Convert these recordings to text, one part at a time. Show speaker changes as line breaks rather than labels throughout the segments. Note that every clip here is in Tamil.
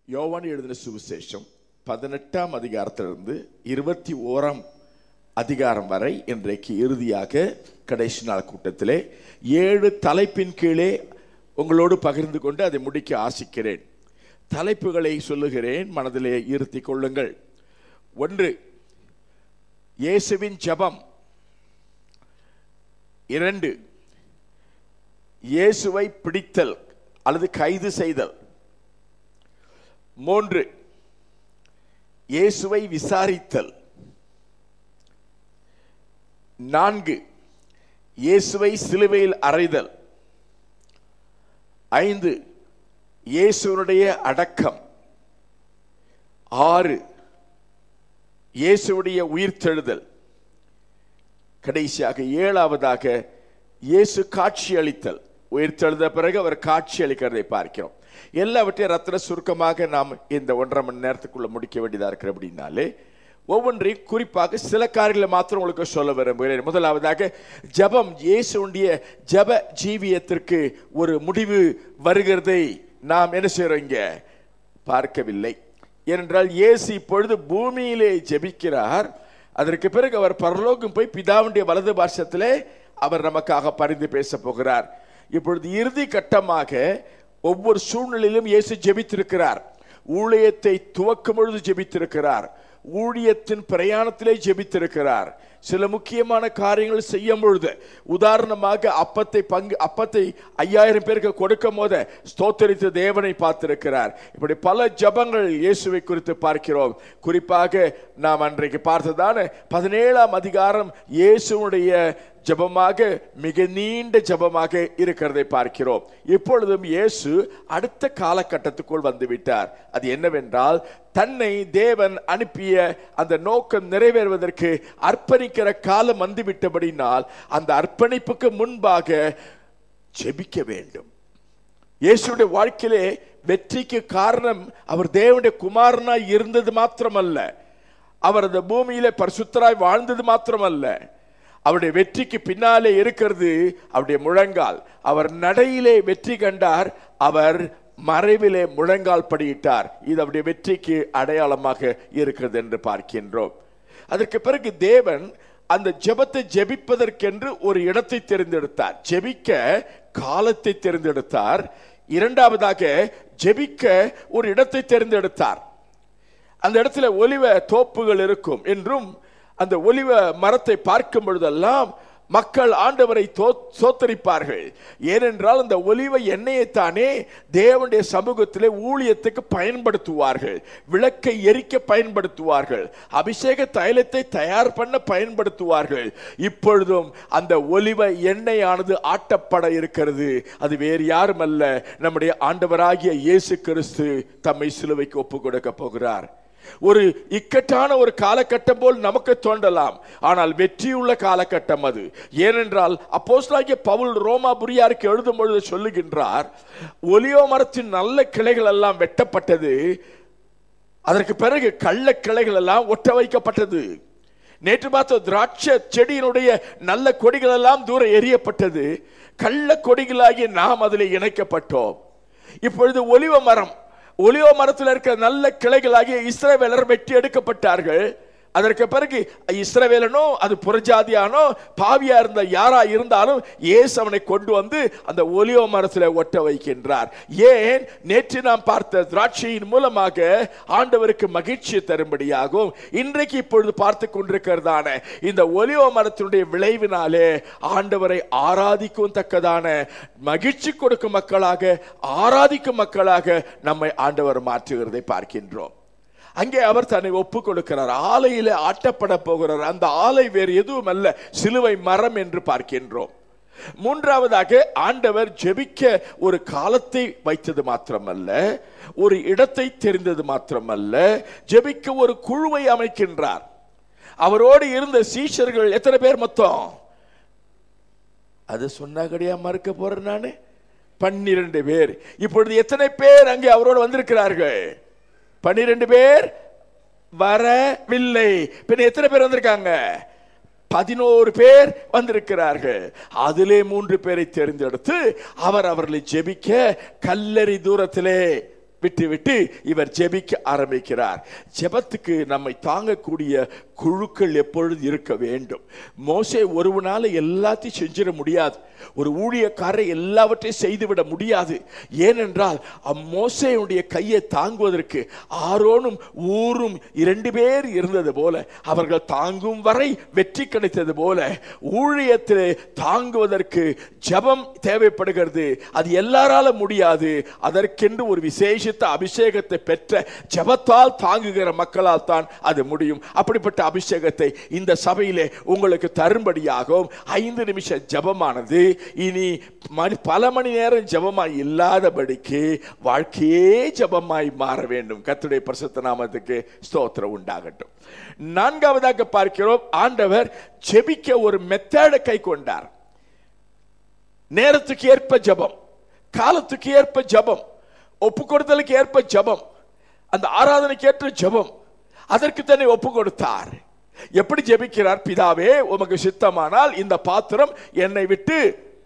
யோவான் எழுதின சுவிசேஷம் பதினெட்டாம் அதிகாரத்திலிருந்து இருபத்தி ஓராம் அதிகாரம் வரை இன்றைக்கு இறுதியாக கடைசி நாள் கூட்டத்திலே ஏழு தலைப்பின் கீழே உங்களோடு பகிர்ந்து கொண்டு அதை முடிக்க ஆசிக்கிறேன் தலைப்புகளை சொல்லுகிறேன் மனதிலே இருத்திக் கொள்ளுங்கள் ஒன்று இயேசுவின் ஜெபம் இரண்டு இயேசுவை பிடித்தல் அல்லது கைது செய்தல் மூன்று இயேசுவை விசாரித்தல் நான்கு இயேசுவை சிலுவையில் அறைதல் ஐந்து இயேசுவனுடைய அடக்கம் ஆறு இயேசுவுடைய உயிர்த்தெழுதல் கடைசியாக ஏழாவதாக இயேசு காட்சி அளித்தல் உயிர்த்தெழுத பிறகு அவர் காட்சி அளிக்கிறதை பார்க்கிறோம் எல்லாவற்றையும் ரத்ன சுருக்கமாக நாம் இந்த ஒன்றரை மணி நேரத்துக்குள்ள முடிக்க வேண்டியதா இருக்கிற அப்படின்னாலே ஒவ்வொன்றையும் குறிப்பாக சில காரியங்களை மாத்திரம் உங்களுக்கு சொல்ல விரும்புகிறேன் முதலாவதாக ஜபம் இயேசுடைய ஜப ஜீவியத்திற்கு ஒரு முடிவு வருகிறதை நாம் என்ன செய்யறோம் இங்க பார்க்கவில்லை ஏனென்றால் இயேசு இப்பொழுது பூமியிலே ஜெபிக்கிறார் அதற்கு பிறகு அவர் பரலோகம் போய் பிதாவுடைய வலது பாஷத்திலே அவர் நமக்காக பரிந்து பேச போகிறார் இப்பொழுது இறுதி கட்டமாக ஒவ்வொரு சூழ்நிலையிலும் இயேசு ஜெபித்திருக்கிறார் ஊழியத்தை துவக்கும் பொழுது ஜெபித்திருக்கிறார் ஊழியத்தின் பிரயாணத்திலே ஜெபித்திருக்கிறார் சில முக்கியமான காரியங்கள் செய்யும் பொழுது உதாரணமாக அப்பத்தை பங்கு அப்பத்தை ஐயாயிரம் பேருக்கு கொடுக்கும் போது ஸ்தோத்தரித்த தேவனை பார்த்திருக்கிறார் இப்படி பல ஜபங்கள் இயேசுவை குறித்து பார்க்கிறோம் குறிப்பாக நாம் அன்றைக்கு பார்த்ததான பதினேழாம் அதிகாரம் இயேசுடைய ஜபமாக மிக நீண்ட ஜபமாக இருக்கிறதை பார்க்கிறோம் இப்பொழுதும் இயேசு அடுத்த காலகட்டத்துக்குள் வந்துவிட்டார் அது என்னவென்றால் தன்னை தேவன் அனுப்பிய அந்த நோக்கம் நிறைவேறுவதற்கு அர்ப்பணிக்கிற காலம் வந்துவிட்டபடினால் அந்த அர்ப்பணிப்புக்கு முன்பாக ஜெபிக்க வேண்டும் இயேசுடைய வாழ்க்கையிலே வெற்றிக்கு காரணம் அவர் தேவனுடைய குமாரனாய் இருந்தது மாத்திரமல்ல அவர் அந்த பூமியிலே பரிசுத்தராய் வாழ்ந்தது மாத்திரமல்ல அவருடைய வெற்றிக்கு பின்னாலே இருக்கிறது அவருடைய முழங்கால் அவர் நடையிலே வெற்றி கண்டார் அவர் மறைவிலே முழங்கால் படியிட்டார் இது அவருடைய வெற்றிக்கு அடையாளமாக இருக்கிறது என்று பார்க்கின்றோம் அதற்கு பிறகு தேவன் அந்த ஜெபத்தை ஜெபிப்பதற்கென்று ஒரு இடத்தை தேர்ந்தெடுத்தார் ஜெபிக்க காலத்தை தேர்ந்தெடுத்தார் இரண்டாவதாக ஜெபிக்க ஒரு இடத்தை தேர்ந்தெடுத்தார் அந்த இடத்துல ஒலிவ தோப்புகள் இருக்கும் என்றும் அந்த ஒலிவ மரத்தை பார்க்கும் பொழுதெல்லாம் மக்கள் ஆண்டவரை சோத்தரிப்பார்கள் ஏனென்றால் அந்த ஒலிவ எண்ணெயைத்தானே தேவனுடைய சமூகத்திலே ஊழியத்துக்கு பயன்படுத்துவார்கள் விளக்கை எரிக்க பயன்படுத்துவார்கள் அபிஷேக தைலத்தை தயார் பண்ண பயன்படுத்துவார்கள் இப்பொழுதும் அந்த ஒலிவ எண்ணெயானது ஆட்டப்பட இருக்கிறது அது வேறு யாரும் அல்ல நம்முடைய ஆண்டவராகிய இயேசு கிறிஸ்து தம்மை சிலுவைக்கு ஒப்பு கொடுக்க போகிறார் ஒரு இக்கட்டான ஒரு காலகட்டம் போல் நமக்கு தோன்றலாம் ஆனால் வெற்றியுள்ள காலகட்டம் அது ஏனென்றால் அப்போஸ்லாகிய பவுல் ரோமா புரியாருக்கு எழுதும் பொழுது சொல்லுகின்றார் ஒலியோ மரத்தின் நல்ல கிளைகள் எல்லாம் வெட்டப்பட்டது அதற்கு பிறகு கள்ள கிளைகள் எல்லாம் ஒட்ட வைக்கப்பட்டது நேற்று பார்த்த திராட்சை செடியினுடைய நல்ல கொடிகள் எல்லாம் தூரம் எரியப்பட்டது கள்ள கொடிகளாகி நாம் அதில் இணைக்கப்பட்டோம் இப்பொழுது ஒலிவ மரம் ஒலிவ மரத்தில் இருக்கிற நல்ல கிளைகளாகிய இஸ்ரவேலர் வெட்டி எடுக்கப்பட்டார்கள் அதற்கு பிறகு இஸ்ரவேலனோ அது புறஜாதியானோ பாவியா இருந்த யாரா இருந்தாலும் ஏசு அவனை கொண்டு வந்து அந்த ஒலிவ மரத்தில் ஒட்ட வைக்கின்றார் ஏன் நேற்று நாம் பார்த்த திராட்சையின் மூலமாக ஆண்டவருக்கு மகிழ்ச்சி தரும்படியாகும் இன்றைக்கு இப்பொழுது பார்த்து கொண்டிருக்கிறதான இந்த ஒலிவ மரத்தினுடைய விளைவினாலே ஆண்டவரை ஆராதிக்கும் தக்கதான மகிழ்ச்சி கொடுக்கும் மக்களாக ஆராதிக்கும் மக்களாக நம்மை ஆண்டவர் மாற்றுகிறதை பார்க்கின்றோம் அங்கே அவர் தன்னை ஒப்பு கொடுக்கிறார் ஆலையில ஆட்டப்பட போகிறார் அந்த ஆலை வேறு எதுவும் அல்ல சிலுவை மரம் என்று பார்க்கின்றோம் மூன்றாவதாக ஆண்டவர் ஜெபிக்க ஒரு காலத்தை வைத்தது மாத்திரமல்ல ஒரு இடத்தை தெரிந்தது மாத்திரமல்ல ஜெபிக்க ஒரு குழுவை அமைக்கின்றார் அவரோடு இருந்த சீஷர்கள் எத்தனை பேர் மொத்தம் அது சொன்னா கிடையா மறுக்க போறேன் நானு பன்னிரண்டு பேர் இப்பொழுது எத்தனை பேர் அங்கே அவரோடு வந்திருக்கிறார்கள் பன்னிரண்டு பேர் வரவில்லை பின்ன எத்தனை பேர் வந்திருக்காங்க பதினோரு பேர் வந்திருக்கிறார்கள் அதிலே மூன்று பேரை தேர்ந்தெடுத்து அவர் அவர்களை ஜெபிக்க கல்லறி தூரத்திலே விட்டு விட்டு இவர் ஜெபிக்க ஆரம்பிக்கிறார் ஜெபத்துக்கு நம்மை தாங்கக்கூடிய குழுக்கள் எப்பொழுது இருக்க வேண்டும் மோசே ஒருவனால எல்லாத்தையும் செஞ்சிட முடியாது ஒரு ஊழியக்காரரை எல்லாவற்றையும் செய்துவிட முடியாது ஏனென்றால் மோசையுடைய கையை தாங்குவதற்கு ஆரோனும் ஊரும் இரண்டு பேர் இருந்தது போல அவர்கள் தாங்கும் வரை வெற்றி கிடைத்தது போல ஊழியத்திலே தாங்குவதற்கு ஜெபம் தேவைப்படுகிறது அது எல்லாரால முடியாது அதற்கென்று ஒரு விசேஷித்த அபிஷேகத்தை பெற்ற ஜெபத்தால் தாங்குகிற மக்களால் தான் அது முடியும் அப்படிப்பட்ட அபிஷேகத்தை இந்த சபையிலே உங்களுக்கு தரும்படியாகவும் ஐந்து நிமிஷ ஜெபமானது இனி மணி- பல மணி நேரம் ஜெபமாய் இல்லாதபடிக்கு வாழ்க்கையே ஜெபமாய் மாற வேண்டும் கர்த்தருடைய பரிசுத்த நாமத்துக்கு ஸ்தோத்திரம் உண்டாகட்டும் நான்காவதாக பார்க்கிறோம் ஆண்டவர் ஜெபிக்க ஒரு மெத்தேடை கை கொண்டார் நேரத்துக்கு ஏற்ப ஜெபம் காலத்துக்கு ஏற்ப ஜெபம் ஒப்பு கொடுத்தலுக்கு ஏற்ப ஜெபம் அந்த ஆராதனைக்கு ஏற்ற ஜெபம் அதற்கு தன்னை ஒப்பு கொடுத்தார் எப்படி ஜெபிக்கிறார் பிதாவே உமக்கு சித்தமானால் இந்த பாத்திரம் என்னை விட்டு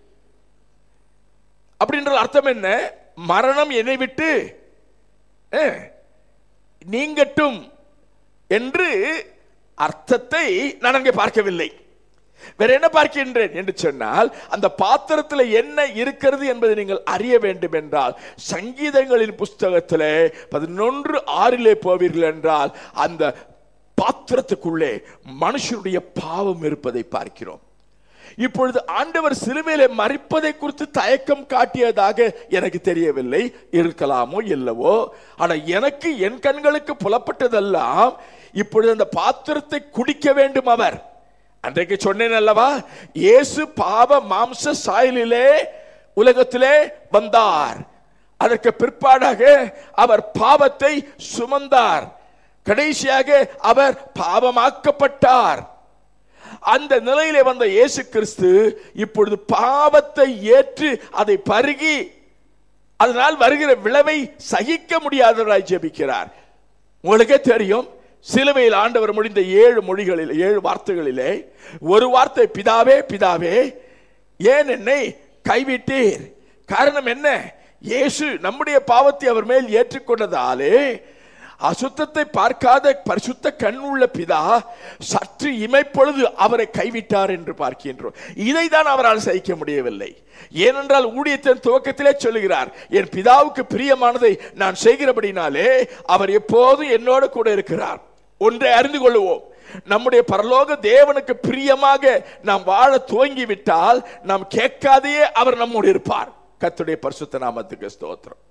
அப்படின்ற அர்த்தம் என்ன மரணம் என்னை விட்டு அஹ், நீங்கட்டும் என்று அர்த்தத்தை நான் அங்கே பார்க்கவில்லை வேற என்ன பார்க்கின்றேன் என்று சொன்னால் அந்த பாத்திரத்தில் என்ன இருக்கிறது என்பதை நீங்கள் அறிய வேண்டும் என்றால் சங்கீதங்களின் புஸ்தகத்திலே பதினொன்று ஆறிலே போவீர்கள் என்றால் அந்த பாத்திரத்துக்குள்ளே மனுஷனுடைய பாவம் இருப்பதை பார்க்கிறோம் இப்பொழுது ஆண்டவர் சிலுவையிலே மறிப்பதை குறித்து தயக்கம் காட்டியதாக எனக்கு தெரியவில்லை இருக்கலாமோ இல்லவோ ஆனா எனக்கு என் கண்களுக்கு புலப்பட்டதெல்லாம் இப்பொழுது அந்த பாத்திரத்தை குடிக்க வேண்டும் அவர் அன்றைக்கு சொன்னேன் அல்லவா இயேசு பாவ மாம்ச சாயலிலே உலகத்திலே வந்தார் அதற்கு பிற்பாடாக அவர் பாவத்தை சுமந்தார் கடைசியாக அவர் பாவமாக்கப்பட்டார் அந்த நிலையிலே வந்த இயேசு கிறிஸ்து இப்பொழுது பாவத்தை ஏற்று அதை பருகி அதனால் வருகிற விளைவை சகிக்க முடியாதவராய் ஜெபிக்கிறார் உங்களுக்கே தெரியும் சிலுவையில் ஆண்டவர் முடிந்த ஏழு மொழிகளில் ஏழு வார்த்தைகளிலே ஒரு வார்த்தை பிதாவே பிதாவே ஏன் என்னை கைவிட்டீர் காரணம் என்ன இயேசு நம்முடைய பாவத்தை அவர் மேல் ஏற்றுக்கொண்டதாலே அசுத்தத்தை பார்க்காத பரிசுத்த கண் உள்ள பிதா சற்று இமைப்பொழுது அவரை கைவிட்டார் என்று பார்க்கின்றோம் இதை தான் அவரால் சகிக்க முடியவில்லை ஏனென்றால் ஊழியத்தின் துவக்கத்திலே சொல்லுகிறார் என் பிதாவுக்கு பிரியமானதை நான் செய்கிறபடினாலே அவர் எப்போதும் என்னோடு கூட இருக்கிறார் ஒன்றை அறிந்து கொள்ளுவோம் நம்முடைய பரலோக தேவனுக்கு பிரியமாக நாம் வாழ துவங்கி விட்டால் நாம் கேட்காதையே அவர் நம்மோடு இருப்பார் கர்த்தருடைய பரிசுத்த நாமத்துக்கு ஸ்தோத்திரம்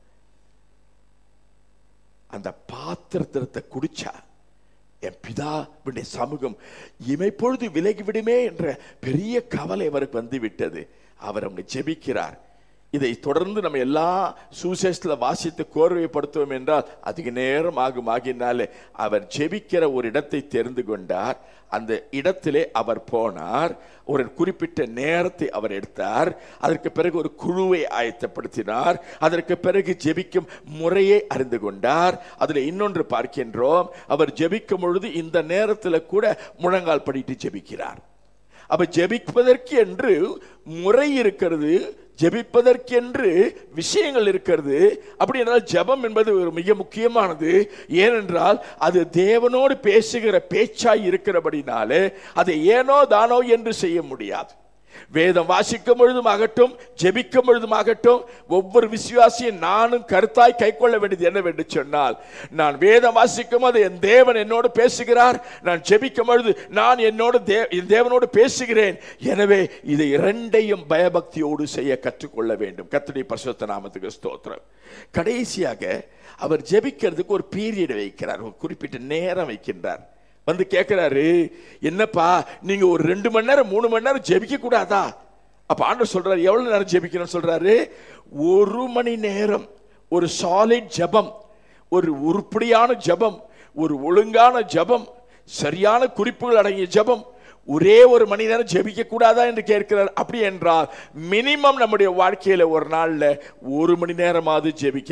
அந்த பாத்திரத்தை குடிச்சா என் பிதாவுடைய சமூகம் இமைப்பொழுது விலகி விடுமே என்ற பெரிய கவலை அவருக்கு வந்து விட்டது அவர் அவங்க ஜெபிக்கிறார் இதை தொடர்ந்து நம்ம எல்லா சுசேஷத்துல வாசித்து கோர்வைப்படுத்துவோம் என்றால் அதிக நேரம் ஆகும் ஆகினாலே அவர் ஜெபிக்கிற ஒரு இடத்தை தெரிந்து கொண்டார் அந்த இடத்திலே அவர் போனார் ஒரு குறிப்பிட்ட நேரத்தை அவர் எடுத்தார் அதற்கு பிறகு ஒரு குழுவை ஆயத்தப்படுத்தினார் அதற்கு பிறகு ஜெபிக்கும் முறையை அறிந்து கொண்டார் அதில் இன்னொன்று பார்க்கின்றோம் அவர் ஜெபிக்கும் பொழுது இந்த நேரத்தில் கூட முழங்கால் படிட்டு ஜெபிக்கிறார் அப்ப ஜெபிப்பதற்கு என்று முறை இருக்கிறது ஜெபிப்பதற்கென்று விஷயங்கள் இருக்கிறது அப்படி என்றால் ஜெபம் என்பது ஒரு மிக முக்கியமானது ஏனென்றால் அது தேவனோடு பேசுகிற பேச்சாய் இருக்கிறபடினாலே அதை ஏனோ தானோ என்று செய்ய முடியாது வேதம் வாசிக்கும் பொழுதும் ஆகட்டும் ஜெபிக்கும் பொழுதும் ஆகட்டும் ஒவ்வொரு விசுவாசியும் நானும் கருத்தாய் கைக்கொள்ள வேண்டியது என்னவென்று சொன்னால் நான் வேதம் வாசிக்கும் போது என் தேவன் என்னோடு பேசுகிறார் நான் ஜெபிக்கும் பொழுது நான் என்னோடு தே- என் தேவனோடு பேசுகிறேன் எனவே இதை இரண்டையும் பயபக்தியோடு செய்ய கற்றுக்கொள்ள வேண்டும் கர்த்தருடைய பரிசுத்த நாமத்துக்கு ஸ்தோத்திரம் கடைசியாக அவர் ஜெபிக்கிறதுக்கு ஒரு பீரியட் வைக்கிறார் ஒரு குறிப்பிட்ட நேரம் வைக்கின்றார் வந்து கேட்கிறாரு என்னப்பா நீங்க ஒரு ரெண்டு மணி நேரம் மூணு மணி நேரம் ஜெபிக்க கூடாதா அப்ப ஆண்டவர் சொல்றாரு எவ்வளவு நேரம் ஜெபிக்கணும்னு சொல்றாரு ஒரு மணி நேரம் ஒரு சாலிட் ஜெபம் ஒரு உருப்படியான ஜெபம் ஒரு ஒழுங்கான ஜெபம் சரியான குறிப்புகள் அடங்கிய ஜெபம் ஒரே ஒரு மணி நேரம் ஜெபிக்க கூடாதா என்று கேட்கிறார் அப்படி என்றால் மினிமம் நம்முடைய வாழ்க்கையில ஒரு நாள்ல ஒரு மணி நேரமாவது ஜெபிக்க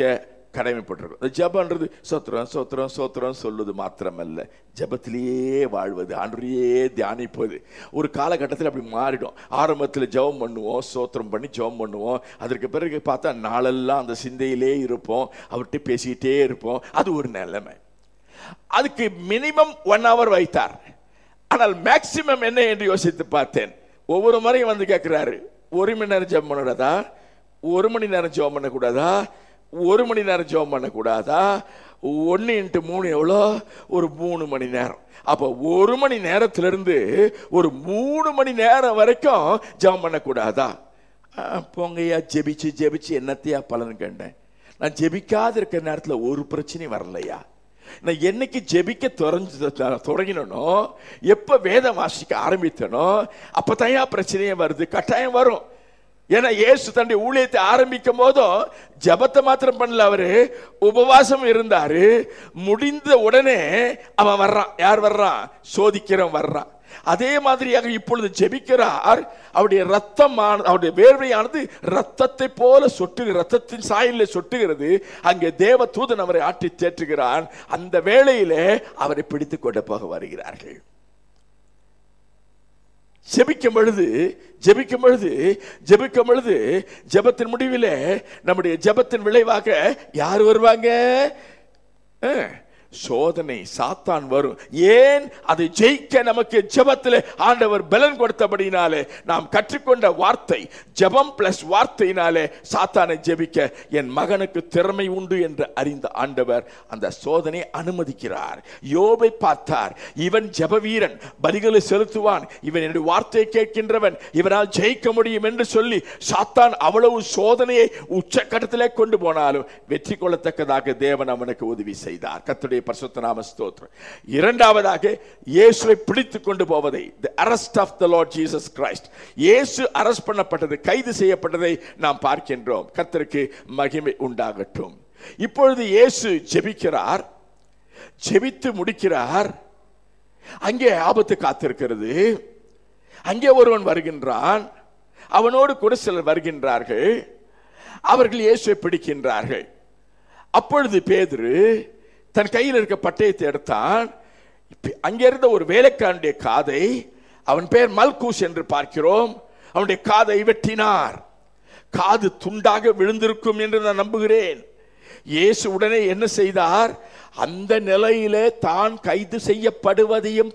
கடமைப்பட்டிருக்கோம் இந்த ஜெபன்றது சோத்திரம் சோத்திரம் சோத்திரம் சொல்லுது மாத்திரமல்ல ஜெபத்திலேயே வாழ்வது ஆண்டரையே தியானிப்பது ஒரு காலகட்டத்தில் அப்படி மாறிடும் ஆரம்பத்தில் ஜெபம் பண்ணுவோம் சோத்திரம் பண்ணி ஜெபம் பண்ணுவோம் அதற்கு பிறகு பார்த்தா நாளெல்லாம் அந்த சிந்தையிலே இருப்போம் அவர்கிட்ட பேசிக்கிட்டே இருப்போம் அது ஒரு நிலைமை அதுக்கு மினிமம் ஒன் ஹவர் வைத்தார் ஆனால் மேக்சிமம் என்ன என்று யோசித்து பார்த்தேன் ஒவ்வொரு முறையும் வந்து கேட்கிறாரு ஒரு மணி நேரம் ஜெபம் பண்ணக்கூடாதா ஒரு மணி நேரம் ஜெபம் பண்ணக்கூடாதா ஒரு மணி நேரம் ஜெபம் பண்ணக்கூடாதா ஒன்று இன்ட்டு மூணு எவ்வளோ ஒரு மூணு மணி நேரம் அப்போ ஒரு மணி நேரத்திலிருந்து ஒரு மூணு மணி நேரம் வரைக்கும் ஜெபம் பண்ணக்கூடாதா ஆ, போங்கய்யா ஜெபிச்சு ஜெபிச்சு என்னத்தையா பலன் கண்டேன் நான் ஜெபிக்காத இருக்கிற நேரத்தில் ஒரு பிரச்சனையும் வரலையா நான் என்னைக்கு ஜெபிக்க தொடர்ந்து தொடங்கினோ எப்ப வேதம் வாசிக்க ஆரம்பித்தனோ அப்பதான் பிரச்சனையே வருது கட்டாயம் வரும் ஏன்னா இயேசு தன்னுடைய ஊழியத்தை ஆரம்பிக்கும் போதும் ஜபத்தை மாத்திரம் பண்ணல அவரு உபவாசம் இருந்தாரு முடிந்த உடனே அவன் வர்றான் யார் வர்றான் சோதிக்கிறவன் வர்றான் அதே மாதிரியாக இப்பொழுது ஜெபிக்கிறார் அவருடைய ரத்தம் அவருடைய வேர்வையானது ரத்தத்தை போல சொட்டு ரத்தத்தின் சாயலிலே சொட்டுகிறது அங்கே தேவ தூதன் அவரை ஆட்டி தேற்றுகிறான் அந்த வேளையிலே அவரை பிடித்து கொண்டு போக வருகிறார்கள் ஜெபிக்கும் பொழுது ஜெபிக்கும் பொழுது ஜெபிக்கும் பொழுது ஜெபத்தின் முடிவிலே நம்முடைய ஜெபத்தின் விளைவாக யார் வருவாங்க அஹ், சோதனை சாத்தான் வரும் ஏன் அதை ஜெயிக்க நமக்கு ஜெபத்தில் ஆண்டவர் பலன் கொடுத்தபடினாலே நாம் கற்றுக்கொண்ட வார்த்தை ஜெபம் பிளஸ் வார்த்தையினாலே சாத்தானை ஜெபிக்க என் மகனுக்கு திறமை உண்டு என்று அறிந்த ஆண்டவர் அந்த சோதனை அனுமதிக்கிறார் யோபை பார்த்தார் இவன் ஜெப வீரன் பலிகளை செலுத்துவான் இவன் என்னுடைய வார்த்தையை கேட்கின்றவன் இவனால் ஜெயிக்க முடியும் என்று சொல்லி சாத்தான் அவ்வளவு சோதனையை உச்சக்கட்டத்திலே கொண்டு போனாலும் வெற்றி கொள்ளத்தக்கதாக தேவன் அவனுக்கு உதவி செய்தார் கர்த்தருடைய பரிசுத்த நாம ஸ்தோத்திரம் இரண்டாவதாக இயேசுவை பிடித்து கொண்டு போவதை the arrest of the lord jesus christ Yesu arrest பண்ணப்பட்டது கைது செய்யப்பட்டதை நாம் பார்க்கின்றோம் கர்த்தருக்கு மகிமை உண்டாகட்டும் இப்பொழுது இயேசு ஜெபிக்கிறார் ஜெபித்து முடிக்கிறார் அங்கே ஆபத்து காத்திருக்கிறது அங்கே ஒருவன் வருகின்றான் அவனோடு கூட சிலர் வருகின்றார்கள் அவர்கள் இயேசுவை பிடிக்கின்றார்கள் அப்பொழுது பேதுரு தன் கையில் இருக்க பட்டயத்தை எடுத்தான் இப்ப அங்கே இருந்த ஒரு வேலைக்காரனுடைய காதை அவன் பேர் மல்கூஸ் என்று பார்க்கிறோம் அவனுடைய காதை வெட்டினார் காது துண்டாக விழுந்திருக்கும் என்று நான் நம்புகிறேன் இயேசு உடனே என்ன செய்தார் அந்த நிலையிலே தான் கைது செய்யப்படுவதையும்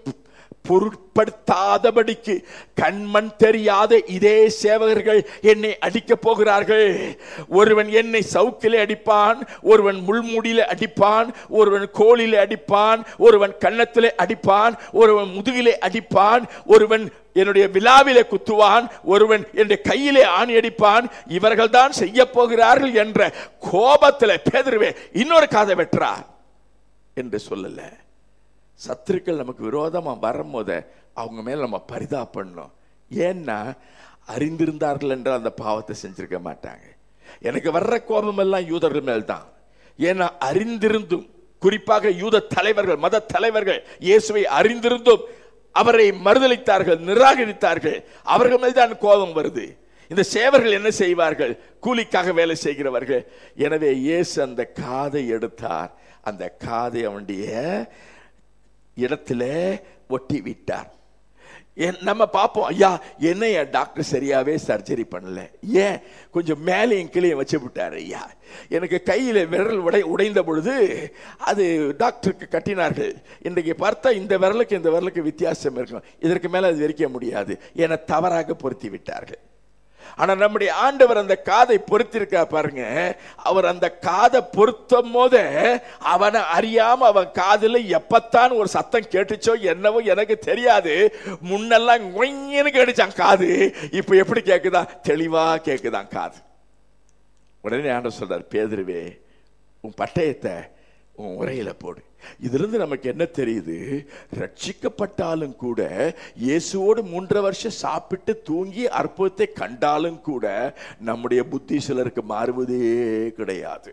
பொருட்படுத்தாதபடிக்கு கண்மண் தெரியாத இதே சேவகர்கள் என்னை அடிக்கப் போகிறார்கள் ஒருவன் என்னை சவுக்கிலே அடிப்பான் ஒருவன் முள்முடியிலே அடிப்பான் ஒருவன் கோலிலே அடிப்பான் ஒருவன் கன்னத்திலே அடிப்பான் ஒருவன் முதுகிலே அடிப்பான் ஒருவன் என்னுடைய விழாவிலே குத்துவான் ஒருவன் என்னுடைய கையிலே ஆணி அடிப்பான் இவர்கள் தான் செய்ய போகிறார்கள் என்ற கோபத்தில் பேதருவே இன்னொரு காதை வெட்டுறார் என்று சொல்லல சத்துருக்கள் நமக்கு விரோதமா வரும்போது அவங்க மேல நம்ம பரிதாபப்படணும் ஏன்னா அறிந்திருந்தார்கள் என்றால் அந்த பாவத்தை செஞ்சிருக்க மாட்டாங்க எனக்கு வர்ற கோபம் எல்லாம் யூதர்கள் மேல் தான் ஏன்னா அறிந்திருந்தும் குறிப்பாக யூத தலைவர்கள் மத தலைவர்கள் இயேசுவை அறிந்திருந்தும் அவரை மறுதளித்தார்கள் நிராகரித்தார்கள் அவர்கள் மேல் தான் கோபம் வருது இந்த சேவர்கள் என்ன செய்வார்கள் கூலிக்காக வேலை செய்கிறவர்கள் எனவே இயேசு அந்த காதை எடுத்தார் அந்த காதை அவனுடைய இடத்துல ஒட்டி விட்டார் என்- நம்ம பார்ப்போம் ஐயா என்னையா டாக்டர் சரியாவே சர்ஜரி பண்ணல ஏன் கொஞ்சம் மேலேயும் கீழே வச்சு விட்டார் ஐயா எனக்கு கையில் விரல் உடை உடைந்த பொழுது அது டாக்டருக்கு கட்டினார்கள் இன்றைக்கு பார்த்தா இந்த விரலுக்கு இந்த விரலுக்கு வித்தியாசம் இருக்கும் இதற்கு மேலே அது வெறிக்க முடியாது என தவறாக பொருத்தி விட்டார்கள் ஆனா நம்முடைய ஆண்டவர் அந்த காதை பொருத்திருக்கா பாருங்க அவர் அந்த காதை பொருத்தும் போது அவனை அறியாம அவன் காதுல எப்பத்தான் ஒரு சத்தம் கேட்டுச்சோ என்னவோ எனக்கு தெரியாது முன்னெல்லாம் கொய்யன்னு கேட்டுச்சான் காது இப்ப எப்படி கேக்குதா தெளிவா கேக்குதான் காது உடனே ஆண்டவர் சொல்றார் பேதுருவே உன் பட்டயத்தை உன் உரையில போடு இதிலிருந்து நமக்கு என்ன தெரியுது ரட்சிக்கப்பட்டாலும் கூட இயேசுவோடு மூன்றரை வருஷம் சாப்பிட்டு தூங்கி அற்புதத்தை கண்டாலும் கூட நம்முடைய புத்தி சிலருக்கு மாறுவதே கிடையாது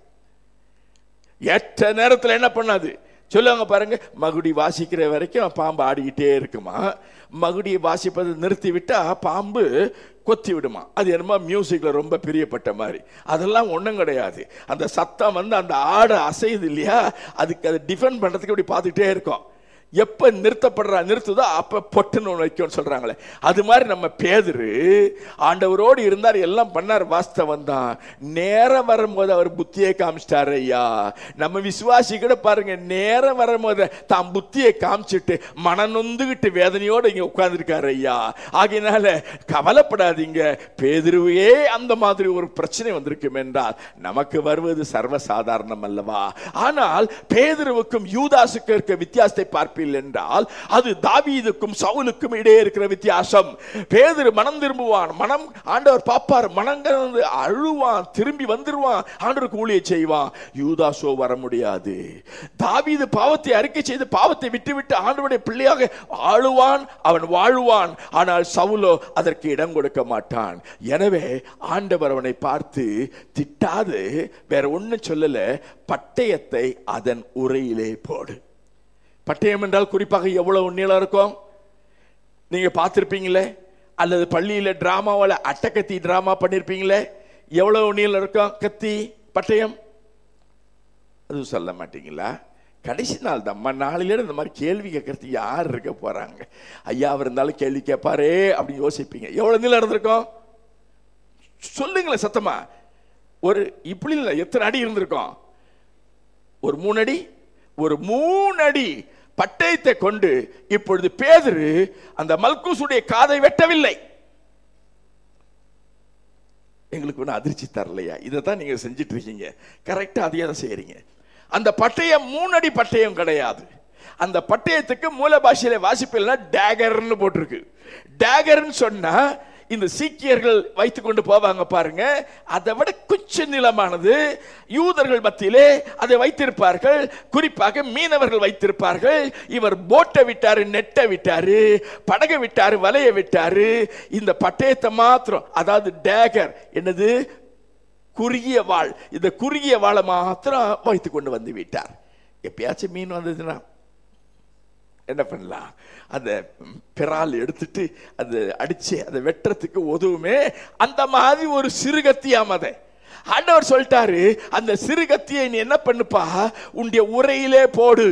ஏற்ற நேரத்தில் என்ன பண்ணாது சொல்லுவாங்க பாருங்க மகுடி வாசிக்கிற வரைக்கும் பாம்பு ஆடிக்கிட்டே இருக்குமா மகுடியை வாசிப்பதை நிறுத்தி விட்டா பாம்பு கொத்தி விடுமா அது என்னமோ மியூசிக்ல ரொம்ப பிரியப்பட்ட மாதிரி அதெல்லாம் ஒண்ணும் கிடையாது அந்த சத்தம் வந்து அந்த ஆடை அசையுது இல்லையா அதுக்கு அதை டிஃபெண்ட் பண்றதுக்கு இப்படி பார்த்துக்கிட்டே இருக்கும் எப்ப நிறுத்தப்படுறா நிறுத்துதோ அப்ப பொட்டுன்னு ஒண்ணு வைக்கும்னு சொல்றாங்களே அது மாதிரி நம்ம பேதுரு ஆண்டவரோடு இருந்தார் எல்லாம் பண்ணார் வாஸ்தவம் தான் நேரம் வரும்போது அவர் புத்தியை காமிச்சிட்டாரு ஐயா நம்ம விசுவாசி கூட பாருங்க நேரம் வரும்போது தாம் புத்தியை காமிச்சிட்டு மனம் நொந்துகிட்டு வேதனையோடு இங்க உட்கார்ந்துருக்காரு ஐயா ஆகையினால கவலைப்படாதீங்க பேதுருவே அந்த மாதிரி ஒரு பிரச்சனை வந்திருக்கும் என்றால் நமக்கு வருவது சர்வசாதாரணம் அல்லவா ஆனால் பேதுருவுக்கும் யூதாசுக்கு இருக்க வித்தியாசத்தை பார்ப்பீர்கள் என்றால் அது தாவீதுக்கும் சவுலுக்கும் இடையே இருக்கிற வித்தியாசம் பேதுரு மனம் திரும்புவான் மனம் ஆண்டவர் பாப்பார் மனங்கலந்து அழுவான் திரும்பி வந்துருவான் ஆண்டவருக்கு ஊழியை செய்வான் யூதாசோ வர முடியாது தாவீது பாவத்தை அறிக்கை செய்து பாவத்தை விட்டுவிட்டு ஆண்டவருடைய பிள்ளையாக ஆளுவான் அவன் வாழுவான் ஆனால் சவுலோ அதற்கு இடம் கொடுக்க மாட்டான் எனவே ஆண்டவர் அவனை பார்த்து திட்டாது வேற ஒண்ணும் சொல்லல பட்டயத்தை அதன் உரையிலே போடு பட்டயம் என்றால் குறிப்பாக எவ்வளவு நீளம் இருக்கும் நீங்க பார்த்திருப்பீங்களே அல்லது பள்ளியில டிராமாவில் அட்டக்கத்தி டிராமா பண்ணிருப்பீங்களே எவ்வளவு நீளம் இருக்கும் கத்தி பட்டயம் அது சொல்ல மாட்டீங்களா கடைசி நாள் தான் நாளில இந்த மாதிரி கேள்வி கேட்கறதுக்கு யார் இருக்க போறாங்க ஐயா இருந்தாலும் கேள்வி கேட்பாரே அப்படின்னு யோசிப்பீங்க எவ்வளவு நீளம் இருந்திருக்கும் சொல்லுங்களேன் சத்தமா ஒரு இப்படி இல்லை எத்தனை அடி இருந்திருக்கும் ஒரு மூணு அடி ஒரு மூணு அடி பட்டயத்தை கொண்டு இப்பொழுது பேதுரு அந்த மல்கூசுடைய காதை வெட்டவில்லை எங்களுக்கு ஒன்றும் அதிர்ச்சி தரலையா இதை தான் நீங்க செஞ்சிட்டு இருக்கீங்க கரெக்டா அதையே தான் செய்யறீங்க அந்த பட்டயம் மூணு அடி பட்டயம் கிடையாது அந்த பட்டயத்துக்கு மூல பாஷையில வாசிப்பில்னா டேகர்னு போட்டிருக்கு டேகர்னு சொன்னா இந்த சீக்கியர்கள் வைத்துக் கொண்டு போவாங்க பாருங்க அதை விட கொஞ்சம் நிலமானது யூதர்கள் மத்தியிலே அதை வைத்திருப்பார்கள் குறிப்பாக மீனவர்கள் வைத்திருப்பார்கள் இவர் போட்டை விட்டாரு நெட்டை விட்டாரு படகை விட்டாரு வலையை விட்டாரு இந்த பட்டயத்தை மாத்திரம் அதாவது டேகர் என்னது குறுகிய வாழ் இந்த குறுகிய வாழை மாத்திரம் வைத்துக் கொண்டு வந்து விட்டார் எப்பயாச்சும் மீன் வந்ததுன்னா என்ன பண்ணலாம் அந்த பிறால் எடுத்துட்டு அது அடிச்சு அதை வெட்டுறதுக்கு உதவுமே அந்த மாதிரி ஒரு சிறுகத்தியாம் அதை ஆண்டவர் சொல்லிட்டாரு அந்த சிறுகத்தியை நீ என்ன பண்ணுப்பா உன்னுடைய உரையிலே போடு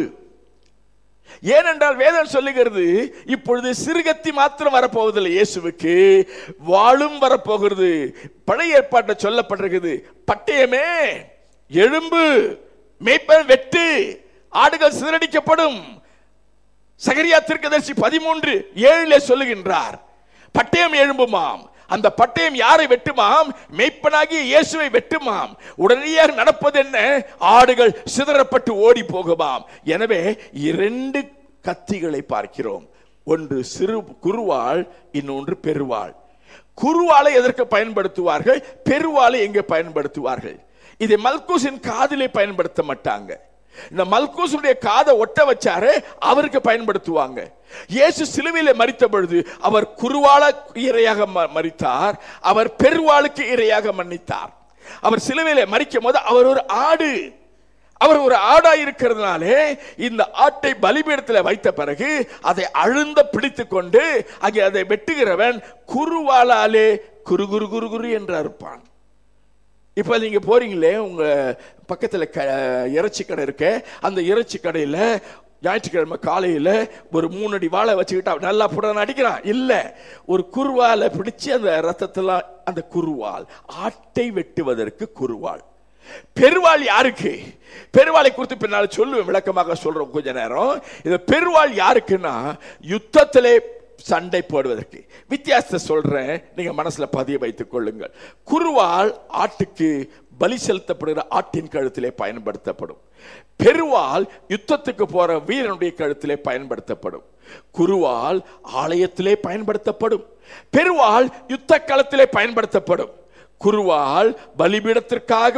ஏனென்றால் வேதம் சொல்லுகிறது இப்பொழுது சிறுகத்தி மாத்திரம் வரப்போவதில்லை இயேசுவுக்கு வாழும் வரப்போகிறது பழைய ஏற்பாட்டில் சொல்லப்பட்டிருக்குது பட்டயமே எழும்பு மேய்ப்பன் வெட்டு ஆடுகள் சிதறடிக்கப்படும் சகரியா தீர்க்கதரிசி பதிமூன்று ஏழுல சொல்லுகின்றார் பட்டயம் எழும்புமாம் அந்த பட்டயம் யாரை வெட்டுமாம் மெய்ப்பனாகிய இயேசுவை வெட்டுமாம் உடனடியாக நடப்பது என்ன ஆடுகள் சிதறப்பட்டு ஓடி போகுமாம் எனவே இரண்டு கத்திகளை பார்க்கிறோம் ஒன்று சிறு குருவாள் இன்னொன்று பெருவாள் குருவாளை எதற்கு பயன்படுத்துவார்கள் பெருவாளை எங்கே பயன்படுத்துவார்கள் இதை மல்கூசின் காதிலே பயன்படுத்த மாட்டாங்க இந்த மல்கூசுடைய காதை ஒட்ட வச்சாரு அவருக்கு பயன்படுத்துவாங்க இயேசு சிலுவையில மறித்த பொழுது அவர் குருவாள இரையாக ம- மரித்தார் அவர் பெருவாளுக்கு இரையாக மன்னித்தார் அவர் சிலுவையில மறிக்கும் போது அவர் ஒரு ஆடு அவர் ஒரு ஆடா இருக்கிறதுனாலே இந்த ஆட்டை பலிபீடத்தில் வைத்த பிறகு அதை அழுந்த பிடித்து கொண்டு அங்கே அதை வெட்டுகிறவன் குருவாளாலே குரு குரு குரு குரு என்று அறுப்பான் இப்போ நீங்க போறீங்களே உங்க பக்கத்துல க இறைச்சி கடை இருக்கு அந்த இறைச்சி கடையில ஞாயிற்றுக்கிழமை காலையில ஒரு மூணு அடி வாழை வச்சுக்கிட்டா நல்லா புடன் அடிக்கிறான் இல்ல ஒரு குருவாலை பிடிச்சு அந்த ரத்தத்தெல்லாம் அந்த குருவால் ஆட்டை வெட்டுவதற்கு குருவாள் பெருவாள் யாருக்கு பெருவாளை குறித்து பின்னால் சொல்லுவேன் விளக்கமாக சொல்றோம் கொஞ்ச நேரம் இந்த பெருவாள் யாருக்குன்னா யுத்தத்திலே சண்டை போடுவதற்கு வித்தியாசத்தை சொல்றேன் நீங்க மனசுல பதிய வைத்துக் கொள்ளுங்கள் குருவால் ஆட்டுக்கு பலி செலுத்தப்படுகிற ஆட்டின் கழுத்திலே பயன்படுத்தப்படும் பெருவால் யுத்தத்துக்கு போற வீரனுடைய கழுத்திலே பயன்படுத்தப்படும் குருவால் ஆலயத்திலே பயன்படுத்தப்படும் பெருவால் யுத்த களத்திலே பயன்படுத்தப்படும் குருவால் பலிபீடத்திற்காக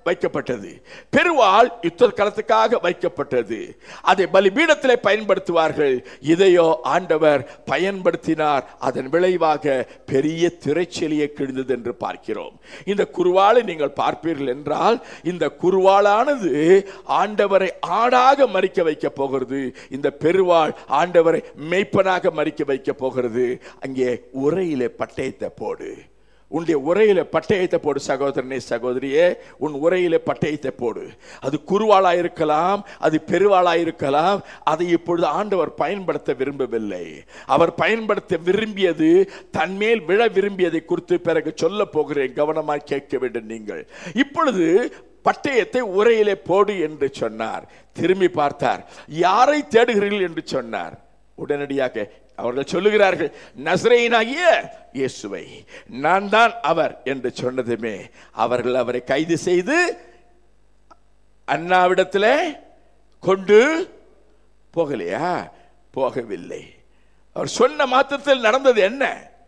வைக்கப்பட்டது பெருவாள் யுத்த களத்துக்காக வைக்கப்பட்டது அதை பலிபீடத்திலே பயன்படுத்துவார்கள் இதையோ ஆண்டவர் பயன்படுத்தினார் அதன் விளைவாக பெரிய திரைச்செலியை கிழிந்தது என்று பார்க்கிறோம் இந்த குருவாளை நீங்கள் பார்ப்பீர்கள் என்றால் இந்த குருவாளானது ஆண்டவரை ஆடாக மறிக்க வைக்க போகிறது இந்த பெருவாள் ஆண்டவரை மெய்ப்பனாக மறிக்க வைக்க போகிறது அங்கே உரையிலே பட்டயத்தை போடு உன்னுடைய உரையில பட்டயத்தை போடு சகோதரனே சகோதரியே உன் உரையில பட்டயத்தை போடு அது குருவாளா இருக்கலாம் அது பெருவாளா இருக்கலாம் அதை இப்பொழுது ஆண்டவர் பயன்படுத்த விரும்பவில்லை அவர் பயன்படுத்த விரும்பியது தன்மேல் விழ விரும்பியதை குறித்து பிறகு சொல்ல போகிறேன் கவனமாய் கேட்க வேண்டும் நீங்கள் இப்பொழுது பட்டயத்தை உரையிலே போடு என்று சொன்னார் திரும்பி பார்த்தார் யாரை தேடுகிறீர்கள் என்று சொன்னார் உடனடியாக அவர்கள் சொல்லுகிறார்கள் நசரேனாகிய இயேசுவை நான் தான் அவர் என்று சொன்னதுமே அவர்கள் அவரை கைது செய்து அண்ணாவிடத்தில் கொண்டு போகலையா போகவில்லை அவர் சொன்ன மாத்திரத்தில் நடந்தது என்ன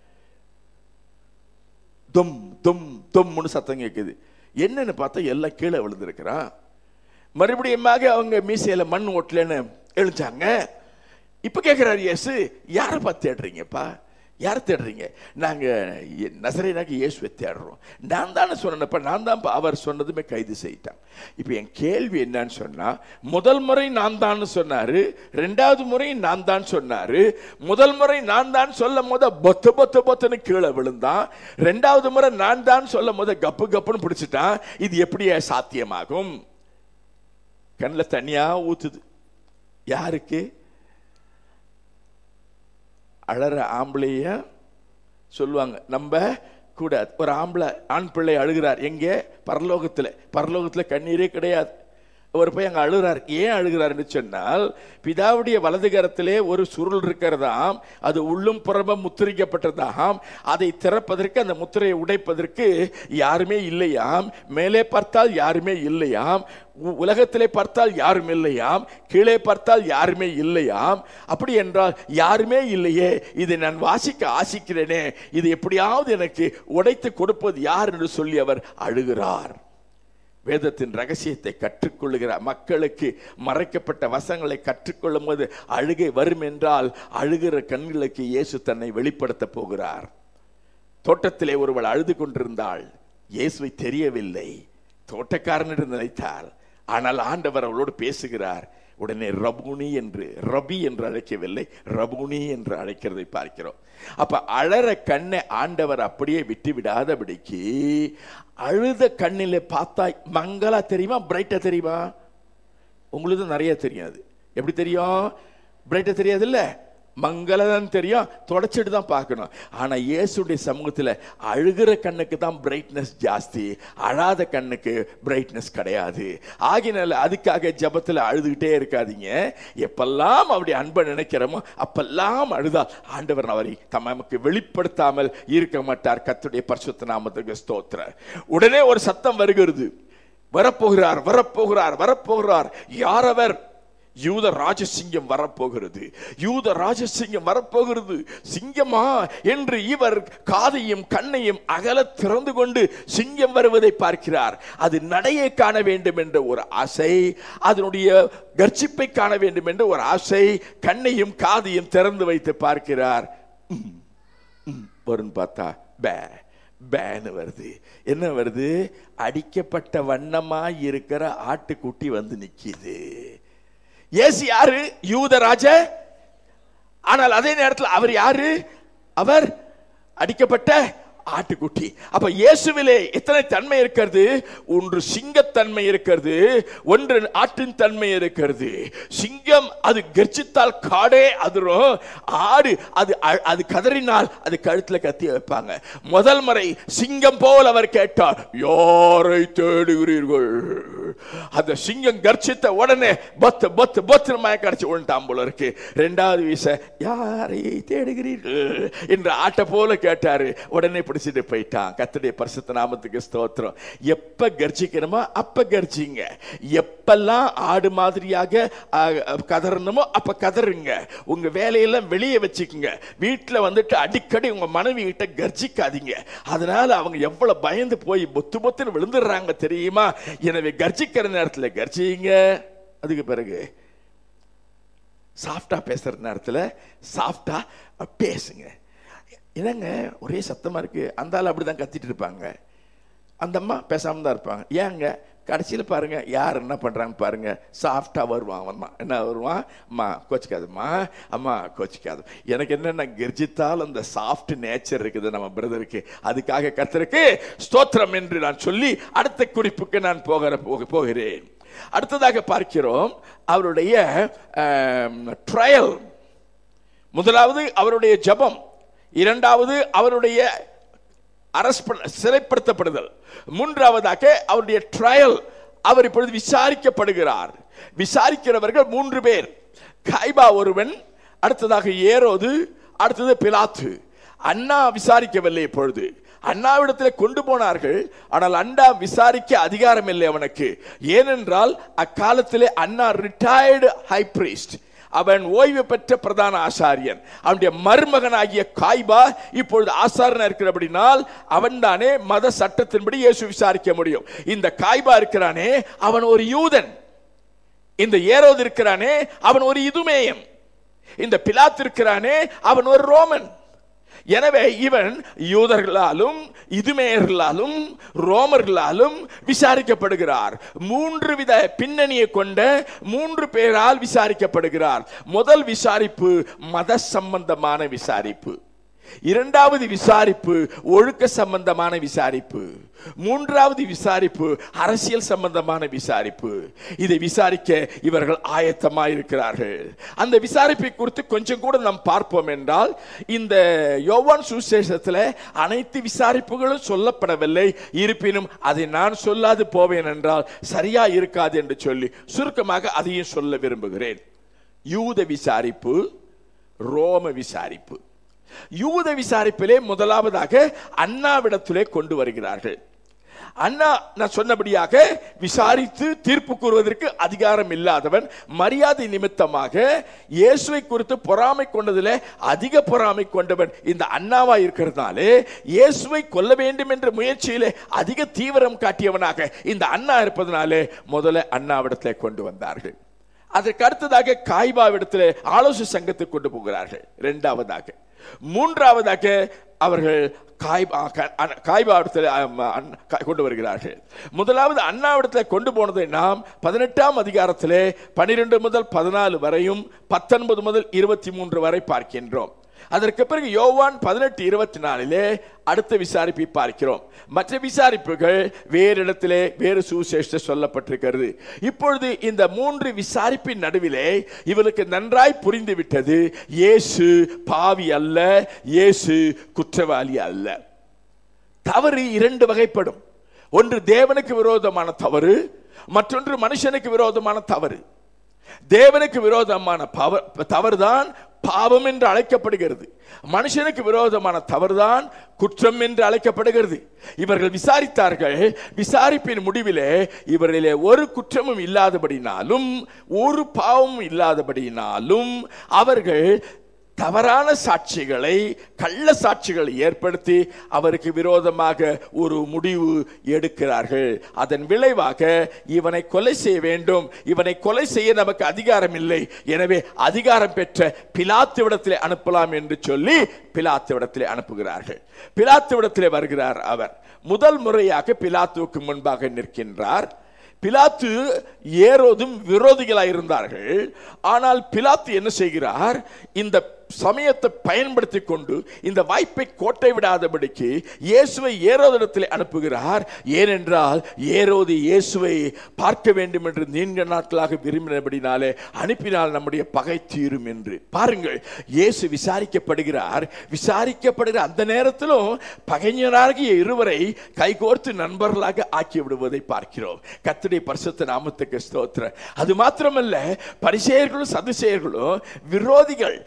தும் தும் தும்னு சத்தம் கேட்குது என்னன்னு பார்த்தா எல்லாம் கீழே விழுந்திருக்கிறான் மறுபடியும் அவங்க மீசையில மண் ஓட்டலன்னு எழுந்தாங்க இப்ப கேட்கிறாரு இயேசு யாரை பார்த்து தேடுறீங்கப்பா யாரை தேடுறீங்க நாங்க நசரேனாக்கு இயேசுவை தேடுறோம் நான் தானே சொன்னப்ப நான் தான் அவர் சொன்னதுமே கைது செய்யிட்டான் இப்போ என் கேள்வி என்னன்னு சொன்னா முதல் முறை நான் தான் சொன்னாரு ரெண்டாவது முறை நான் தான் சொன்னாரு முதல் முறை நான் தான் சொல்லும் போத பொத்து பொத்து பொத்துன்னு கீழே விழுந்தான் ரெண்டாவது முறை நான் தான் சொல்லும் போத கப்பு கப்புன்னு பிடிச்சிட்டான் இது எப்படியா சாத்தியமாகும் கண்ணில் தனியா ஊத்துது யாருக்கு அழற ஆம்பளைய சொல்லுவாங்க நம்ம கூட ஒரு ஆம்பளை ஆண் பிள்ளை அழுகிறார் எங்கே பரலோகத்தில் பரலோகத்தில் கண்ணீரே கிடையாது ஒரு போய் அங்கே அழுகிறார் ஏன் அழுகிறார்னு சொன்னால் பிதாவுடைய வலது கரத்திலே ஒரு சுருள் இருக்கிறதாம் அது உள்ளும் புறமும் முத்திரிக்கப்பட்டதாம் அதை திறப்பதற்கு அந்த முத்திரையை உடைப்பதற்கு யாருமே இல்லையாம் மேலே பார்த்தால் யாருமே இல்லையாம் உலகத்திலே பார்த்தால் யாரும் இல்லையாம் கீழே பார்த்தால் யாருமே இல்லையாம் அப்படி என்றால் யாருமே இல்லையே இதை நான் வாசிக்க ஆசிக்கிறேனே இது எப்படியாவது எனக்கு உடைத்து கொடுப்பது யார் என்று சொல்லி அவர் அழுகிறார் வேதத்தின் ரகசியத்தை கற்றுக்கொள்ளுகிற மக்களுக்கு மறைக்கப்பட்ட வசங்களை கற்றுக்கொள்ளும் போது அழுகை வரும் என்றால் அழுகிற கண்களுக்கு இயேசு தன்னை வெளிப்படுத்த போகிறார் தோட்டத்திலே ஒருவள் அழுது கொண்டிருந்தாள் இயேசுவை தெரியவில்லை தோட்டக்காரனிடம் நினைத்தாள் ஆனால் ஆண்டவர் அவளோடு பேசுகிறார் உடனே ரபுனி என்று ரபி என்று அழைக்கவில்லை ரபுனி என்று அழைக்கிறதை பார்க்கிறோம் அப்ப அழற கண்ணை ஆண்டவர் அப்படியே விட்டு விடாதபடிக்கு அழுத கண்ணில பார்த்தா மங்களா தெரியுமா பிரைட்டா தெரியுமா உங்களுக்கு நிறைய தெரியாது எப்படி தெரியும் பிரைட்டா தெரியாது இல்ல மங்களதான் தெரியும் தொடச்சிட்டு தான் பார்க்கணும் ஆனா இயேசுடைய சமூகத்தில் அழுகிற கண்ணுக்கு தான் பிரைட்னஸ் ஜாஸ்தி அழாத கண்ணுக்கு பிரைட்னஸ் கிடையாது ஆகினால அதுக்காக ஜபத்தில் அழுதுகிட்டே இருக்காதீங்க எப்பெல்லாம் அவருடைய அன்பை நினைக்கிறோமோ அப்பெல்லாம் அழுதா ஆண்டவர் அவரை தமக்கு வெளிப்படுத்தாமல் இருக்க மாட்டார் கத்துடைய பரிசுத்த நாமத்துக்கு ஸ்தோத்திர உடனே ஒரு சத்தம் வருகிறது வரப்போகிறார் வரப்போகிறார் வரப்போகிறார் யார் அவர் யூத ராஜசிங்கம் வரப்போகிறது யூத ராஜசிங்கம் வரப்போகிறது சிங்கமா என்று இவர் காதையும் கண்ணையும் அகல திறந்து கொண்டு சிங்கம் வருவதை பார்க்கிறார் அது நடையை காண வேண்டும் என்ற ஒரு ஆசை அதனுடைய கர்ச்சிப்பை காண வேண்டும் என்ற ஒரு ஆசை கண்ணையும் காதையும் திறந்து வைத்து பார்க்கிறார் வரும் பார்த்தா பே பேன்னு வருது என்ன வருது அடிக்கப்பட்ட வண்ணமாய் இருக்கிற ஆட்டுக்குட்டி வந்து நிக்குது இயேசு யாரு யூதராஜ ஆனால் அதே நேரத்தில் அவர் யாரு அவர் அடிக்கப்பட்ட ஆட்டுக்குட்டி அப்ப இயேசுவிலே எத்தனை தன்மை இருக்கிறது ஒன்று சிங்கத்தன்மை இருக்கிறது ஒன்று ஆட்டின் தன்மை இருக்கிறது சிங்கம் அது கர்ச்சித்தால் காடே அதிரும் ஆடு அது அது கதறினால் அது கழுத்துல கத்தி வைப்பாங்க முதல் முறை சிங்கம் போல் அவர் கேட்டார் யாரை தேடுகிறீர்கள் அந்த சிங்கம் கர்ச்சித்த உடனே பத்து பத்து பத்து மயக்க அடிச்சு விழுந்தான் போல இருக்கு ரெண்டாவது வீச யாரை தேடுகிறீர்கள் என்று ஆட்டை போல கேட்டாரு உடனே பிடிச்சிட்டு போயிட்டான் கர்த்தருடைய பரிசுத்த நாமத்துக்கு ஸ்தோத்திரம் எப்ப கர்ஜிக்கணுமோ அப்ப கர்ஜிங்க எப்பெல்லாம் ஆடு மாதிரியாக அஹ், அஹ், கதறணுமோ அப்ப கதறுங்க உங்க வேலையெல்லாம் வெளியே வச்சுக்குங்க வீட்டுல வந்துட்டு அடிக்கடி உங்க மனைவி கிட்ட கர்ஜிக்காதீங்க அதனால அவங்க எவ்வளவு பயந்து போய் பொத்து பொத்துன்னு விழுந்துடுறாங்க தெரியுமா எனவே கர்ஜிக்கிற நேரத்துல கர்ஜிங்க அதுக்கு பிறகு சாஃப்டா பேசுற நேரத்துல சாஃப்டா பேசுங்க என்னங்க ஒரே சத்தமா இருக்கு அந்த ஆள் அப்படிதான் கத்திட்டு இருப்பாங்க அந்த அம்மா பேசாம தான் இருப்பாங்க ஏங்க கடைசியில் பாருங்க யார் என்ன பண்றாங்க பாருங்க சாஃப்டா வருவான் அவன் தான். என்ன வருவான் அம்மா கோச்சிக்காதும்மா அம்மா கோச்சிக்காது எனக்கு என்னென்ன கெர்ஜித்தால் அந்த சாஃப்ட் நேச்சர் இருக்குது நம்ம பிரதருக்கு அதுக்காக கர்த்தருக்கு ஸ்தோத்திரம் என்று நான் சொல்லி அடுத்த குறிப்புக்கு நான் போகிற போக போகிறேன் அடுத்ததாக பார்க்கிறோம் அவருடைய ட்ரையல் முதலாவது அவருடைய ஜெபம் இரண்டாவது அவருடைய அரஸ்ட் பண்ண சிறைப்படுத்தப்படுதல் மூன்றாவதாக அவருடைய ட்ரையல் அவர் இப்பொழுது விசாரிக்கப்படுகிறார் விசாரிக்கிறவர்கள் மூன்று பேர் காய்பா ஒருவன் அடுத்ததாக ஏரோது அடுத்தது பிலாத்து அண்ணா விசாரிக்கவில்லை இப்பொழுது அண்ணாவிடத்தில் கொண்டு போனார்கள் ஆனால் அண்ணா விசாரிக்க அதிகாரம் இல்லை அவனுக்கு ஏனென்றால் அக்காலத்திலே அண்ணா ரிட்டையர்டு ஹை priest அவன் ஓய்வு பெற்ற பிரதான ஆசாரியன் அவனுடைய மருமகனாகிய காய்பா இப்பொழுது ஆசாரனா இருக்கிறபடினால் அவன் தானே மத சட்டத்தின்படி இயேசு விசாரிக்க முடியும் இந்த காய்பா இருக்கிறானே அவன் ஒரு யூதன் இந்த ஏரோது இருக்கிறானே அவன் ஒரு இதுமேயம் இந்த பிலாத் இருக்கிறானே அவன் ஒரு ரோமன் எனவே இவன் யூதர்களாலும் இதுமேயர்களாலும் ரோமர்களாலும் விசாரிக்கப்படுகிறார் மூன்று வித பின்னணியை கொண்ட மூன்று பேரால் விசாரிக்கப்படுகிறார் முதல் விசாரிப்பு மத சம்பந்தமான விசாரிப்பு இரண்டாவது விசாரிப்பு ஒழுக்க சம்பந்தமான விசாரிப்பு மூன்றாவது விசாரிப்பு அரசியல் சம்பந்தமான விசாரிப்பு இதை விசாரிக்க இவர்கள் ஆயத்தமாயிருக்கிறார்கள் அந்த விசாரிப்பை குறித்து கொஞ்சம் கூட நாம் பார்ப்போம் என்றால் இந்த யோவான் சுசேஷத்தில் அனைத்து விசாரிப்புகளும் சொல்லப்படவில்லை இருப்பினும் அதை நான் சொல்லாது போவேன் என்றால் சரியா இருக்காது என்று சொல்லி சுருக்கமாக அதையும் சொல்ல விரும்புகிறேன் யூத விசாரிப்பு ரோம விசாரிப்பு யூத விசாரிப்பிலே முதலாவதாக அண்ணாவிடத்திலே கொண்டு வருகிறார்கள் அண்ணா நான் சொன்னபடியாக விசாரித்து தீர்ப்பு கூறுவதற்கு அதிகாரம் இல்லாதவன் மரியாதை நிமித்தமாக இயேசுவை குறித்து பொறாமை கொண்டதிலே அதிக பொறாமை கொண்டவன் இந்த அண்ணாவா இருக்கிறதுனாலே இயேசுவை கொல்ல வேண்டும் என்ற முயற்சியிலே அதிக தீவிரம் காட்டியவனாக இந்த அண்ணா இருப்பதனாலே முதல்ல அண்ணாவிடத்திலே கொண்டு வந்தார்கள் அதற்கு அடுத்ததாக காய்பாவிடத்தில் ஆலோசனை சங்கத்துக்கு கொண்டு போகிறார்கள் இரண்டாவதாக மூன்றாவதாக அவர்கள் காய்பாவிடத்தில் கொண்டு வருகிறார்கள் முதலாவது அண்ணாவிடத்தில் கொண்டு போனதை நாம் பதினெட்டாம் அதிகாரத்திலே பனிரெண்டு முதல் பதினாலு வரையும் பத்தொன்பது முதல் இருபத்தி மூன்று வரை பார்க்கின்றோம் அதற்கு பிறகு யோவான் பதினெட்டு இருபத்தி நாலிலே அடுத்த விசாரிப்பை பார்க்கிறோம் மற்ற விசாரிப்புகள் வேறு இடத்திலே வேறு சுசேஷ சொல்லப்பட்டிருக்கிறது இப்பொழுது இந்த மூன்று விசாரிப்பின் நடுவிலே இவளுக்கு நன்றாய் புரிந்து விட்டது இயேசு பாவி அல்ல இயேசு குற்றவாளி அல்ல தவறு இரண்டு வகைப்படும் ஒன்று தேவனுக்கு விரோதமான தவறு மற்றொன்று மனுஷனுக்கு விரோதமான தவறு தேவனுக்கு விரோதமான தவறுதான் பாவம் என்று அழைக்கப்படுகிறது மனுஷனுக்கு விரோதமான தவறுதான் குற்றம் என்று அழைக்கப்படுகிறது இவர்கள் விசாரித்தார்கள் விசாரிப்பின் முடிவிலே இவரிலே ஒரு குற்றமும் இல்லாதபடினாலும் ஒரு பாவமும் இல்லாதபடினாலும் அவர்கள் தவறான சாட்சிகளை கள்ள சாட்சிகளை ஏற்படுத்தி அவருக்கு விரோதமாக ஒரு முடிவு எடுக்கிறார்கள் அதன் விளைவாக இவனை கொலை செய்ய வேண்டும் இவனை கொலை செய்ய நமக்கு அதிகாரம் இல்லை எனவே அதிகாரம் பெற்ற பிலாத்துவிடத்திலே அனுப்பலாம் என்று சொல்லி பிலாத்துவிடத்திலே அனுப்புகிறார்கள் பிலாத்துவிடத்திலே வருகிறார் அவர் முதல் முறையாக பிலாத்துவுக்கு முன்பாக நிற்கின்றார் பிலாத்து ஏரோதும் விரோதிகளாக இருந்தார்கள் ஆனால் பிலாத்து என்ன செய்கிறார் இந்த சமயத்தை பயன்படுத்தி கொண்டு இந்த வாய்ப்பை கோட்டை விடாதபடிக்கு இயேசுவை ஏரோதிடத்தில் அனுப்புகிறார் ஏனென்றால் ஏரோது இயேசுவை பார்க்க வேண்டும் என்று நீண்ட நாட்களாக விரும்பினபடினாலே அனுப்பினால் நம்முடைய பகை தீரும் என்று பாருங்கள் இயேசு விசாரிக்கப்படுகிறார் விசாரிக்கப்படுகிற அந்த நேரத்திலும் பகைஞராகிய இருவரை கைகோர்த்து நண்பர்களாக ஆக்கி விடுவதை பார்க்கிறோம் கத்துடைய பரிசுத்த நாமத்துக்கு ஸ்தோத்திர அது மாத்திரமல்ல பரிசெயர்களும் சதுசெயர்களும் விரோதிகள்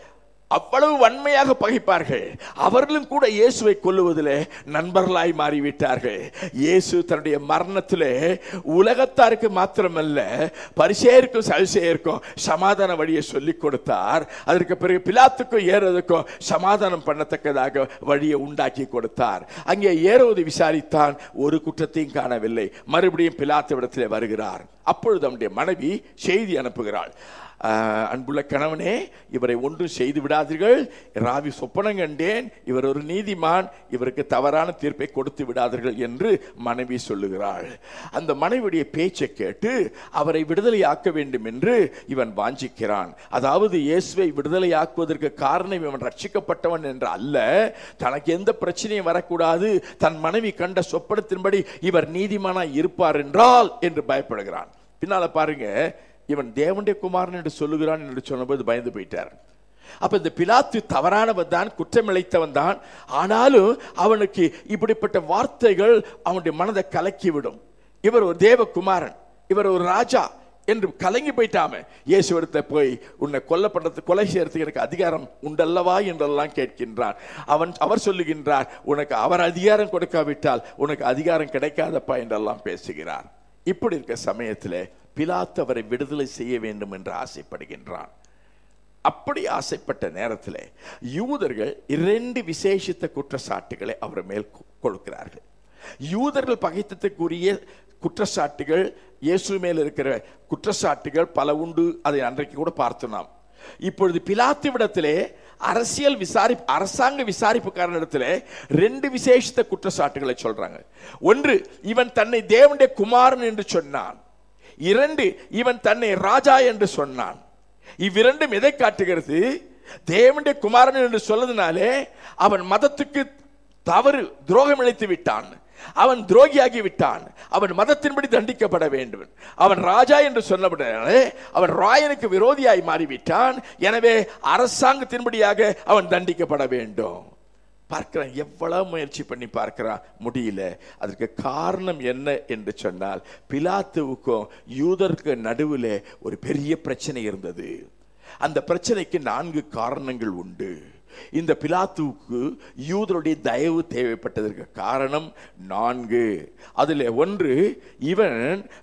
அவ்வளவு வன்மையாக பகைப்பார்கள் அவர்களும் கூட இயேசுவை கொல்லுவதிலே நண்பர்களாய் மாறிவிட்டார்கள் இயேசு தன்னுடைய மரணத்திலே உலகத்தாருக்கு மாத்திரமல்ல பரிசேருக்கும் சவிசேருக்கும் சமாதான வழியை சொல்லிக் கொடுத்தார் அதற்கு பிறகு பிலாத்துக்கும் ஏறுவதற்கும் சமாதானம் பண்ணத்தக்கதாக வழியை உண்டாக்கி கொடுத்தார் அங்கே ஏறுவது விசாரித்தான் ஒரு குற்றத்தையும் காணவில்லை மறுபடியும் பிலாத்து இடத்திலே வருகிறார் அப்பொழுது அவனுடைய மனைவி செய்தி அனுப்புகிறாள் ஆஹ், அன்புள்ள கணவனே இவரை ஒன்றும் செய்து விடாதீர்கள் ராவி சொப்பனம் கண்டேன் இவர் ஒரு நீதிமான் இவருக்கு தவறான தீர்ப்பை கொடுத்து விடாதீர்கள் என்று மனைவி சொல்லுகிறாள் அந்த மனைவியுடைய பேச்சை கேட்டு அவரை விடுதலையாக்க வேண்டும் என்று இவன் வாஞ்சிக்கிறான் அதாவது இயேசுவை விடுதலையாக்குவதற்கு காரணம் இவன் ரட்சிக்கப்பட்டவன் என்று அல்ல தனக்கு எந்த பிரச்சனையும் வரக்கூடாது தன் மனைவி கண்ட சொப்பனத்தின்படி இவர் நீதிமானாய் இருப்பார் என்றால் என்று பயப்படுகிறான் பின்னால பாருங்க இவன் தேவனுடைய குமாரன் என்று சொல்லுகிறான் என்று சொன்னபோது பயந்து போயிட்டார் அப்ப இந்த பிலாத்து தவறானவன் தான் குற்றமிழைத்தவன் தான் ஆனாலும் அவனுக்கு இப்படிப்பட்ட வார்த்தைகள் அவனுடைய மனதை கலக்கிவிடும் இவர் ஒரு தேவகுமாரன் இவர் ஒரு ராஜா என்று கலங்கி போயிட்டாம இயேசுவிடத்தை போய் உன்னை கொல்ல பண்றது கொலை செய்யறதுக்கு எனக்கு அதிகாரம் உண்டல்லவா என்றெல்லாம் கேட்கின்றான் அவன் அவர் சொல்லுகின்றார் உனக்கு அவர் அதிகாரம் கொடுக்காவிட்டால் உனக்கு அதிகாரம் கிடைக்காதப்பா என்றெல்லாம் பேசுகிறார் இப்படி இருக்க சமயத்தில் பிலாத்து அவரை விடுதலை செய்ய வேண்டும் என்று ஆசைப்படுகின்றான் அப்படி ஆசைப்பட்ட நேரத்தில் யூதர்கள் இரண்டு விசேஷித்த குற்றச்சாட்டுகளை அவர் மேல் கொ- கொடுக்கிறார்கள் யூதர்கள் பகைத்தத்துக்குரிய குற்றச்சாட்டுகள் இயேசு மேல் இருக்கிற குற்றச்சாட்டுகள் பல உண்டு அதை அன்றைக்கு கூட பார்த்தோம் நாம் இப்பொழுது பிலாத்துவிடத்திலே அரசியல் விசாரி அரசாங்க விசாரிப்புக்காரனிடத்திலே ரெண்டு விசேஷித்த குற்றச்சாட்டுகளை சொல்றாங்க ஒன்று இவன் தன்னை தேவனுடைய குமாரன் என்று சொன்னான் இரண்டு இவன் தன்னை ராஜா என்று சொன்னான் இவ்விரண்டும் எதை காட்டுகிறது தேவனுடைய குமாரன் என்று சொல்லதுனாலே அவன் மதத்துக்கு தவறு துரோகம் இழைத்து விட்டான் அவன் துரோகியாகி விட்டான் அவன் மதத்தின்படி தண்டிக்கப்பட வேண்டும் அவன் ராஜா என்று சொன்னபடினாலே அவன் ராயனுக்கு விரோதியாய் மாறிவிட்டான் எனவே அரசாங்கத்தின்படியாக அவன் தண்டிக்கப்பட வேண்டும் பார்க்கிறான் எவ்வளவு முயற்சி பண்ணி பார்க்கிறான் முடியல அதற்கு காரணம் என்ன என்று சொன்னால் பிலாத்துவுக்கும் யூதருக்கு நடுவில் ஒரு பெரிய பிரச்சனை இருந்தது அந்த பிரச்சனைக்கு நான்கு காரணங்கள் உண்டு இந்த பிலாத்துவுக்கு யூதருடைய தயவு தேவைப்பட்டதற்கு காரணம் நான்கு அதில் ஒன்று இவன்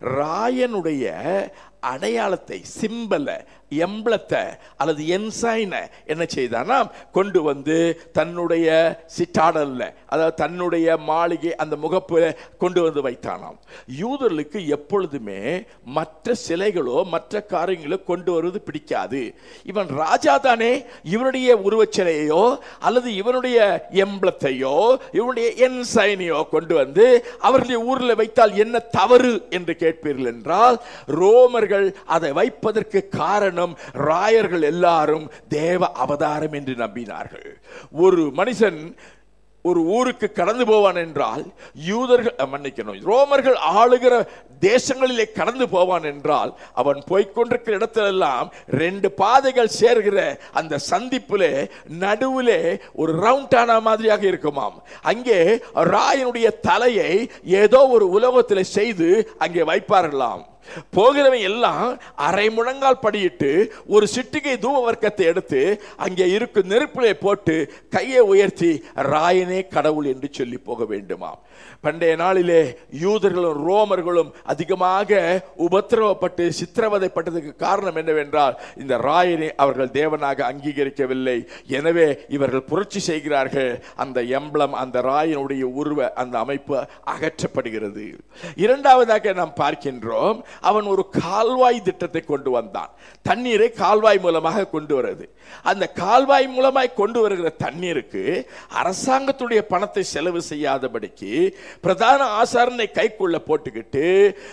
ராயனுடைய அடையாளத்தை சிம்பலை எம்பளத்தை அல்லது என்சைனை என்ன செய்தானாம் கொண்டு வந்து தன்னுடைய சிட்டாடல்ல அதாவது தன்னுடைய மாளிகை அந்த முகப்பு கொண்டு வந்து வைத்தானாம் யூதர்களுக்கு எப்பொழுதுமே மற்ற சிலைகளோ மற்ற காரியங்களோ கொண்டு வருவது பிடிக்காது இவன் ராஜா தானே இவனுடைய உருவச்சிலையோ அல்லது இவனுடைய எம்பளத்தையோ இவனுடைய என்சைனையோ கொண்டு வந்து அவர்களுடைய ஊரில் வைத்தால் என்ன தவறு என்று கேட்பீர்கள் என்றால் ரோமர்கள் அதை வைப்பதற்கு காரணம் ராயர்கள் எல்லாரும் தேவ அவதாரம் என்று நம்பினார்கள் ஒரு மனுஷன் ஒரு ஊருக்கு கடந்து போவான் என்றால் யூதர்கள் அஹ், மன்னிக்கணும் ரோமர்கள் ஆளுகிற தேசங்களிலே கடந்து போவான் என்றால் அவன் போய்க்கொண்டிருக்கிற இடத்திலெல்லாம் ரெண்டு பாதைகள் சேர்கிற அந்த சந்திப்பிலே நடுவிலே ஒரு ரவுண்டானா மாதிரியாக இருக்குமாம் அங்கே ராயனுடைய தலையை ஏதோ ஒரு உலகத்தில் செய்து அங்கே வைப்பார்களாம் போகிறவன் எல்லாம் அரை முழங்கால் படியிட்டு ஒரு சிட்டிகை தூப வர்க்கத்தை எடுத்து அங்கே இருக்கும் நெருப்பிலே போட்டு கையை உயர்த்தி ராயனே கடவுள் என்று சொல்லி போக வேண்டுமாம் பண்டைய நாளிலே யூதர்களும் ரோமர்களும் அதிகமாக உபத்திரவப்பட்டு சித்திரவதைப்பட்டதுக்கு காரணம் என்னவென்றால் இந்த ராயனை அவர்கள் தேவனாக அங்கீகரிக்கவில்லை எனவே இவர்கள் புரட்சி செய்கிறார்கள் அந்த எம்பளம் அந்த ராயனுடைய உருவ அந்த அமைப்பு அகற்றப்படுகிறது இரண்டாவதாக நாம் பார்க்கின்றோம் அவன் ஒரு கால்வாய் திட்டத்தை கொண்டு வந்தான் தண்ணீரை கால்வாய் மூலமாக கொண்டு வருது அந்த கால்வாய் மூலமாய் கொண்டு வருகிற தண்ணீருக்கு அரசாங்கத்துடைய பணத்தை செலவு செய்யாதபடிக்கு பிரதான ஆசாரனை கைக்குள்ள போட்டுக்கிட்டு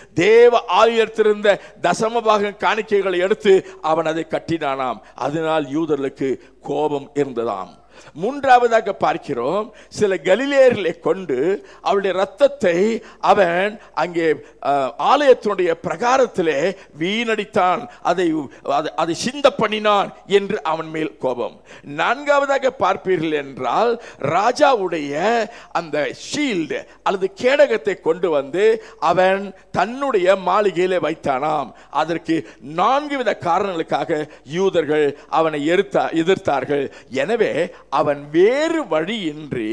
தேவ ஆலயத்திருந்த தசமபாகம் காணிக்கைகளை எடுத்து அவன் அதை கட்டினானாம் அதனால் யூதர்களுக்கு கோபம் இருந்ததாம் மூன்றாவதாக பார்க்கிறோம் சில கலிலேயர்களை கொண்டு அவளுடைய ரத்தத்தை அவன் அங்கே அஹ், ஆலயத்தினுடைய பிரகாரத்திலே வீணடித்தான் அதை அதை- அதை சிந்த பண்ணினான் என்று அவன் மேல் கோபம் நான்காவதாக பார்ப்பீர்கள் என்றால் ராஜாவுடைய அந்த ஷீல்டு அல்லது கேடகத்தை கொண்டு வந்து அவன் தன்னுடைய மாளிகையிலே வைத்தானாம் அதற்கு நான்கு வித காரணங்களுக்காக யூதர்கள் அவனை எதிர்த்தா எதிர்த்தார்கள் எனவே அவன் வேறு வழியின்றி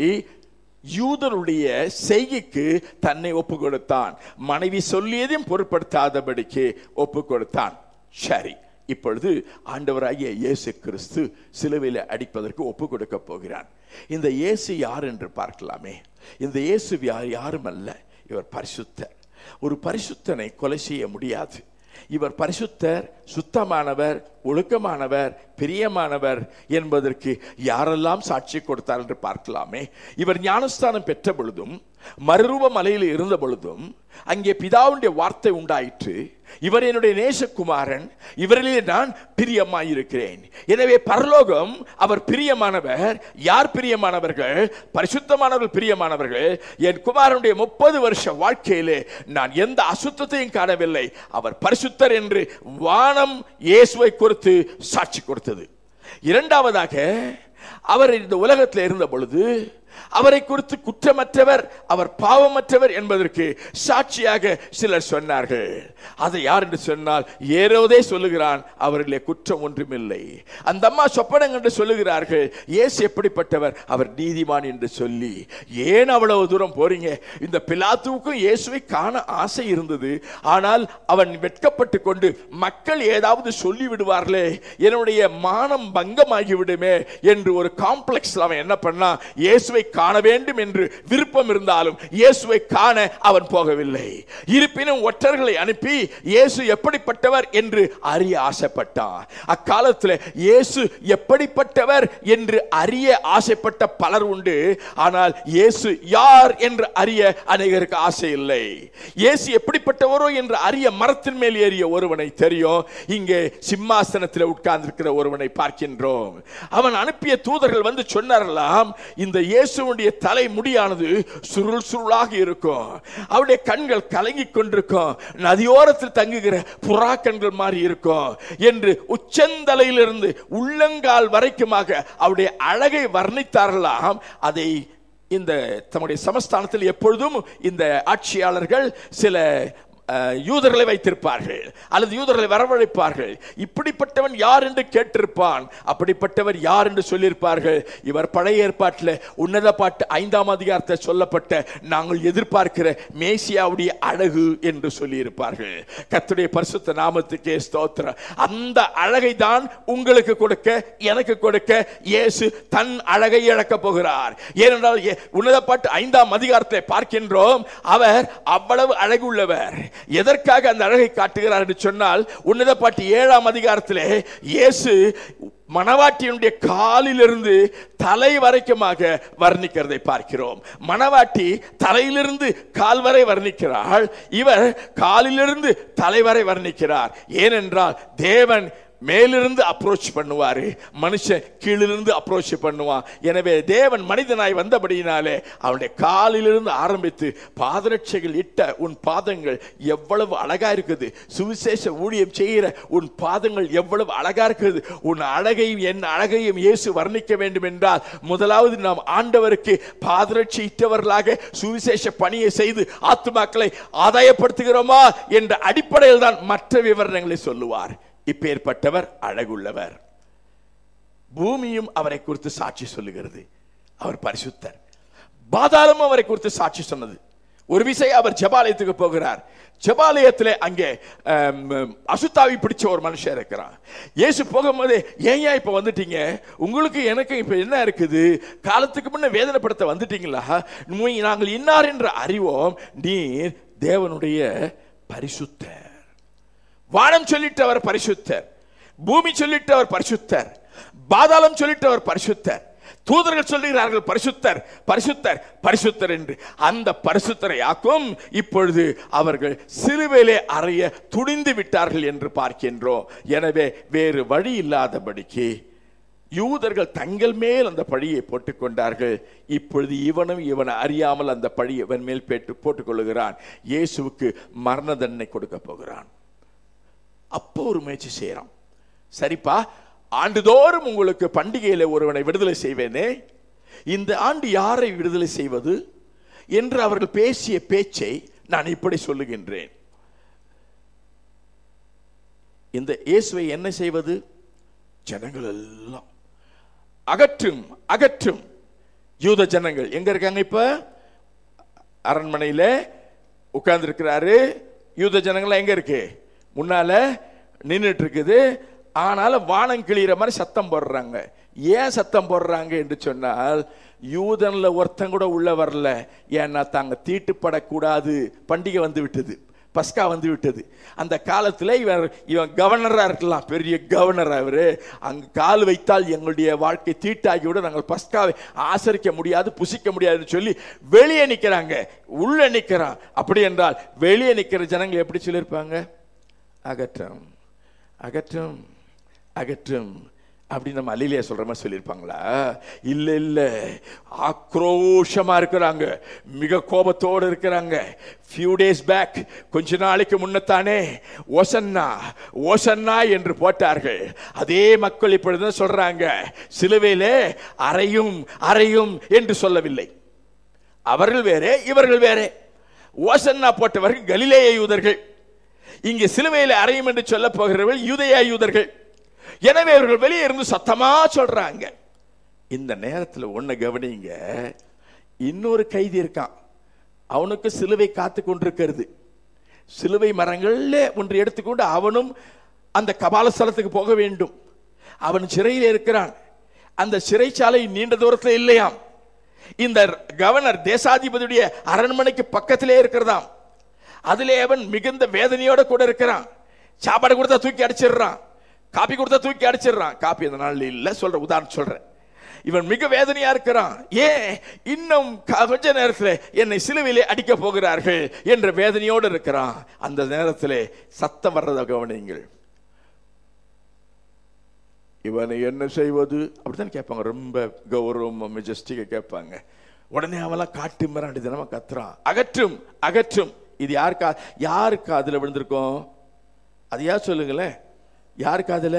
யூதருடைய செய்கைக்கு தன்னை ஒப்பு கொடுத்தான் மனைவி சொல்லியதையும் பொருட்படுத்தாதபடிக்கு ஒப்பு கொடுத்தான் சரி இப்பொழுது ஆண்டவராகிய இயேசு கிறிஸ்து சிலுவையில் அடிப்பதற்கு ஒப்பு கொடுக்க போகிறான் இந்த இயேசு யார் என்று பார்க்கலாமே இந்த இயேசு யார் யாரும் அல்ல இவர் பரிசுத்தர் ஒரு பரிசுத்தனை கொலை செய்ய முடியாது இவர் பரிசுத்தர் சுத்தமானவர் ஒழுக்கமானவர் பிரியமானவர் என்பதற்கு யாரெல்லாம் சாட்சி கொடுத்தார் என்று பார்க்கலாமே இவர் ஞானஸ்தானம் பெற்ற பொழுதும் மறுரூப மலையில் இருந்த பொழுதும் அங்கே பிதாவுடைய வார்த்தை உண்டாயிற்று இவர் என்னுடைய நேசகுமாரன் இவரிலே நான் பிரியமாயிருக்கிறேன் எனவே பரலோகம் அவர் பிரியமானவர் யார் பிரியமானவர்கள் பரிசுத்தமானவர்கள் பிரியமானவர்கள் என் குமாரனுடைய முப்பது வருஷ வாழ்க்கையிலே நான் எந்த அசுத்தத்தையும் காணவில்லை அவர் பரிசுத்தர் என்று வானம் இயேசுவை குறித்து சாட்சி கொடுத்தது இரண்டாவதாக அவர் இந்த உலகத்தில் இருந்த பொழுது அவரை குறித்து குற்றமற்றவர் அவர் பாவமற்றவர் என்பதற்கு சாட்சியாக சிலர் சொன்னார்கள் அதை யார் என்று சொன்னால் ஏரோதே சொல்லுகிறான் அவரிலே குற்றம் ஒன்றுமில்லை அந்த அம்மா சொப்பனம் என்று சொல்லுகிறார்கள் இயேசு எப்படிப்பட்டவர் அவர் நீதிமான் என்று சொல்லி ஏன் அவ்வளவு தூரம் போறீங்க இந்த பிலாத்துவுக்கும் இயேசுவை காண ஆசை இருந்தது ஆனால் அவன் வெட்கப்பட்டு கொண்டு மக்கள் ஏதாவது சொல்லி விடுவார்களே என்னுடைய மானம் பங்கமாகி விடுமே என்று ஒரு காம்ப்ளெக்ஸ் அவன் என்ன பண்ணா இயேசுவை காண வேண்டும் என்று விருப்பம் இருந்தாலும் இயேசுவை காண அவன் போகவில்லை இருப்பினும் ஒற்றர்களை அனுப்பி இயேசு எப்படிப்பட்டவர் என்று அறிய ஆசைப்பட்டான் அக்காலத்தில் இயேசு எப்படிப்பட்டவர் என்று அறிய ஆசைப்பட்ட பலர் உண்டு ஆனால் இயேசு யார் என்று அறிய அநேகருக்கு ஆசை இல்லை இயேசு எப்படிப்பட்டவரோ என்று அறிய மரத்தின் மேல் ஏறிய ஒருவனை தெரியும் இங்கே சிம்மாசனத்தில் உட்கார்ந்திருக்கிற ஒருவனை பார்க்கின்றோம் அவன் அனுப்பிய தூதர்கள் வந்து சொன்னார்களாம் இந்த இயேசுவுடைய தலை முடியானது சுருள் சுருளாக இருக்கும் அவருடைய கண்கள் கலங்கிக் கொண்டிருக்கும் நதியோரத்தில் தங்குகிற புறா கண்கள் மாதிரி இருக்கும் என்று உச்சந்தலையிலிருந்து உள்ளங்கால் வரைக்குமாக அவருடைய அழகை வர்ணித்தார்களாம் அதை இந்த தம்முடைய சமஸ்தானத்தில் எப்பொழுதும் இந்த ஆட்சியாளர்கள் சில அஹ், யூதர்களை வைத்திருப்பார்கள் அல்லது யூதர்களை வரவழைப்பார்கள் இப்படிப்பட்டவன் யார் என்று கேட்டிருப்பான் அப்படிப்பட்டவர் யார் என்று சொல்லியிருப்பார்கள் இவர் பழைய ஏற்பாட்டில் உன்னத பாட்டு ஐந்தாம் அதிகாரத்தில் சொல்லப்பட்ட நாங்கள் எதிர்பார்க்கிற மேசியாவுடைய அழகு என்று சொல்லியிருப்பார்கள் கர்த்தருடைய பரிசுத்த நாமத்துக்கே ஸ்தோத்திரம் அந்த அழகை தான் உங்களுக்கு கொடுக்க எனக்கு கொடுக்க இயேசு தன் அழகை இழக்க போகிறார் ஏனென்றால் ஏ- உன்னத பாட்டு ஐந்தாம் அதிகாரத்தை பார்க்கின்றோம் அவர் அவ்வளவு அழகுள்ளவர் எதற்காக அந்த அழகை காட்டுகிறார் என்று சொன்னால் உன்னத பாட்டு ஏழாம் அதிகாரத்திலே இயேசு மணவாட்டியினுடைய காலிலிருந்து தலை வரைக்குமாக வர்ணிக்கிறதை பார்க்கிறோம் மணவாட்டி தலையிலிருந்து கால் வரை வர்ணிக்கிறாள் இவர் காலிலிருந்து தலை வரை வர்ணிக்கிறார் ஏனென்றால் தேவன் மேலிருந்து அப்ரோச் பண்ணுவாரு மனுஷன் கீழிருந்து அப்ரோச் பண்ணுவான் எனவே தேவன் மனிதனாய் வந்தபடியினாலே அவனுடைய காலிலிருந்து ஆரம்பித்து பாதரட்சைகள் இட்ட உன் பாதங்கள் எவ்வளவு அழகா இருக்குது சுவிசேஷ ஊழியம் செய்கிற உன் பாதங்கள் எவ்வளவு அழகா இருக்குது உன் அழகையும் என் அழகையும் இயேசு வர்ணிக்க வேண்டும் என்றால் முதலாவது நாம் ஆண்டவருக்கு பாதரட்சி இட்டவர்களாக சுவிசேஷ பணியை செய்து ஆத்துமாக்களை ஆதாயப்படுத்துகிறோமா என்ற அடிப்படையில் தான் மற்ற விவரணங்களை சொல்லுவார் இப்பேற்பட்டவர் அழகுள்ளவர் பூமியும் அவரை குறித்து சாட்சி சொல்லுகிறது அவர் பரிசுத்தர் பாதாளமும் அவரை குறித்து சாட்சி சொன்னது ஒரு விசை அவர் ஜபாலயத்துக்கு போகிறார் ஜபாலயத்தில் அங்கே ஆம், அசுத்தாவி பிடிச்ச ஒரு மனுஷன் இருக்கிறான் இயேசு போகும்போது ஏன் இப்ப வந்துட்டீங்க உங்களுக்கு எனக்கு இப்ப என்ன இருக்குது காலத்துக்கு முன்ன வேதனைப்படுத்த வந்துட்டீங்களா உம்மை நாங்கள் இன்னார் என்று அறிவோம் நீர் தேவனுடைய பரிசுத்தர் வானம் சொல்லிட்டு அவர் பரிசுத்தர் பூமி சொல்லிட்டு அவர் பரிசுத்தர் பாதாளம் சொல்லிட்டு அவர் பரிசுத்தர் தூதர்கள் சொல்லுகிறார்கள் பரிசுத்தர் பரிசுத்தர் பரிசுத்தர் என்று அந்த பரிசுத்தரை ஆக்கும் இப்பொழுது அவர்கள் சிலுவையிலே அறைய துணிந்து விட்டார்கள் என்று பார்க்கின்றோம் எனவே வேறு வழி இல்லாதபடிக்கு யூதர்கள் தங்கள் மேல் அந்த பழியை போட்டுக்கொண்டார்கள் இப்பொழுது இவனும் இவன் அறியாமல் அந்த பழியை இவன் மேல் பேட்டு போட்டுக்கொள்ளுகிறான் இயேசுவுக்கு மரண தண்டனை கொடுக்க போகிறான் அப்போ ஒரு முயற்சி செய்யறான் சரிப்பா ஆண்டுதோறும் உங்களுக்கு பண்டிகையில ஒருவனை விடுதலை செய்வேனே இந்த ஆண்டு யாரை விடுதலை செய்வது என்று அவர்கள் பேசிய பேச்சை நான் இப்படி சொல்லுகின்றேன் இந்த இயேசுவை என்ன செய்வது ஜனங்கள் எல்லாம் அகற்றும் அகற்றும் யூத ஜனங்கள் எங்க இருக்காங்க இப்ப அரண்மனையில உட்கார்ந்து இருக்கிறாரு யூத ஜனங்கள் எங்க இருக்கு முன்னால நின்றுட்டு இருக்குது ஆனாலும் வானம் கிளியிற மாதிரி சத்தம் போடுறாங்க ஏன் சத்தம் போடுறாங்க என்று சொன்னால் யூதன்ல ஒருத்தன் கூட உள்ள வரல ஏன்னா தாங்க தீட்டுப்படக்கூடாது பண்டிகை வந்து விட்டது பஸ்கா வந்து விட்டது அந்த காலத்துல இவன் இவன் கவர்னரா இருக்கலாம் பெரிய கவர்னர் அவரு அங்க கால் வைத்தால் எங்களுடைய வாழ்க்கை தீட்டாகிவிட நாங்கள் பஸ்காவை ஆசரிக்க முடியாது புசிக்க முடியாதுன்னு சொல்லி வெளியே நிக்கிறாங்க உள்ள நிக்கிறான் அப்படி என்றால் வெளியே நிக்கிற ஜனங்கள் எப்படி சொல்லியிருப்பாங்க அகற்றம் அகற்றம் அகற்றும் அப்படி நம்ம அலிலியா சொல்ற மாதிரி சொல்லியிருப்பாங்களா இல்ல இல்ல ஆக்ரோஷமா இருக்கிறாங்க மிக கோபத்தோடு இருக்கிறாங்க ஃபியூ டேஸ் பேக் கொஞ்ச நாளைக்கு முன்னத்தானே ஓசன்னா ஓசன்னா என்று போட்டார்கள் அதே மக்கள் இப்பொழுது சொல்றாங்க சிலுவையிலே அறையும் அறையும் என்று சொல்லவில்லை அவர்கள் வேறே இவர்கள் வேறே ஓசன்னா போட்டவர்கள் கலிலேய யூதர்கள் இங்கே சிலுவையில் அறையும் என்று சொல்ல போகிறவர்கள் யூதயா யூதர்கள் எனவே அவர்கள் வெளியே இருந்து சத்தமா சொல்றாங்க இந்த நேரத்தில் ஒண்ணு கவனிங்க இன்னொரு கைதி இருக்கான் அவனுக்கு சிலுவை காத்து கொண்டிருக்கிறது சிலுவை மரங்கள்ல ஒன்று எடுத்துக்கொண்டு அவனும் அந்த கபாலஸ்தலத்துக்கு போக வேண்டும் அவன் சிறையில் இருக்கிறான் அந்த சிறைச்சாலை நீண்ட தூரத்தில் இல்லையாம் இந்த கவர்னர் தேசாதிபதியுடைய அரண்மனைக்கு பக்கத்திலே இருக்கிறதாம் அதிலே அவன் மிகுந்த வேதனையோட கூட இருக்கிறான் சாப்பாடு கொடுத்தா தூக்கி அடிச்சிடுறான் காப்பி கொடுத்தா தூக்கி அடிச்சிடுறான் காப்பி அந்த நாள்ல இல்ல சொல்ற உதாரணம் சொல்றேன் இவன் மிக வேதனையா இருக்கிறான் ஏன் இன்னும் க- கொஞ்ச நேரத்தில் என்னை சிலுவையிலே அடிக்க போகிறார்கள் என்ற வேதனையோடு இருக்கிறான் அந்த நேரத்திலே சத்தம் வர்றதை கவனியுங்கள் இவனை என்ன செய்வது அப்படித்தான் கேட்பாங்க ரொம்ப கௌரவம் மெஜஸ்டிக்கா கேட்பாங்க உடனே அவெல்லாம் காட்டு மிராண்டி தினமா கத்துறான் அகற்றும் அகற்றும் இது யார் கா யார் காதுல விழுந்திருக்கோம் அது யார் சொல்லுங்களேன் யார் காதுல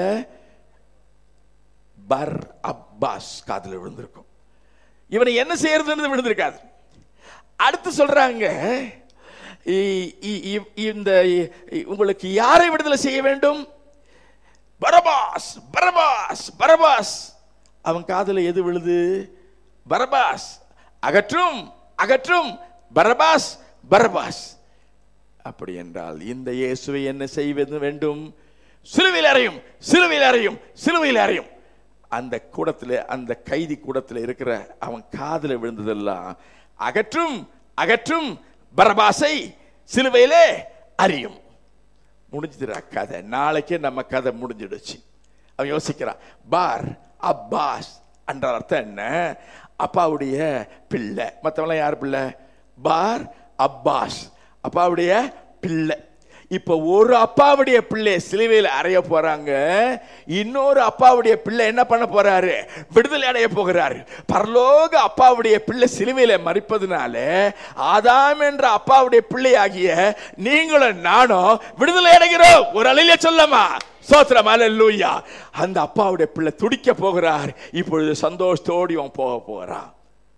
பர் அப்பாஸ் காதுல விழுந்திருக்கும் இவனை என்ன செய்யறதுன்னு விழுந்திருக்காது அடுத்து சொல்றாங்க இ- இ- இ- இந்த இ- உங்களுக்கு யாரை விடுதலை செய்ய வேண்டும் பரபாஸ் பரபாஸ் பரபாஸ் அவன் காதுல எது விழுது பரபாஸ் அகற்றும் அகற்றும் பரபாஸ் பரபாஸ் அப்படி என்றால் இந்த இயேசுவை என்ன செய்வது வேண்டும் சிலுவையில் அறையும் சிலுவையில் அறையும் சிலுவையில் அறையும் அந்த கூடத்தில் அந்த கைதி கூடத்தில் இருக்கிற அவன் காதுல விழுந்ததெல்லாம் அகற்றும் அகற்றும் பரபாசை சிலுவையிலே அறியும் முடிஞ்சுதுடா கதை நாளைக்கே நம்ம கதை முடிஞ்சிடுச்சு அவன் யோசிக்கிறான் பார் அப்பாஸ் என்ற அர்த்தம் என்ன அப்பாவுடைய பிள்ளை மற்றவங்களாம் யார் பிள்ளை பார் அப்பாஸ் அப்பாவுடைய பிள்ளை இப்ப ஒரு அப்பாவுடைய பிள்ளை சிலுவையில் அறைய போறாங்க இன்னொரு அப்பாவுடைய பிள்ளை என்ன பண்ண போறாரு விடுதலை அடைய போகிறாரு பரலோக அப்பாவுடைய பிள்ளை சிலுவையில மறிப்பதுனால ஆதாம் என்ற அப்பாவுடைய பிள்ளையாகிய நீங்களும் நானும் விடுதலை அடைகிறோம் ஒரு அலையில சொல்லமா சோத்திரம் அல்லூயா அந்த அப்பாவுடைய பிள்ளை துடிக்க போகிறார் இப்பொழுது சந்தோஷத்தோடு இவன் போக போகிறான்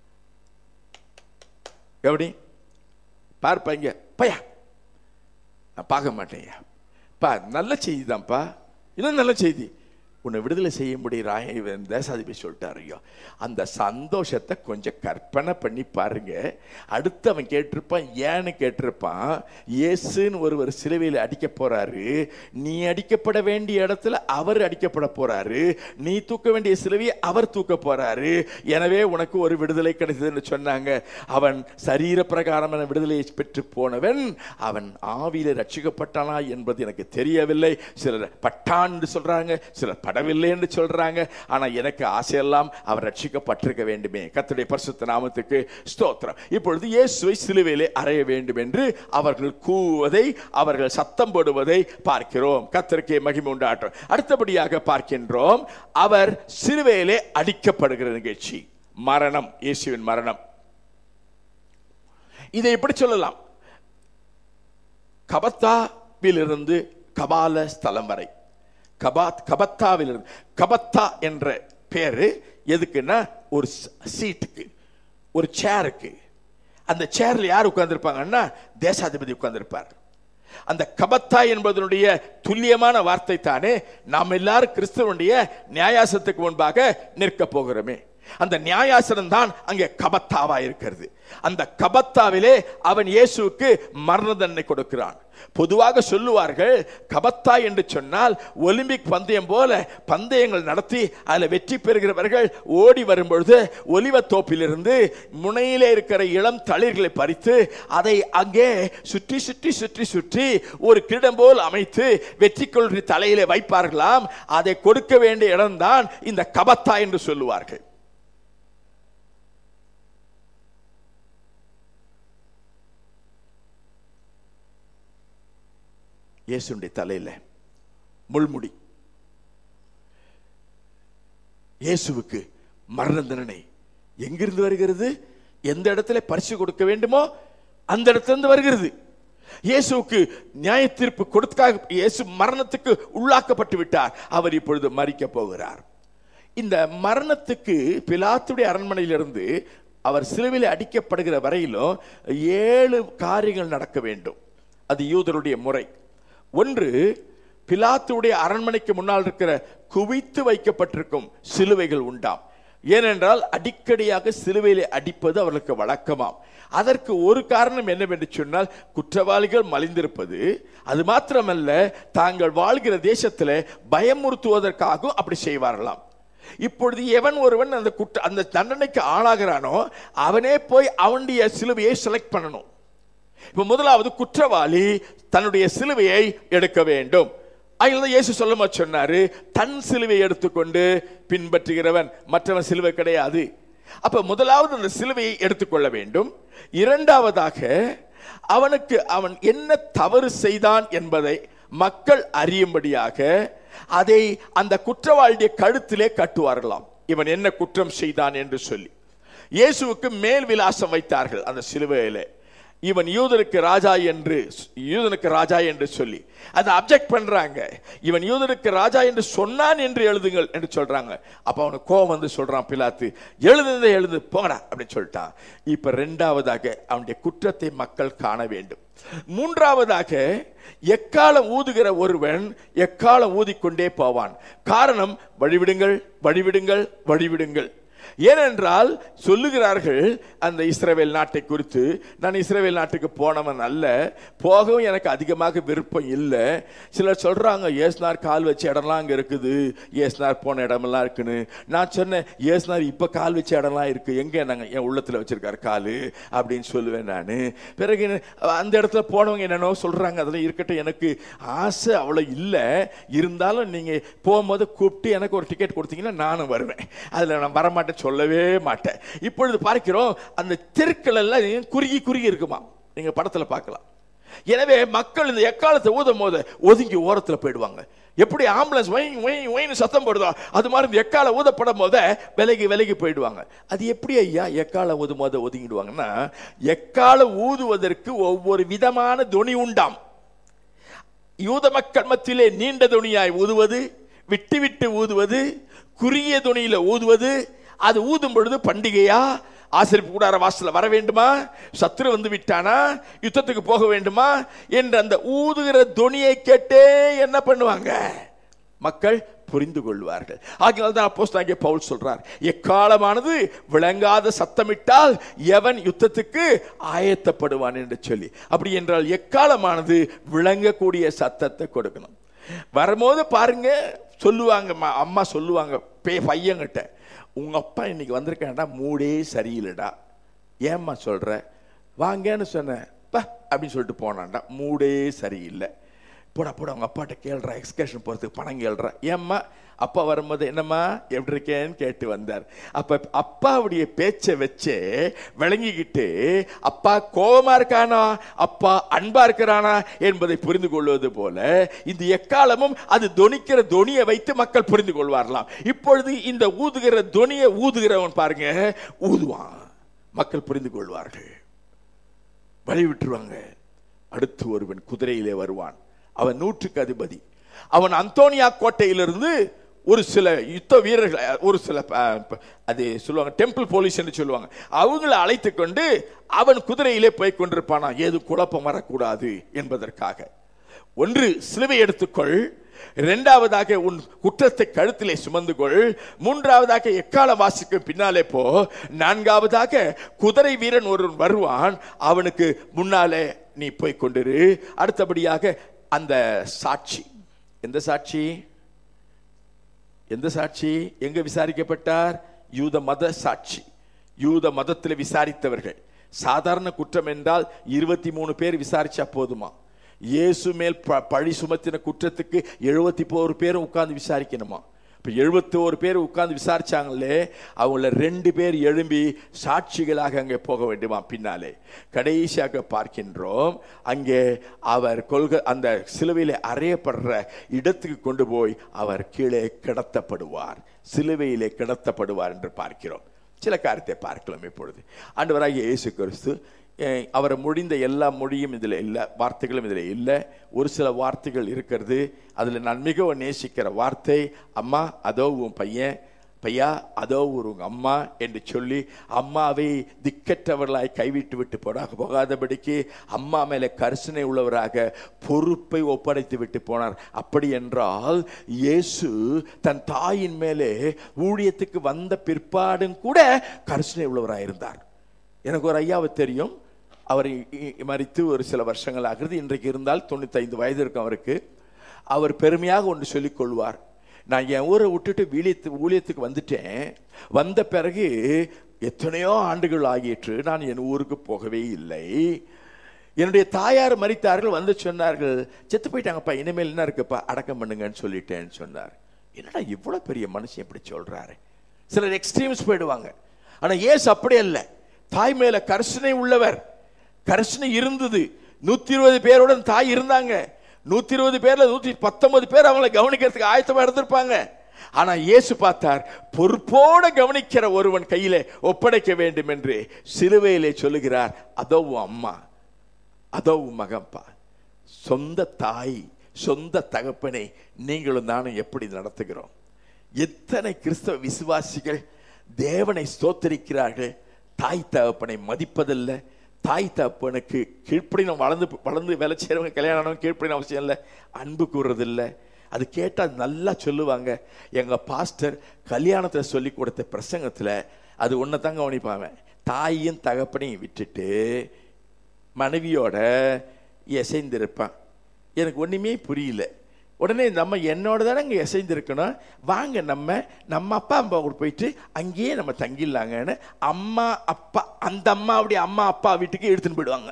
எப்படி பார்ப்பீங்க பையா நான் பார்க்க மாட்டேன்யா பா நல்ல செய்தி தான்ப்பா இன்னும் நல்ல செய்தி உன்னை விடுதலை செய்யும்படி ராய இவன் தேசாதிபதி சொல்லிட்டாரு ஐயோ அந்த சந்தோஷத்தை கொஞ்சம் கற்பனை பண்ணி பாருங்க அடுத்து அவன் கேட்டிருப்பான் ஏன்னு கேட்டிருப்பான் இயேசுன்னு ஒருவர் சிலுவையில் அடிக்க போறாரு நீ அடிக்கப்பட வேண்டிய இடத்துல அவர் அடிக்கப்பட போறாரு நீ தூக்க வேண்டிய சிலுவையை அவர் தூக்க போறாரு எனவே உனக்கு ஒரு விடுதலை கிடைத்ததுன்னு சொன்னாங்க அவன் சரீர பிரகாரமான விடுதலையை பெற்று போனவன் அவன் ஆவியில ரட்சிக்கப்பட்டானா என்பது எனக்கு தெரியவில்லை சிலர் பட்டான் என்று சொல்றாங்க சிலர் படவில்லை என்று சொல்றாங்க ஆனா எனக்கு ஆசையெல்லாம் அவர் ரட்சிக்கப்பட்டிருக்க வேண்டுமே கர்த்தருடைய பரிசுத்த நாமத்துக்கு ஸ்தோத்திரம் இப்பொழுது இயேசுவை சிலுவையிலே அறைய வேண்டும் என்று அவர்கள் கூவதை அவர்கள் சத்தம் போடுவதை பார்க்கிறோம் கர்த்தருக்கே மகிமை உண்டாட்டும் அடுத்தபடியாக பார்க்கின்றோம் அவர் சிலுவையிலே அடிக்கப்படுகிற நிகழ்ச்சி மரணம் இயேசுவின் மரணம் இதை எப்படி சொல்லலாம் கபத்தாவிலிருந்து கபால ஸ்தலம் வரை கபாத் கபத்தாவிலிருந்து கபத்தா என்ற பேரு எதுக்குன்னா ஒரு சீட்டுக்கு ஒரு சேருக்கு அந்த சேர்ல யார் உட்கார்ந்திருப்பாங்கன்னா தேசாதிபதி உட்கார்ந்திருப்பார் அந்த கபத்தா என்பதனுடைய துல்லியமான வார்த்தை தானே நாம் எல்லாரும் கிறிஸ்தவனுடைய நியாயாசத்துக்கு முன்பாக நிற்க போகிறோமே அந்த நியாயாசனம் தான் அங்கே கபத்தாவா இருக்கிறது அந்த கபத்தாவிலே அவன் இயேசுவுக்கு மரண தண்டனை கொடுக்கிறான் பொதுவாக சொல்லுவார்கள் கபத்தா என்று சொன்னால் ஒலிம்பிக் பந்தயம் போல பந்தயங்கள் நடத்தி அதில் வெற்றி பெறுகிறவர்கள் ஓடி வரும்பொழுது ஒலிவ தோப்பிலிருந்து முனையிலே இருக்கிற இளம் தளிர்களை பறித்து அதை அங்கே சுற்றி சுற்றி சுற்றி சுற்றி ஒரு கிரீடம் போல் அமைத்து வெற்றி கொள்கை தலையிலே வைப்பார்களாம் அதை கொடுக்க வேண்டிய இடம்தான் இந்த கபத்தா என்று சொல்லுவார்கள் இயேசுடைய தலையில முள்முடி இயேசுவுக்கு மரண தண்டனை எங்கிருந்து வருகிறது எந்த இடத்துல பரிசு கொடுக்க வேண்டுமோ அந்த இடத்திலிருந்து வருகிறது இயேசுவுக்கு நியாய தீர்ப்பு கொடுத்தாக இயேசு மரணத்துக்கு உள்ளாக்கப்பட்டு விட்டார் அவர் இப்பொழுது மறிக்க போகிறார் இந்த மரணத்துக்கு பிலாத்துடைய அரண்மனையிலிருந்து அவர் சிலுவையில் அடிக்கப்படுகிற வரையிலும் ஏழு காரியங்கள் நடக்க வேண்டும் அது யூதருடைய முறை ஒன்று பிலாத்துடைய அரண்மனைக்கு முன்னால் இருக்கிற குவித்து வைக்கப்பட்டிருக்கும் சிலுவைகள் உண்டாம் ஏனென்றால் அடிக்கடியாக சிலுவையிலே அடிப்பது அவர்களுக்கு வழக்கமாம் அதற்கு ஒரு காரணம் என்னவென்று சொன்னால் குற்றவாளிகள் மலிந்திருப்பது அது மாத்திரமல்ல தாங்கள் வாழ்கிற தேசத்தில் பயமுறுத்துவதற்காகவும் அப்படி செய்வார்களாம் இப்பொழுது எவன் ஒருவன் அந்த குற்ற அந்த தண்டனைக்கு ஆளாகிறானோ அவனே போய் அவனுடைய சிலுவையை செலக்ட் பண்ணணும் இப்ப முதலாவது குற்றவாளி தன்னுடைய சிலுவையை எடுக்க வேண்டும் அதில் இயேசு சொல்லுமா சொன்னாரு தன் சிலுவையை எடுத்துக்கொண்டு பின்பற்றுகிறவன் மற்றவன் சிலுவை கிடையாது அப்ப முதலாவது அந்த சிலுவையை எடுத்துக்கொள்ள வேண்டும் இரண்டாவதாக அவனுக்கு அவன் என்ன தவறு செய்தான் என்பதை மக்கள் அறியும்படியாக அதை அந்த குற்றவாளிய கழுத்திலே கட்டுவார்களாம் இவன் என்ன குற்றம் செய்தான் என்று சொல்லி இயேசுவுக்கு மேல் விலாசம் வைத்தார்கள் அந்த சிலுவையிலே இவன் யூதனுக்கு ராஜா என்று யூதனுக்கு ராஜா என்று சொல்லி அதை அப்செக்ட் பண்றாங்க இவன் யூதனுக்கு ராஜா என்று சொன்னான் என்று எழுதுங்கள் என்று சொல்றாங்க அப்ப அவனுக்கு கோவம் வந்து சொல்றான் பிலாத்து எழுதுனதை எழுது போடா அப்படின்னு சொல்லிட்டான் இப்ப ரெண்டாவதாக அவனுடைய குற்றத்தை மக்கள் காண வேண்டும் மூன்றாவதாக எக்காலம் ஊதுகிற ஒருவன் எக்காலம் ஊதிக்கொண்டே போவான் காரணம் வழிவிடுங்கள் வழிவிடுங்கள் வழிவிடுங்கள் ஏனென்றால் சொல்லுகிறார்கள் அந்த இஸ்ரேல் நாட்டை குறித்து நான் இஸ்ரேல் நாட்டுக்கு போனவன் அல்ல போகவும் எனக்கு அதிகமாக விருப்பம் இல்லை சிலர் சொல்றாங்க ஏஸ்னார் கால் வச்ச இடம்லாம் அங்கே இருக்குது ஏஸ்னார் போன இடமெல்லாம் இருக்குன்னு நான் சொன்னேன் ஏஸ்னார் இப்போ கால் வச்ச இடம்லாம் இருக்கு எங்கே நாங்கள் என் உள்ளத்தில் வச்சிருக்காரு கால் அப்படின்னு சொல்லுவேன் நான் பிறகு அந்த இடத்துல போனவங்க என்னென்னோ சொல்றாங்க அதெல்லாம் இருக்கட்டும் எனக்கு ஆசை அவ்வளோ இல்லை இருந்தாலும் நீங்கள் போகும்போது கூப்பிட்டு எனக்கு ஒரு டிக்கெட் கொடுத்தீங்கன்னா நானும் வருவேன் அதில் நான் வரமாட்டேன் சொல்லவே மாட்டேன் இப்பொழுது பார்க்கிறோம் அந்த தெருக்கள் எல்லாம் குறுகி குறுகி இருக்குமா நீங்க படத்துல பார்க்கலாம் எனவே மக்கள் இந்த எக்காலத்தை ஊதும் போது ஒதுங்கி ஓரத்தில் போயிடுவாங்க எப்படி ஆம்புலன்ஸ் ஒயின் ஒயின் ஒயின் சத்தம் போடுதோ அது மாதிரி இந்த எக்கால ஊதப்படும் போத விலகி விலகி போயிடுவாங்க அது எப்படி ஐயா எக்கால ஊதும் போது ஒதுங்கிடுவாங்கன்னா எக்கால ஊதுவதற்கு ஒவ்வொரு விதமான துணி உண்டாம் யூத மக்கள் மத்தியிலே நீண்ட துணியாய் ஊதுவது விட்டு விட்டு ஊதுவது குறுகிய துணியில ஊதுவது அது ஊதும் பொழுது பண்டிகையா ஆசிரியப்பு கூடார வாசல வர வேண்டுமா சத்துரு வந்து விட்டானா யுத்தத்துக்கு போக வேண்டுமா என்று அந்த ஊதுகிற துணியை கேட்டே என்ன பண்ணுவாங்க மக்கள் புரிந்து கொள்வார்கள் ஆகினால் தான் அப்போஸ் அங்கே பவுல் சொல்றார் எக்காலமானது விளங்காத சத்தமிட்டால் எவன் யுத்தத்துக்கு ஆயத்தப்படுவான் என்று சொல்லி அப்படி என்றால் எக்காலமானது விளங்கக்கூடிய சத்தத்தை கொடுக்கணும் வரும்போது பாருங்க சொல்லுவாங்க அம்மா சொல்லுவாங்க பே பையன்கிட்ட உங்க அப்பா இன்னைக்கு வந்திருக்கேன்டா மூடே சரியில்லைடா ஏம்மா சொல்ற வாங்கன்னு சொன்னேன் பா அப்படின்னு சொல்லிட்டு போனான்டா மூடே சரியில்லை போடா போடா அவங்க அப்பாட்ட கேள்றா எக்ஸ்கர்ஷன் போகிறதுக்கு பணம் கேள்றா ஏம்மா அப்பா வரும்போது என்னம்மா எப்படி இருக்கேன்னு கேட்டு வந்தார் அப்ப அப்பாவுடைய பேச்சை வச்சு விளங்கிக்கிட்டு அப்பா கோபமா இருக்கானா அப்பா அன்பா இருக்கிறானா என்பதை புரிந்து கொள்வது போல இந்த எக்காலமும் அது தொனிக்கிற தொனியை வைத்து மக்கள் புரிந்து கொள்வார்களாம் இப்பொழுது இந்த ஊதுகிற தொனியை ஊதுகிறவன் பாருங்க ஊதுவான் மக்கள் புரிந்து கொள்வார்கள் வழி விட்டுருவாங்க அடுத்து ஒருவன் குதிரையிலே வருவான் அவன் நூற்றுக்கு அதிபதி அவன் அந்தோனியா கோட்டையிலிருந்து ஒரு சில யுத்த வீரர்கள் ஒரு சில அஹ், ப- அது சொல்லுவாங்க டெம்பிள் போலீஸ் என்று சொல்லுவாங்க அவங்கள அழைத்து கொண்டு அவன் குதிரையிலே போய் கொண்டிருப்பானா ஏது குழப்பம் வரக்கூடாது என்பதற்காக ஒன்று சிலுவை எடுத்துக்கொள் இரண்டாவதாக உன் குற்றத்தை கழுத்திலே சுமந்து கொள் மூன்றாவதாக எக்கால வாசிக்கும் பின்னாலே போ நான்காவதாக குதிரை வீரன் ஒருவன் வருவான் அவனுக்கு முன்னாலே நீ போய் கொண்டிரு அடுத்தபடியாக அந்த சாட்சி எந்த சாட்சி எந்த சாட்சி எங்க விசாரிக்கப்பட்டார் யூத மத சாட்சி யூத மதத்தில் விசாரித்தவர்கள் சாதாரண குற்றம் என்றால் இருபத்தி மூணு பேர் விசாரிச்சா போதுமா இயேசு மேல் ப- பழி சுமத்தின குற்றத்துக்கு எழுபத்தி போரு பேரும் உட்கார்ந்து விசாரிக்கணுமா இப்போ எழுபத்தோரு பேர் உட்கார்ந்து விசாரிச்சாங்களே அவங்கள ரெண்டு பேர் எழும்பி சாட்சிகளாக அங்கே போக வேண்டுமா பின்னாலே கடைசியாக பார்க்கின்றோம் அங்கே அவர் கொள்கை அந்த சிலுவையில் அறையப்படுற இடத்துக்கு கொண்டு போய் அவர் கீழே கிடத்தப்படுவார் சிலுவையிலே கிடத்தப்படுவார் என்று பார்க்கிறோம் சில காரியத்தை பார்க்கலாம் இப்பொழுது ஆண்டவராகிய இயேசு கிறிஸ்து அஹ், அவர் முடிந்த எல்லா மொழியும் இதில் இல்லை வார்த்தைகளும் இதில் இல்லை ஒரு சில வார்த்தைகள் இருக்கிறது அதில் நான் மிகவும் நேசிக்கிற வார்த்தை அம்மா அதோ உன் பையன் பையா அதோ ஒரு உங்க அம்மா என்று சொல்லி அம்மாவை திக்கற்றவர்களாய் கைவிட்டு விட்டு போனாக போகாதபடிக்கு அம்மா மேலே கரிசனை உள்ளவராக பொறுப்பை ஒப்படைத்து விட்டு போனார் அப்படி என்றால் இயேசு தன் தாயின் மேலே ஊழியத்துக்கு வந்த பிற்பாடும் கூட கரிசனை உள்ளவராக இருந்தார் எனக்கு ஒரு ஐயாவை தெரியும் அவர் இ- இ- மரித்து ஒரு சில வருஷங்கள் ஆகிறது இன்றைக்கு இருந்தால் தொண்ணூத்தைந்து வயது இருக்கும் அவருக்கு அவர் பெருமையாக ஒன்று சொல்லிக் கொள்வார் நான் என் ஊரை விட்டுட்டு வீழியத்து ஊழியத்துக்கு வந்துட்டேன் வந்த பிறகு எத்தனையோ ஆண்டுகள் ஆகிற்று நான் என் ஊருக்கு போகவே இல்லை என்னுடைய தாயார் மரித்தார்கள் வந்து சொன்னார்கள் செத்து போயிட்டாங்கப்பா இனிமேல் என்ன இருக்குப்பா அடக்கம் பண்ணுங்கன்னு சொல்லிட்டேன்னு சொன்னார் என்னடா இவ்வளவு பெரிய மனுஷன் இப்படி சொல்றாரு சிலர் எக்ஸ்ட்ரீம்ஸ் போயிடுவாங்க ஆனா ஏசு அப்படி அல்ல தாய் மேல கரிசனை உள்ளவர் கரிசனை இருந்தது நூத்தி இருபது பேருடன் தாய் இருந்தாங்க நூத்தி இருபது பேர்ல நூத்தி பத்தொன்பது பேர் அவங்களை கவனிக்கிறதுக்கு ஆயத்தமா இருந்திருப்பாங்க ஆனா இயேசு பார்த்தார் பொறுப்போட கவனிக்கிற ஒருவன் கையிலே ஒப்படைக்க வேண்டும் என்று சிலுவையிலே சொல்லுகிறார் அதோ உன் அம்மா அதோ உன் மகன்பா சொந்த தாய் சொந்த தகப்பனை நீங்களும் நானும் எப்படி நடத்துகிறோம் எத்தனை கிறிஸ்தவ விசுவாசிகள் தேவனை ஸ்தோத்தரிக்கிறார்கள் தாய் தகப்பனை மதிப்பதில்லை தாய் தகப்பனுக்கு கீழ்ப்படினம் வளர்ந்து வளர்ந்து வேலை செய்கிறவங்க கல்யாணம் ஆனவங்க கீழ்ப்படின அவசியம் இல்லை அன்பு கூறுறதில்லை அது கேட்டால் நல்லா சொல்லுவாங்க எங்கள் பாஸ்டர் கல்யாணத்தில் சொல்லி கொடுத்த பிரசங்கத்தில் அது ஒன்றை தாங்க கவனிப்பாங்க தாயும் தகப்பனையும் விட்டுட்டு மனைவியோட எசைந்திருப்பான் எனக்கு ஒன்றுமே புரியல உடனே நம்ம என்னோட தானே இங்கே எசைந்திருக்கணும் வாங்க நம்ம நம்ம அப்பா அம்மா கூட போயிட்டு அங்கேயே நம்ம தங்கிடலாங்கன்னு அம்மா அப்பா அந்த அம்மாவுடைய அம்மா அப்பா வீட்டுக்கு எடுத்துன்னு போயிடுவாங்க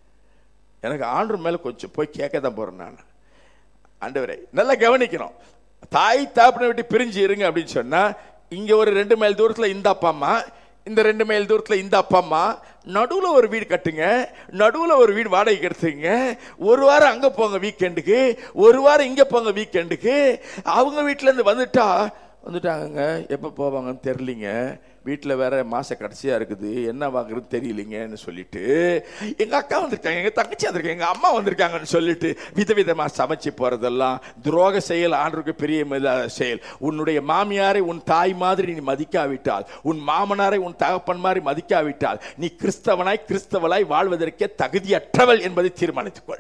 எனக்கு ஆண்டு மேலே கொஞ்சம் போய் கேட்க தான் போகிறேன் நான் ஆண்டவரே நல்லா கவனிக்கணும் தாய் தாப்பனை விட்டு பிரிஞ்சு இருங்க அப்படின்னு சொன்னா இங்க ஒரு ரெண்டு மைல் தூரத்துல இந்த அப்பா அம்மா இந்த ரெண்டு மைல் தூரத்துல இந்த அப்பா அம்மா நடுவுல ஒரு வீடு கட்டுங்க நடுவுல ஒரு வீடு வாடகைக்கு எடுத்துங்க ஒரு வாரம் அங்க போங்க வீக்கெண்டுக்கு ஒரு வாரம் இங்க போங்க வீக்கெண்டுக்கு அவங்க வீட்டுல இருந்து வந்துட்டா வந்துட்டாங்கங்க எப்போ போவாங்கன்னு தெரியலிங்க வீட்டில் வேற மாச கடைசியா இருக்குது என்ன வாங்குறது தெரியலிங்கன்னு சொல்லிட்டு எங்க அக்கா வந்திருக்காங்க எங்க தங்கச்சி வந்திருக்காங்க எங்க அம்மா வந்திருக்காங்கன்னு சொல்லிட்டு விதவிதமா சமைச்சு போறதெல்லாம் துரோக செயல் ஆண்டருக்கு பெரிய இல்லாத செயல் உன்னுடைய மாமியாரை உன் தாய் மாதிரி நீ மதிக்காவிட்டால் உன் மாமனாரை உன் தகப்பன் மாதிரி மதிக்காவிட்டால் நீ கிறிஸ்தவனாய் கிறிஸ்தவளாய் வாழ்வதற்கே தகுதியற்றவள் என்பதை தீர்மானித்துக்கொள்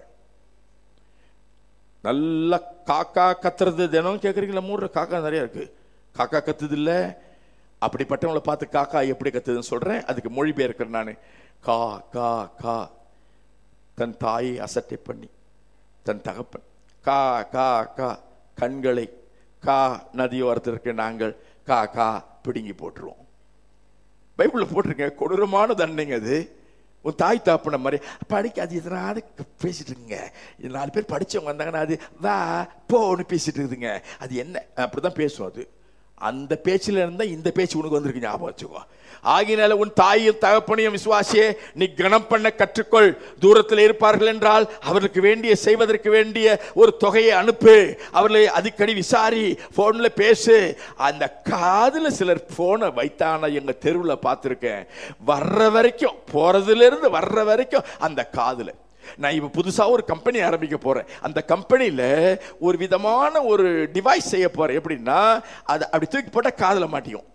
நல்லா காக்கா கத்துறது தினம் கேட்குறீங்களா மூணு காக்கா நிறைய இருக்கு காக்கா கத்துது இல்ல அப்படிப்பட்டவங்கள பார்த்து காக்கா எப்படி கத்துதுன்னு சொல்றேன் அதுக்கு மொழிபெயர்க்கிறேன் நான் கா கா கா தன் தாயை அசட்டை பண்ணி தன் தகப்பன் கா கா கா கண்களை கா நதியோரத்திற்கு நாங்கள் கா கா பிடுங்கி போட்டுருவோம் பைபிளில் போட்டிருக்கேன் கொடூரமான தண்டனைங்க அது உன் தாய் தாப்புன மாதிரி படிக்க அது எதனாவது பேசிட்டு இருக்குங்க இது நாலு பேர் படிச்சவங்க வந்தாங்கன்னா அது வா போன்னு பேசிட்டு இருக்குதுங்க அது என்ன அப்படிதான் பேசும் அது அந்த பேச்சில் இருந்தா இந்த பேச்சு உனக்கு வந்திருக்கு ஞாபகம் வச்சுக்கோ ஆகினால உன் தாயும் தகப்பனையும் விசுவாசியே நீ கணம் பண்ண கற்றுக்கொள் தூரத்தில் இருப்பார்கள் என்றால் அவர்களுக்கு வேண்டிய செய்வதற்கு வேண்டிய ஒரு தொகையை அனுப்பு அவர்களை அடிக்கடி விசாரி போன்ல பேசு அந்த காதுல சிலர் போனை வைத்தான எங்க தெருவில் பார்த்துருக்கேன் வர்ற வரைக்கும் போறதுல இருந்து வர்ற வரைக்கும் அந்த காதுல நான் இப்போ புதுசாக ஒரு கம்பெனி ஆரம்பிக்க போறேன் அந்த கம்பெனியில் ஒரு விதமான ஒரு டிவைஸ் செய்ய போறேன் எப்படின்னா அதை அப்படி தூக்கி போட்டால் காதில் மாட்டியும்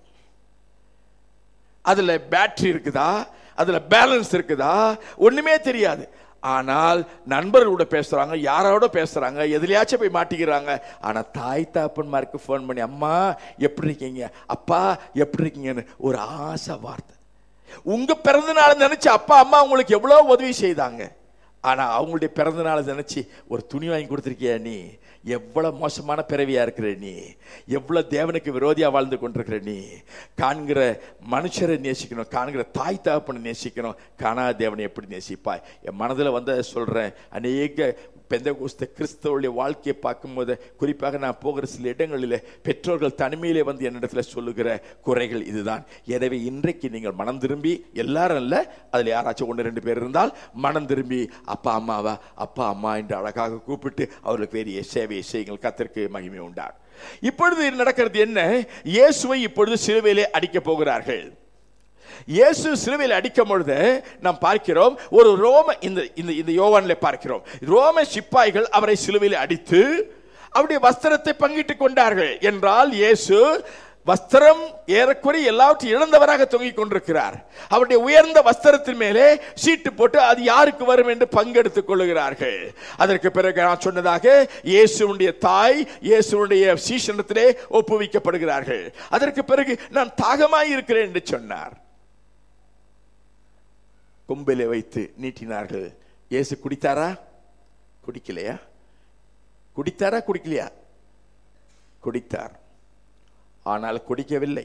அதுல பேட்டரி இருக்குதா அதுல பேலன்ஸ் இருக்குதா ஒண்ணுமே தெரியாது ஆனால் நண்பர்களோட பேசுறாங்க யாரோட பேசுறாங்க எதுலயாச்சும் போய் மாட்டிக்கிறாங்க ஆனா தாய் தாப்பன்மாருக்கு ஃபோன் பண்ணி அம்மா எப்படி இருக்கீங்க அப்பா எப்படி இருக்கீங்கன்னு ஒரு ஆசை வார்த்தை உங்க பிறந்த நாள் நினைச்சு அப்பா அம்மா உங்களுக்கு எவ்வளவு உதவி செய்தாங்க ஆனா அவங்களுடைய பிறந்த நாளை நினைச்சு ஒரு துணி வாங்கி கொடுத்துருக்கியா நீ எவ்வளவு மோசமான பிறவியா இருக்கிற நீ எவ்வளவு தேவனுக்கு விரோதியா வாழ்ந்து கொண்டிருக்கிற நீ காண்கிற மனுஷரை நேசிக்கணும் காண்கிற தாய் தகப்பனை நேசிக்கணும் காணாத தேவனை எப்படி நேசிப்பாய் என் மனதில் வந்து சொல்றேன் அநேக பெந்த கிறிஸ்தவருடைய வாழ்க்கையை பார்க்கும்போது குறிப்பாக நான் போகிற சில இடங்களில் பெற்றோர்கள் தனிமையிலே வந்து என்னிடத்துல சொல்லுகிற குறைகள் இதுதான் எனவே இன்றைக்கு நீங்கள் மனம் திரும்பி எல்லாரும் இல்லை அதில் யாராச்சும் ஒன்று ரெண்டு பேர் இருந்தால் மனம் திரும்பி அப்பா அம்மாவா அப்பா அம்மா என்று அழகாக கூப்பிட்டு அவர்களுக்கு வேறிய சேவையை செய்யுங்கள் கத்திற்கு மகிமை உண்டார் இப்பொழுது நடக்கிறது என்ன இயேசுவை இப்பொழுது சிலுவையிலே அடிக்கப் போகிறார்கள் இயேசு சிலுவையில் அடிக்கும் பொழுது நாம் பார்க்கிறோம் ஒரு ரோம இந்த இந்த இந்த யோவான்ல பார்க்கிறோம் ரோம சிப்பாய்கள் அவரை சிலுவையில் அடித்து அவருடைய வஸ்திரத்தை பங்கிட்டுக் கொண்டார்கள் என்றால் இயேசு வஸ்திரம் ஏறக்குறைய எல்லாவற்றையும் இழந்தவராக தொங்கிக் கொண்டிருக்கிறார் அவருடைய உயர்ந்த வஸ்திரத்தின் மேலே சீட்டு போட்டு அது யாருக்கு வரும் என்று பங்கெடுத்துக் கொள்ளுகிறார்கள் அதற்கு பிறகு நான் சொன்னதாக இயேசுடைய தாய் இயேசுடைய சீசனத்திலே ஒப்புவிக்கப்படுகிறார்கள் அதற்கு பிறகு நான் தாகமாய் இருக்கிறேன் என்று சொன்னார் கொம்பிலே வைத்து நீட்டினார்கள் இயேசு குடித்தாரா குடிக்கலையா குடித்தாரா குடிக்கலையா குடித்தார் ஆனால் குடிக்கவில்லை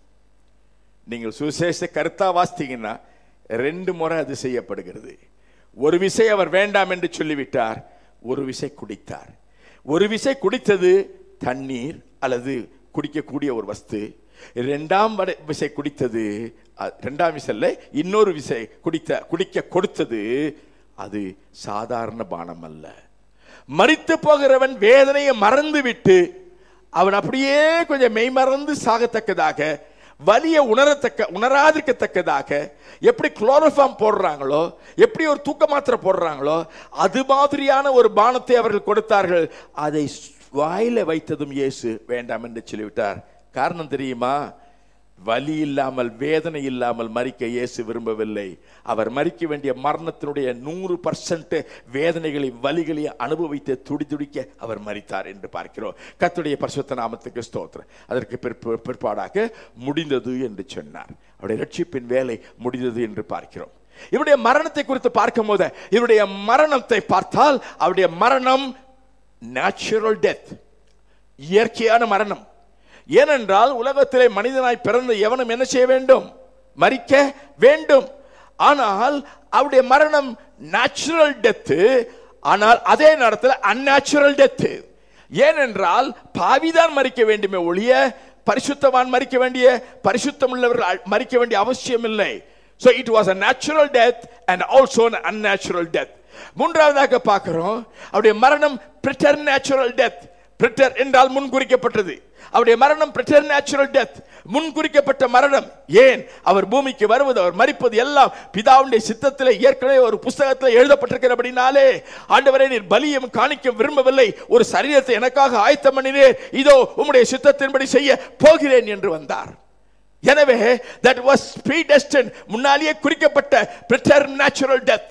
நீங்கள் சுசேஷ கருத்தா வாசித்தீங்கன்னா ரெண்டு முறை அது செய்யப்படுகிறது ஒரு விசை அவர் வேண்டாம் என்று சொல்லிவிட்டார் ஒரு விசை குடித்தார் ஒரு விசை குடித்தது தண்ணீர் அல்லது குடிக்கக்கூடிய ஒரு வஸ்து இரண்டாம் வடை- விசை குடித்தது அ- இரண்டாம் விசைல இன்னொரு விசை குடித்த குடிக்க கொடுத்தது அது சாதாரண பானம் அல்ல மரித்து போகிறவன் வேதனையை மறந்து விட்டு அவன் அப்படியே கொஞ்சம் மெய்மறந்து சாகத்தக்கதாக வலிய உணரத்தக்க உணராதிருக்கத்தக்கதாக எப்படி குளோரோஃபார்ம் போடுறாங்களோ எப்படி ஒரு தூக்க மாத்திரை போடுறாங்களோ அது மாதிரியான ஒரு பானத்தை அவர்கள் கொடுத்தார்கள் அதை வாயில வைத்ததும் இயேசு வேண்டாம் என்று சொல்லிவிட்டார் காரணம் தெரியுமா வலி இல்லாமல் வேதனை இல்லாமல் மறிக்க இயேசு விரும்பவில்லை அவர் மறிக்க வேண்டிய மரணத்தினுடைய நூறு பர்சன்ட் வேதனைகளை வலிகளை அனுபவித்து துடி துடிக்க அவர் மறித்தார் என்று பார்க்கிறோம் கர்த்தருடைய பரிசுத்த நாமத்துக்கு ஸ்தோத்திரம் அதற்கு பிற்ப- பிற்பாடாக முடிந்தது என்று சொன்னார் அவருடைய ரட்சிப்பின் வேலை முடிந்தது என்று பார்க்கிறோம் இவருடைய மரணத்தை குறித்து பார்க்கும்போது இவருடைய மரணத்தை பார்த்தால் அவருடைய மரணம் நேச்சுரல் டெத் இயற்கையான மரணம் ஏனென்றால் உலகத்திலே மனிதனாய் பிறந்த எவனும் என்ன செய்ய வேண்டும் மரிக்க வேண்டும் ஆனால் அவருடைய மரணம் நேச்சுரல் டெத்து ஆனால் அதே நேரத்தில் அந்நேச்சுரல் டெத்து ஏனென்றால் பாவிதான் மறிக்க வேண்டுமே ஒழிய பரிசுத்தவான் மறிக்க வேண்டிய பரிசுத்தம் உள்ளவர்கள் அ- மறிக்க வேண்டிய அவசியம் இல்லை so it was a natural death and also an unnatural death மூன்றாவதாக பார்க்கிறோம் அவருடைய மரணம் preternatural death பிரிட்டர் என்றால் முன்குறிக்கப்பட்டது அவருடைய மரணம் பிரிட்டர் நேச்சுரல் டெத் முன்குறிக்கப்பட்ட மரணம் ஏன் அவர் பூமிக்கு வருவது அவர் மரிப்பது எல்லாம் பிதாவுடைய சித்தத்தில் ஏற்கனவே ஒரு புஸ்தகத்தில் எழுதப்பட்டிருக்கிறபடினாலே ஆண்டவரே நீர் பலியும் காணிக்க விரும்பவில்லை ஒரு சரீரத்தை எனக்காக ஆயத்தம் பண்ணினேன் இதோ உம்முடைய சித்தத்தின்படி செய்ய போகிறேன் என்று வந்தார் எனவே தட் வாஸ் predestined முன்னாலேயே குறிக்கப்பட்ட பிரிட்டர் நேச்சுரல் டெத்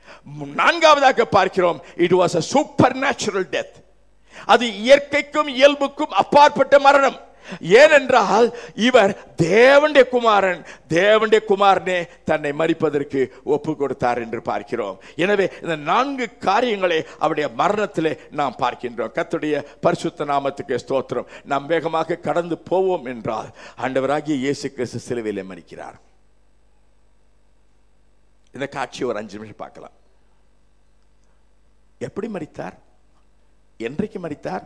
நான்காவதாக பார்க்கிறோம் it was a supernatural death அது இயற்கைக்கும் இயல்புக்கும் அப்பாற்பட்ட மரணம் ஏனென்றால் இவர் தேவனுடைய குமாரன் தேவனுடைய குமாரனே தன்னை மறிப்பதற்கு ஒப்பு கொடுத்தார் என்று பார்க்கிறோம் எனவே இந்த நான்கு காரியங்களை அவருடைய மரணத்திலே நாம் பார்க்கின்றோம் கர்த்தருடைய பரிசுத்த நாமத்துக்கு ஸ்தோத்திரம் நாம் வேகமாக கடந்து போவோம் என்றால் ஆண்டவராகிய இயேசு கிறிஸ்து சிலுவையிலே மறிக்கிறார் இந்த காட்சி ஒரு அஞ்சு நிமிஷம் பார்க்கலாம் எப்படி மரித்தார் என்றைக்கு மரித்தார்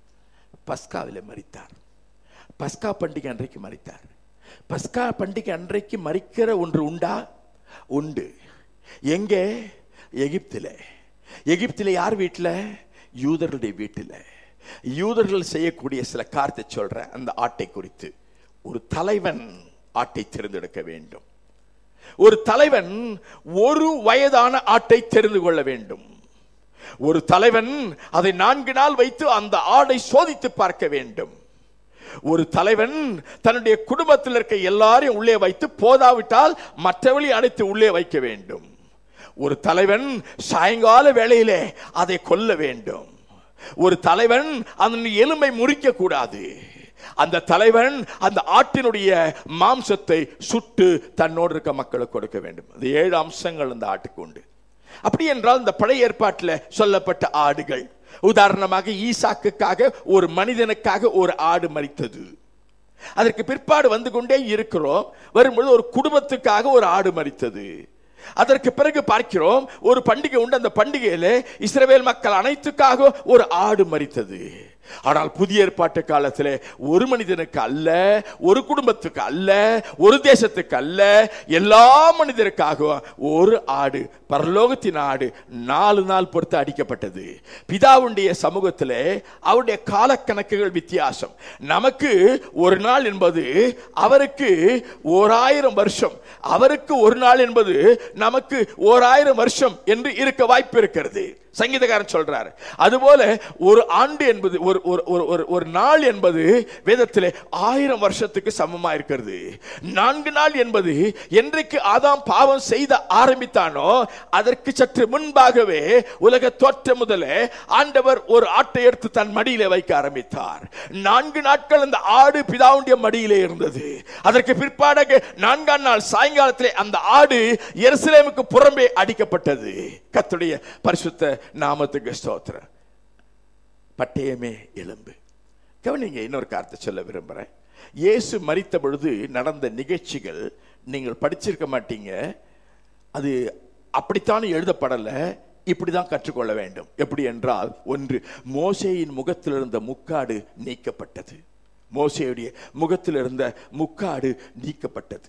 பஸ்காவில் மரித்தார் பஸ்கா பண்டிகை அன்றைக்கு மரித்தார் பஸ்கா பண்டிகை அன்றைக்கு மரிக்கிற ஒன்று உண்டா உண்டு எங்கே எகிப்தில் எகிப்தில் யார் வீட்டில் யூதர்களுடைய வீட்டில் யூதர்கள் செய்யக்கூடிய சில காரியத்தை சொல்றேன் அந்த ஆட்டை குறித்து ஒரு தலைவன் ஆட்டை தேர்ந்தெடுக்க வேண்டும் ஒரு தலைவன் ஒரு வயதான ஆட்டை தெரிந்து கொள்ள வேண்டும் ஒரு தலைவன் அதை நான்கு நாள் வைத்து அந்த ஆடை சோதித்து பார்க்க வேண்டும் ஒரு தலைவன் தன்னுடைய குடும்பத்தில் இருக்க எல்லாரையும் உள்ளே வைத்து போதாவிட்டால் மற்றவழி அனைத்து உள்ளே வைக்க வேண்டும் ஒரு தலைவன் சாயங்கால வேளையிலே அதை கொல்ல வேண்டும் ஒரு தலைவன் அதன் எலும்பை முறிக்க கூடாது அந்த தலைவன் அந்த ஆட்டினுடைய மாம்சத்தை சுட்டு தன்னோடு இருக்க மக்களுக்கு கொடுக்க வேண்டும் அது ஏழு அம்சங்கள் அந்த ஆட்டுக்கு உண்டு அப்படி என்றால் இந்த பழைய ஏற்பாட்டில் சொல்லப்பட்ட ஆடுகள் உதாரணமாக ஈசாக்குக்காக ஒரு மனிதனுக்காக ஒரு ஆடு மறித்தது அதற்கு பிற்பாடு வந்து கொண்டே இருக்கிறோம் வரும்பொழுது ஒரு குடும்பத்துக்காக ஒரு ஆடு மறித்தது அதற்கு பிறகு பார்க்கிறோம் ஒரு பண்டிகை உண்டு அந்த பண்டிகையில இஸ்ரவேல் மக்கள் அனைத்துக்காக ஒரு ஆடு மறித்தது ஆனால் புதிய ஏற்பாட்டு காலத்தில் ஒரு மனிதனுக்கு அல்ல ஒரு குடும்பத்துக்கு அல்ல ஒரு தேசத்துக்கு அல்ல எல்லா மனிதருக்காகவும் ஒரு ஆடு பரலோகத்தின் ஆடு நாலு நாள் பொறுத்து அடிக்கப்பட்டது பிதாவுடைய சமூகத்தில் அவருடைய காலக்கணக்குகள் வித்தியாசம் நமக்கு ஒரு நாள் என்பது அவருக்கு ஓராயிரம் வருஷம் அவருக்கு ஒரு நாள் என்பது நமக்கு ஓராயிரம் வருஷம் என்று இருக்க வாய்ப்பு இருக்கிறது சங்கீதக்காரன் சொல்றார் அதுபோல ஒரு ஆண்டு என்பது ஒரு ஒரு ஒரு ஒரு ஒரு நாள் என்பது வேதத்திலே ஆயிரம் வருஷத்துக்கு சமமா இருக்கிறது நான்கு நாள் என்பது என்றைக்கு ஆதாம் பாவம் செய்த ஆரம்பித்தானோ அதற்கு சற்று முன்பாகவே உலக தோற்றம் முதலே ஆண்டவர் ஒரு ஆட்டை எடுத்து தன் மடியிலே வைக்க ஆரம்பித்தார் நான்கு நாட்கள் அந்த ஆடு பிதாவுடைய மடியிலே இருந்தது அதற்கு பிற்பாடாக நான்காம் நாள் சாயங்காலத்திலே அந்த ஆடு எருசலேமுக்கு புறம்பே அடிக்கப்பட்டது கத்துடைய பரிசுத்த நாமத்துக்கு ஸ்தோத்திரம் பட்டயமே எலும்பு கவனிங்க இன்னொரு காரியத்தை சொல்ல விரும்புகிறேன் இயேசு மரித்த பொழுது நடந்த நிகழ்ச்சிகள் நீங்கள் படிச்சிருக்க மாட்டீங்க அது அப்படித்தான் எழுதப்படலை இப்படிதான் கற்றுக்கொள்ள வேண்டும் எப்படி என்றால் ஒன்று மோசேயின் முகத்தில் இருந்த முக்காடு நீக்கப்பட்டது மோசேயுடைய முகத்தில் இருந்த முக்காடு நீக்கப்பட்டது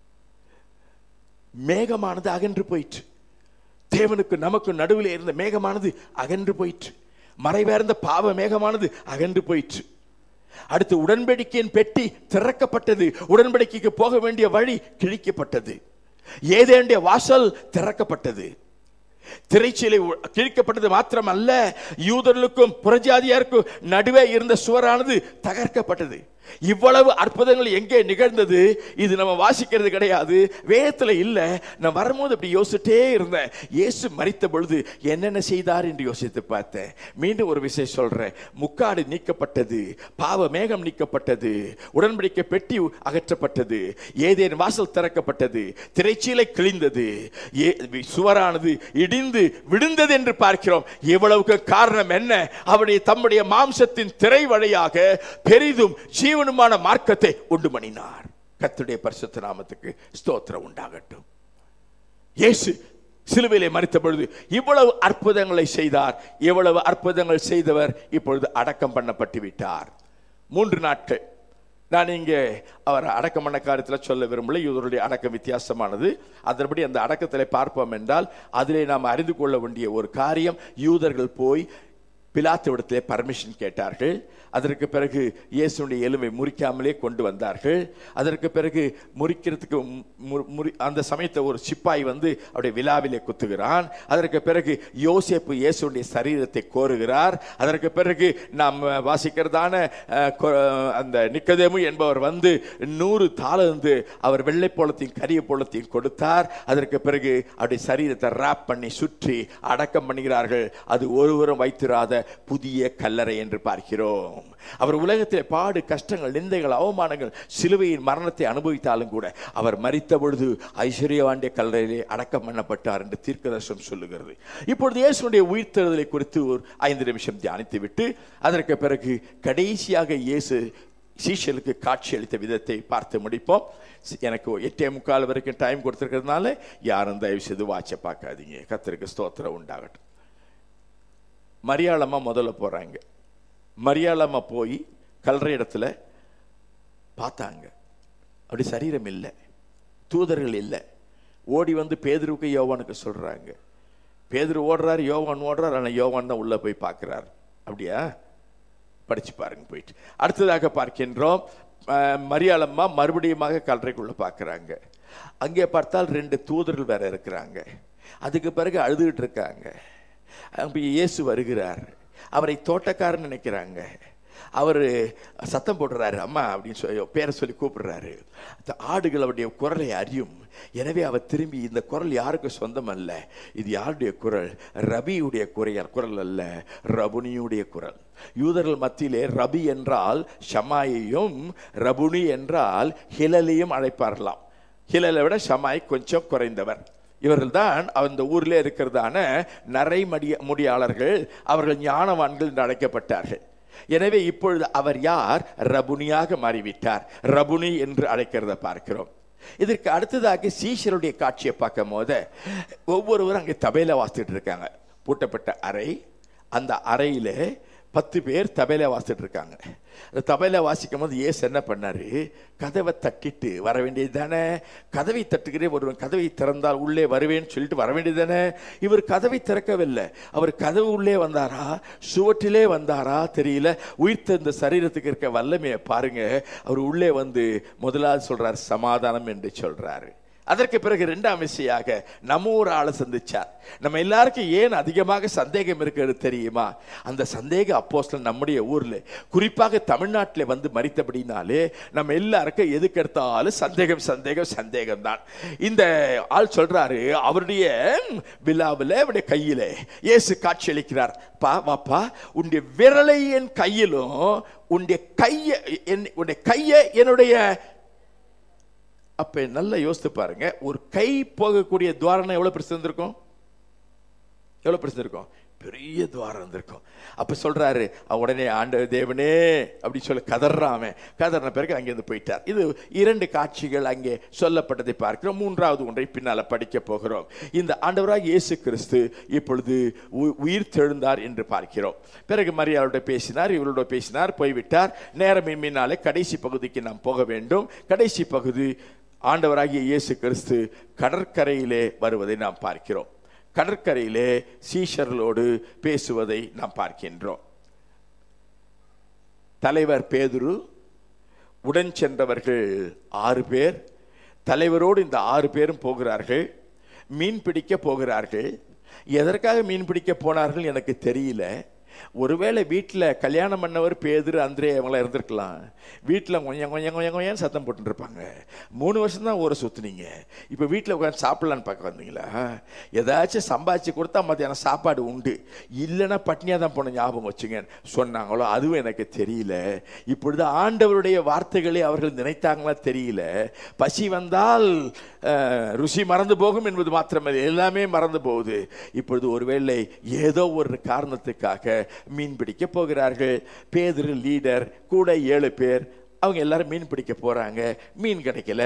மேகமானது அகன்று போயிற்று தேவனுக்கு நமக்கு நடுவில் இருந்த மேகமானது அகன்று போயிற்று மறைவேர்ந்த பாவ மேகமானது அகன்று போயிற்று அடுத்து உடன்படிக்கையின் பெட்டி திறக்கப்பட்டது உடன்படிக்கைக்கு போக வேண்டிய வழி கிழிக்கப்பட்டது ஏதேண்டிய வாசல் திறக்கப்பட்டது திரைச்சீலை கிழிக்கப்பட்டது மாத்திரமல்ல யூதர்களுக்கும் புறஜாதியாருக்கும் நடுவே இருந்த சுவரானது தகர்க்கப்பட்டது இவ்வளவு அற்புதங்கள் எங்கே நிகழ்ந்தது இது நம்ம வாசிக்கிறது கிடையாது வேதத்தில் இல்லை நான் வரும்போது அப்படி யோசிச்சுட்டே இருந்தேன் இயேசு மறித்த பொழுது என்னென்ன செய்தார் என்று யோசித்து பார்த்தேன் மீண்டும் ஒரு விஷயம் சொல்றேன் முக்காடு நீக்கப்பட்டது பாவ மேகம் நீக்கப்பட்டது உடன்படிக்கை பெட்டி அகற்றப்பட்டது ஏதேன் வாசல் திறக்கப்பட்டது திரைச்சீலை கிழிந்தது சுவரானது இடிந்து விழுந்தது என்று பார்க்கிறோம் இவ்வளவுக்கு காரணம் என்ன அவருடைய தம்முடைய மாம்சத்தின் திரை வழியாக பெரிதும் ஜீவனுமான மார்க்கத்தை உண்டு பண்ணினார் கத்துடைய பரிசுத்த நாமத்துக்கு ஸ்தோத்திரம் உண்டாகட்டும் இயேசு சிலுவையிலே மறித்த பொழுது இவ்வளவு அற்புதங்களை செய்தார் இவ்வளவு அற்புதங்கள் செய்தவர் இப்பொழுது அடக்கம் பண்ணப்பட்டு விட்டார் மூன்று நாட்கள் நான் இங்கே அவர் அடக்கம் பண்ண காரியத்தில் சொல்ல விரும்பல இவருடைய அடக்கம் வித்தியாசமானது அதன்படி அந்த அடக்கத்தில் பார்ப்போம் என்றால் அதிலே நாம் அறிந்து கொள்ள வேண்டிய ஒரு காரியம் யூதர்கள் போய் பிலாத்துவிடத்திலே பர்மிஷன் கேட்டார்கள் அதற்கு பிறகு இயேசுடைய எலும்பை முறிக்காமலே கொண்டு வந்தார்கள் அதற்கு பிறகு முறிக்கிறதுக்கு முறி அந்த சமயத்தை ஒரு சிப்பாய் வந்து அவருடைய விழாவிலே குத்துகிறான் அதற்கு பிறகு யோசேப்பு இயேசுடைய சரீரத்தை கோருகிறார் அதற்கு பிறகு நாம் வாசிக்கிறதான அந்த நிக்கதேமு என்பவர் வந்து நூறு தாளந்து அவர் வெள்ளை போலத்தையும் கரிய போலத்தையும் கொடுத்தார் அதற்கு பிறகு அவருடைய சரீரத்தை ராப் பண்ணி சுற்றி அடக்கம் பண்ணுகிறார்கள் அது ஒருவரும் வைத்திராத புதிய கல்லறை என்று பார்க்கிறோம் அவர் உலகத்தில் பாடு கஷ்டங்கள் நிந்தைகள் அவமானங்கள் சிலுவையின் மரணத்தை அனுபவித்தாலும் கூட அவர் மறித்த பொழுது ஐஸ்வர்யவாண்டிய கல்லறையிலே அடக்கம் பண்ணப்பட்டார் என்று தீர்க்கதர்சனம் சொல்லுகிறது இப்பொழுது இயேசுடைய உயிர்த்தெழுதலை குறித்து ஒரு ஐந்து நிமிஷம் தியானித்து விட்டு அதற்கு பிறகு கடைசியாக இயேசு சீஷலுக்கு காட்சி அளித்த விதத்தை பார்த்து முடிப்போம் சி- எனக்கு எட்டே முக்கால் வரைக்கும் டைம் கொடுத்துருக்கிறதுனால யாரும் தயவு செய்து வாட்சை பார்க்காதீங்க கத்தருக்கு ஸ்தோத்திரம் உண்டாகட்டும் மரியாளம்மா முதல்ல போறாங்க மரியாளம்மா போய் கல்ற இடத்துல பார்த்தாங்க அப்படி சரீரம் இல்லை தூதர்கள் இல்லை ஓடி வந்து பேதுருவுக்கு யோவானுக்கு சொல்றாங்க பேதுரு ஓடுறாரு யோவான் ஓடுறாரு ஆனால் யோவான் தான் உள்ள போய் பார்க்கிறார் அப்படியா படிச்சு பாருங்க போயிட்டு அடுத்ததாக பார்க்கின்றோம் அஹ், மரியாளம்மா மறுபடியுமாக கல்லறைக்குள்ள பார்க்கறாங்க அங்கே பார்த்தால் ரெண்டு தூதர்கள் வேற இருக்கிறாங்க அதுக்கு பிறகு அழுதுகிட்டு இருக்காங்க அப்ப இயேசு வருகிறார் அவரை தோட்டக்காரன் நினைக்கிறாங்க அவர் சத்தம் போடுறாரு அம்மா அப்படின்னு சொல்லி பேரை சொல்லி கூப்பிடுறாரு அந்த ஆடுகள் அவருடைய குரலை அறியும் எனவே அவர் திரும்பி இந்த குரல் யாருக்கு சொந்தம் அல்ல இது யாருடைய குரல் ரபியுடைய குறையர் குரல் அல்ல ரபுனியுடைய குரல் யூதர்கள் மத்தியிலே ரபி என்றால் ஷமாயையும் ரபுனி என்றால் ஹிலலையும் அழைப்பார்களாம் ஹிலலை விட ஷமாய் கொஞ்சம் குறைந்தவர் இவர்கள்தான் அந்த ஊரிலே இருக்கிறதான நரைமடிய முடியாளர்கள் அவர்கள் ஞானவான்கள் என்று அழைக்கப்பட்டார்கள் எனவே இப்பொழுது அவர் யார் ரபுனியாக மாறிவிட்டார் ரபுனி என்று அழைக்கிறத பார்க்கிறோம் இதற்கு அடுத்ததாக சீஷருடைய காட்சியை பார்க்கும் போது ஒவ்வொருவரும் அங்கே தபையில வாசித்துட்டு இருக்காங்க பூட்டப்பட்ட அறை அந்த அறையில பத்து பேர் தபையில வாசித்துட்டு இருக்காங்க அந்த தபையில வாசிக்கும் போது ஏசு என்ன பண்ணாரு கதவை தட்டிட்டு வர வேண்டியது தானே கதவை தட்டுகிறே ஒருவன் கதவை திறந்தால் உள்ளே வருவேன்னு சொல்லிட்டு வர வேண்டியது தானே இவர் கதவை திறக்கவில்லை அவர் கதவு உள்ளே வந்தாரா சுவற்றிலே வந்தாரா தெரியல உயிர்த்த இந்த சரீரத்துக்கு இருக்க வல்லமையை பாருங்க அவர் உள்ளே வந்து முதலாவது சொல்றார் சமாதானம் என்று சொல்றாரு அதற்கு பிறகு இரண்டாம் விஷயாக நம்ம ஒரு ஆளை சந்திச்சார் நம்ம எல்லாருக்கும் ஏன் அதிகமாக சந்தேகம் இருக்கிறது தெரியுமா அந்த சந்தேக அப்போஸ்தலன் நம்முடைய ஊர்ல குறிப்பாக தமிழ்நாட்டில் வந்து மறித்தபடினாலே நம்ம எல்லாருக்கும் எதுக்கு எடுத்தாலும் சந்தேகம் சந்தேகம் சந்தேகம் தான் இந்த ஆள் சொல்றாரு அவருடைய விழாவில் அவருடைய கையிலே இயேசு காட்சி அளிக்கிறார் பா வாப்பா உன்னுடைய விரலை என் கையிலும் உன்னுடைய கையை என் உன்னுடைய கையை என்னுடைய அப்ப நல்லா யோசித்து பாருங்க ஒரு கை போகக்கூடிய துவாரம் எவ்வளவு பெருசு இருந்திருக்கும் எவ்வளவு பெருசு இருக்கும் பெரிய துவாரம் இருந்திருக்கும் அப்ப சொல்றாரு அவ உடனே ஆண்ட தேவனே அப்படி சொல்லி கதறாம கதறின பிறகு அங்கிருந்து போயிட்டார் இது இரண்டு காட்சிகள் அங்கே சொல்லப்பட்டதை பார்க்கிறோம் மூன்றாவது ஒன்றை பின்னால படிக்க போகிறோம் இந்த ஆண்டவராக இயேசு கிறிஸ்து இப்பொழுது உ- உயிர் தெழுந்தார் என்று பார்க்கிறோம் பிறகு மரியாளோட பேசினார் இவரோட பேசினார் போய்விட்டார் நேரம் பின்னாலே கடைசி பகுதிக்கு நாம் போக வேண்டும் கடைசி பகுதி ஆண்டவராகிய இயேசு கிறிஸ்து கடற்கரையிலே வருவதை நாம் பார்க்கிறோம் கடற்கரையிலே சீஷர்களோடு பேசுவதை நாம் பார்க்கின்றோம் தலைவர் பேதுரு உடன் சென்றவர்கள் ஆறு பேர் தலைவரோடு இந்த ஆறு பேரும் போகிறார்கள் மீன் பிடிக்க போகிறார்கள் எதற்காக மீன் பிடிக்க போனார்கள் எனக்கு தெரியல ஒருவேளை வீட்டில் கல்யாணம் பண்ணவர் பேதுரு அந்திரே அவங்களாம் இருந்திருக்கலாம் வீட்டில் கொஞ்சம் கொஞ்சம் கொஞ்சம் கொஞ்சம் சத்தம் போட்டுட்டு இருப்பாங்க மூணு வருஷம் தான் ஊரை சுற்றுனீங்க இப்போ வீட்டில் உட்காந்து சாப்பிடலான்னு பார்க்க வந்தீங்களா ஏதாச்சும் சம்பாதிச்சு கொடுத்தா மத்தியானம் சாப்பாடு உண்டு இல்லைன்னா பட்னியாக தான் போன ஞாபகம் வச்சுங்க சொன்னாங்களோ அதுவும் எனக்கு தெரியல இப்பொழுது ஆண்டவருடைய வார்த்தைகளை அவர்கள் நினைத்தாங்களா தெரியல பசி வந்தால் அஹ், ருசி மறந்து போகும் என்பது மாத்திரமல்ல எல்லாமே மறந்து போகுது இப்பொழுது ஒருவேளை ஏதோ ஒரு காரணத்துக்காக மீன் பிடிக்க போகிறார்கள் பேதுரு லீடர் கூட ஏழு பேர் அவங்க எல்லாரும் மீன் பிடிக்க போறாங்க மீன் கிடைக்கல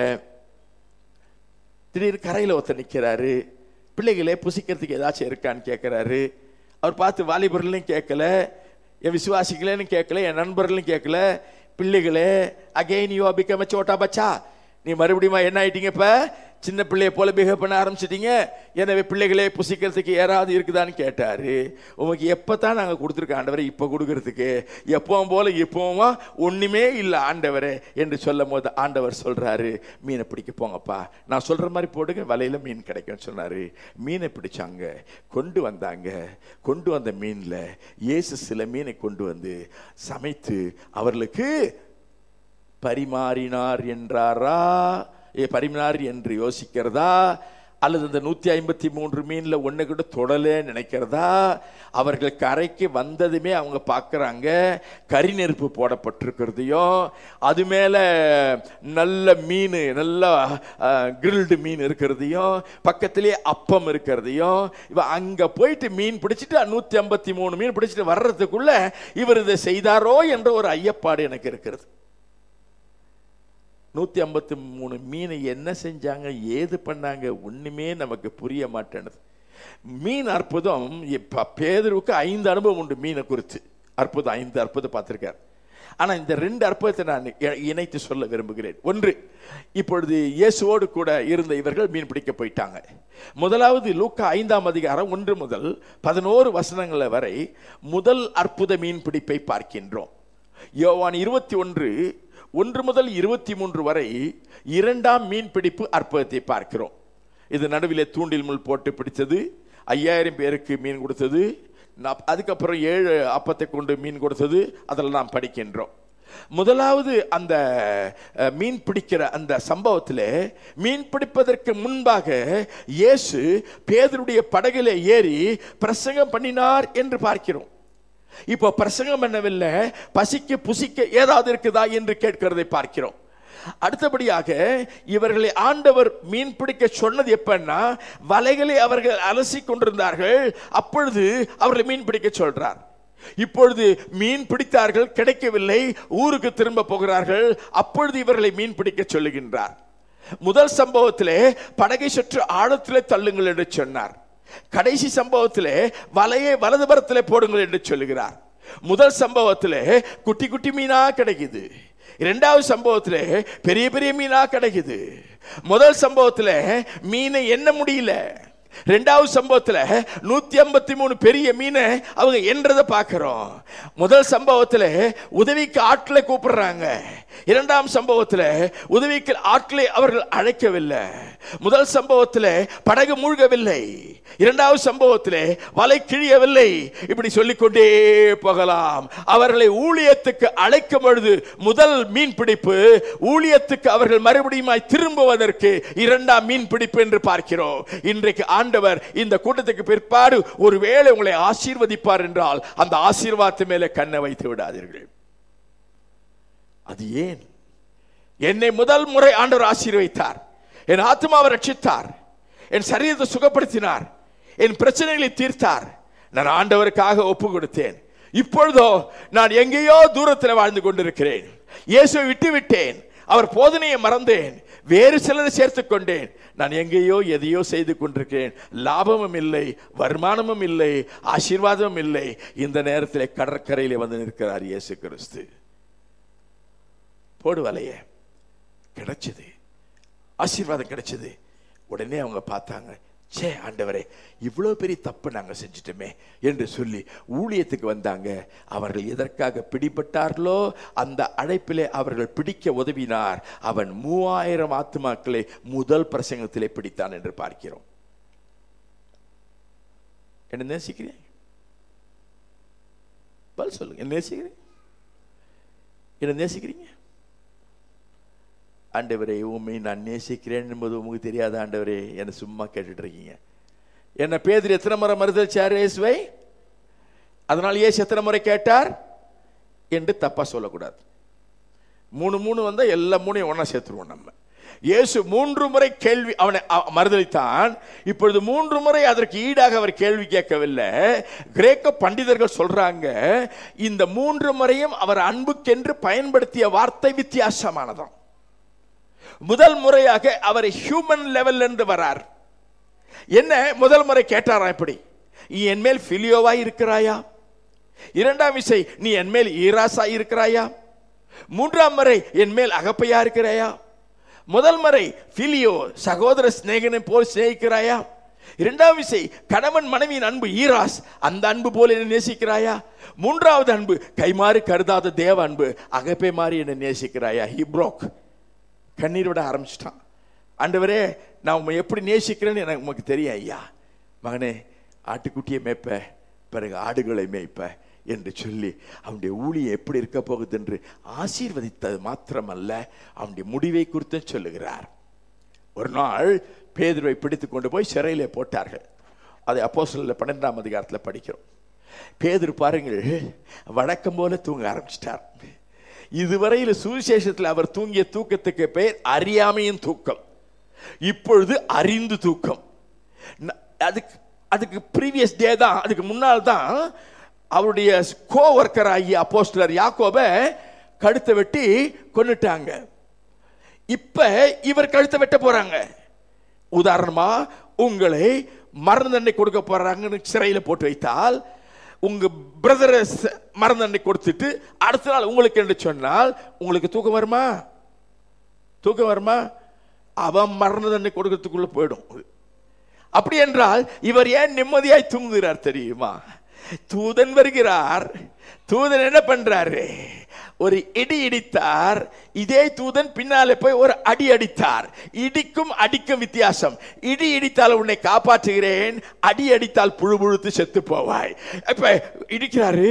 திடீர்னு கரையில் ஒருத்தர் நிற்கிறாரு பிள்ளைகளே புசிக்கிறதுக்கு ஏதாச்சும் இருக்கான்னு கேட்குறாரு அவர் பார்த்து வாலிபர்களையும் கேட்கல என் விசுவாசிகளேன்னு கேட்கல என் நண்பர்களும் கேட்கல பிள்ளைகளே அகைன் யூ பிகம் சோட்டா பச்சா நீ மறுபடியும் என்ன ஆயிட்டீங்க இப்ப சின்ன பிள்ளைய போல பிஹேவ் பண்ண ஆரம்பிச்சிட்டீங்க எனவே பிள்ளைகளே புசிக்கிறதுக்கு யாராவது இருக்குதான்னு கேட்டாரு உங்களுக்கு எப்பதான் நாங்க கொடுத்துருக்க ஆண்டவரை இப்ப கொடுக்கறதுக்கு எப்பவும் போல இப்பவும் ஒண்ணுமே இல்லை ஆண்டவரே என்று சொல்லும் போது ஆண்டவர் சொல்றாரு மீனை பிடிக்க போங்கப்பா நான் சொல்ற மாதிரி போடுங்க வலையில மீன் கிடைக்கும்னு சொன்னாரு மீனை பிடிச்சாங்க கொண்டு வந்தாங்க கொண்டு வந்த மீன்ல இயேசு சில மீனை கொண்டு வந்து சமைத்து அவர்களுக்கு பரிமாறினார் என்றாரா ஏ பரிமாறினார் என்று யோசிக்கிறதா அல்லது இந்த நூத்தி ஐம்பத்தி மூன்று மீன்ல ஒண்ணு கூட தொடலே நினைக்கிறதா அவர்கள் கரைக்கு வந்ததுமே அவங்க பார்க்கறாங்க கறி நெருப்பு போடப்பட்டிருக்கிறதையும் அது மேல நல்ல மீன் நல்ல கிரில்டு மீன் இருக்கிறதையும் பக்கத்திலேயே அப்பம் இருக்கிறதையும் இவ அங்க போயிட்டு மீன் பிடிச்சிட்டு நூத்தி ஐம்பத்தி மூணு மீன் பிடிச்சிட்டு வர்றதுக்குள்ள இவர் இதை செய்தாரோ என்ற ஒரு ஐயப்பாடு எனக்கு இருக்கிறது நூத்தி ஐம்பத்தி மூணு மீனை என்ன செஞ்சாங்க ஏது பண்ணாங்க ஒண்ணுமே நமக்கு புரிய மாட்டேனுது மீன் அற்புதம் இப்ப பேதருக்கு ஐந்து அனுபவம் உண்டு மீனை குறித்து அற்புதம் ஐந்து அற்புதம் பார்த்திருக்கார் ஆனா இந்த ரெண்டு அற்புதத்தை நான் இ- இணைத்து சொல்ல விரும்புகிறேன் ஒன்று இப்பொழுது இயேசுவோடு கூட இருந்த இவர்கள் மீன் பிடிக்க போயிட்டாங்க முதலாவது லூக்கா ஐந்தாம் அதிகாரம் ஒன்று முதல் பதினோரு வசனங்கள் வரை முதல் அற்புத மீன் பிடிப்பை பார்க்கின்றோம் யோவான் இருபத்தி ஒன்று ஒன்று முதல் இருபத்தி மூன்று வரை இரண்டாம் மீன் பிடிப்பு அற்புதத்தை பார்க்கிறோம் இது நடுவிலே தூண்டில் முள் போட்டு பிடித்தது ஐயாயிரம் பேருக்கு மீன் கொடுத்தது நா- அதுக்கப்புறம் ஏழு அப்பத்தை கொண்டு மீன் கொடுத்தது அதில் நாம் படிக்கின்றோம் முதலாவது அந்த அஹ், மீன் பிடிக்கிற அந்த சம்பவத்தில் மீன் பிடிப்பதற்கு முன்பாக இயேசு பேதருடைய படகிலே ஏறி பிரசங்கம் பண்ணினார் என்று பார்க்கிறோம் இப்போ பிரசங்கம் பண்ணவில்லை பசிக்க புசிக்க ஏதாவது இருக்குதா என்று கேட்கிறதை பார்க்கிறோம் அடுத்தபடியாக இவர்களை ஆண்டவர் மீன் பிடிக்க சொன்னது எப்பன்னா வலைகளை அவர்கள் அலசி கொண்டிருந்தார்கள் அப்பொழுது அவர்களை மீன் பிடிக்க சொல்றார் இப்பொழுது மீன் பிடித்தார்கள் கிடைக்கவில்லை ஊருக்கு திரும்ப போகிறார்கள் அப்பொழுது இவர்களை மீன் பிடிக்க சொல்லுகின்றார் முதல் சம்பவத்திலே படகை சற்று ஆழத்திலே தள்ளுங்கள் என்று சொன்னார் கடைசி சம்பவத்திலே வலையை வலதுபுறத்திலே போடுங்கள் என்று சொல்லுகிறார் முதல் சம்பவத்திலே குட்டி குட்டி மீனா கிடைக்குது இரண்டாவது சம்பவத்திலே பெரிய பெரிய மீனா கிடைக்குது முதல் சம்பவத்திலே மீனை எண்ண முடியல ரெண்டாவது சம்பவத்துல நூத்தி ஐம்பத்தி மூணு பெரிய மீனை அவங்க என்றதை பார்க்கிறோம் முதல் சம்பவத்துல உதவிக்கு ஆட்களை கூப்பிடுறாங்க இரண்டாம் சம்பவத்துல உதவிக்கு ஆட்களை அவர்கள் அழைக்கவில்லை முதல் சம்பவத்துல படகு மூழ்கவில்லை இரண்டாவது சம்பவத்திலே வலை கிழியவில்லை இப்படி சொல்லிக்கொண்டே போகலாம் அவர்களை ஊழியத்துக்கு அழைக்கும் பொழுது முதல் மீன் பிடிப்பு ஊழியத்துக்கு அவர்கள் மறுபடியுமாய் திரும்புவதற்கு இரண்டாம் மீன் பிடிப்பு என்று பார்க்கிறோம் இன்றைக்கு ஆண்டவர் இந்த கூட்டத்துக்கு பிற்பாடு ஒருவேளை உங்களை ஆசீர்வதிப்பார் என்றால் அந்த ஆசீர்வாதத்து மேலே கண்ணை வைத்து விடாதீர்கள் அது ஏன் என்னை முதல் முறை ஆண்டவர் ஆசீர்வதித்தார் என் ஆத்மாவை ரட்சித்தார் என் சரீரத்தை சுகப்படுத்தினார் என் பிரச்சனைகளை தீர்த்தார் நான் ஆண்டவருக்காக ஒப்பு கொடுத்தேன் இப்பொழுதோ நான் எங்கேயோ தூரத்தில் வாழ்ந்து கொண்டிருக்கிறேன் இயேசுவை விட்டு விட்டேன் அவர் போதனையை மறந்தேன் வேறு சிலரை சேர்த்துக் கொண்டேன் நான் எங்கேயோ எதையோ செய்து கொண்டிருக்கிறேன் லாபமும் இல்லை வருமானமும் இல்லை ஆசீர்வாதமும் இல்லை இந்த நேரத்தில் கடற்கரையில் வந்து நிற்கிறார் இயேசு கிறிஸ்து போடு வலைய கிடைச்சது ஆசீர்வாதம் கிடைச்சது உடனே அவங்க பார்த்தாங்க சே ஆண்டவரே இவ்வளோ பெரிய தப்பு நாங்கள் செஞ்சிட்டோமே என்று சொல்லி ஊழியத்துக்கு வந்தாங்க அவர்கள் எதற்காக பிடிபட்டார்களோ அந்த அழைப்பிலே அவர்கள் பிடிக்க உதவினார் அவன் மூவாயிரம் ஆத்துமாக்களை முதல் பிரசங்கத்திலே பிடித்தான் என்று பார்க்கிறோம் என்ன நேசிக்கிறேன் பதில் சொல்லுங்க என்ன நேசிக்கிறேன் என்ன நேசிக்கிறீங்க ஆண்டவரே உண்மை நான் நேசிக்கிறேன் என்பது உங்களுக்கு தெரியாத ஆண்டவரே என்ன சும்மா கேட்டுட்டு இருக்கீங்க என்ன பேதர் எத்தனை முறை மறுதளிச்சார் இயேசுவை அதனால் இயேசு எத்தனை முறை கேட்டார் என்று தப்பா சொல்லக்கூடாது மூணு மூணு வந்தா எல்லா மூணையும் ஒண்ணா சேர்த்துருவோம் நம்ம இயேசு மூன்று முறை கேள்வி அவனை அ- மறுதலித்தான் இப்பொழுது மூன்று முறை அதற்கு ஈடாக அவர் கேள்வி கேட்கவில்லை கிரேக்க பண்டிதர்கள் சொல்றாங்க இந்த மூன்று முறையும் அவர் அன்புக்கென்று பயன்படுத்திய வார்த்தை வித்தியாசமானதாம் முதல் முறையாக அவர் ஹியூமன் லெவல் இருந்து வரார் என்ன முதல் முறை கேட்டாரா இப்படி நீ என் மேல் பிலியோவா இருக்கிறாயா இரண்டாம் விசை நீ என் மேல் ஈராசா இருக்கிறாயா மூன்றாம் முறை என் மேல் அகப்பையா இருக்கிறாயா முதல் முறை பிலியோ சகோதர சிநேகனை போல் சிநேகிக்கிறாயா இரண்டாம் விசை கணவன் மனைவியின் அன்பு ஈராஸ் அந்த அன்பு போல என்னை நேசிக்கிறாயா மூன்றாவது அன்பு கைமாறு கருதாத தேவ அன்பு அகப்பை மாறி என்னை நேசிக்கிறாயா ஹிப்ரோக் கண்ணீர் விட ஆரம்பிச்சிட்டான் ஆண்டவரே நான் உண்மை எப்படி நேசிக்கிறேன்னு எனக்கு உமக்கு தெரியும் ஐயா மகனே ஆட்டுக்குட்டியை மேய்ப்ப பிறகு ஆடுகளை மேய்ப்ப என்று சொல்லி அவனுடைய ஊழியம் எப்படி இருக்க போகுது என்று ஆசீர்வதித்தது மாத்திரமல்ல அவனுடைய முடிவை குறித்து சொல்லுகிறார் ஒரு நாள் பேதுருவை பிடித்து கொண்டு போய் சிறையிலே போட்டார்கள் அதை அப்போ சொல்ல பன்னெண்டாம் அதிகாரத்தில் படிக்கிறோம் பேதுரு பாருங்கள் வழக்கம் போல தூங்க ஆரம்பிச்சிட்டார் இதுவரையில் சுவிசேஷத்தில் அவர் தூங்கிய தூக்கத்துக்கு பெயர் அறியாமையின் தூக்கம் இப்பொழுது அறிந்து தூக்கம் ந- அதுக்கு அதுக்கு ப்ரீவியஸ் டே தான் அதுக்கு முன்னால் தான் அவருடைய கோ ஒர்க்கர் ஆகிய அப்போஸ்டலர் யாக்கோபை கழுத்தை வெட்டி கொன்னுட்டாங்க இப்ப இவர் கழுத்தை வெட்ட போறாங்க உதாரணமா உங்களை மரண தண்டனை கொடுக்க போறாங்கன்னு சிறையில போட்டு வைத்தால் உங்க பிரதரை மரண தண்டனை கொடுத்துட்டு அடுத்த நாள் உங்களுக்கு என்று சொன்னால் உங்களுக்கு தூக்கம் வருமா தூக்கம் வருமா அவன் மரண தண்டனை கொடுக்கறதுக்குள்ள போயிடும் அப்படி என்றால் இவர் ஏன் நிம்மதியாய் தூங்குகிறார் தெரியுமா தூதன் வருகிறார் தூதன் என்ன பண்றாரு ஒரு இடி இடித்தார் இதே தூதன் பின்னாலே போய் ஒரு அடி அடித்தார் இடிக்கும் அடிக்கும் வித்தியாசம் இடி இடித்தால் உன்னை காப்பாற்றுகிறேன் அடி அடித்தால் புழு புழுத்து செத்து போவாய் இப்ப இடிக்கிறாரு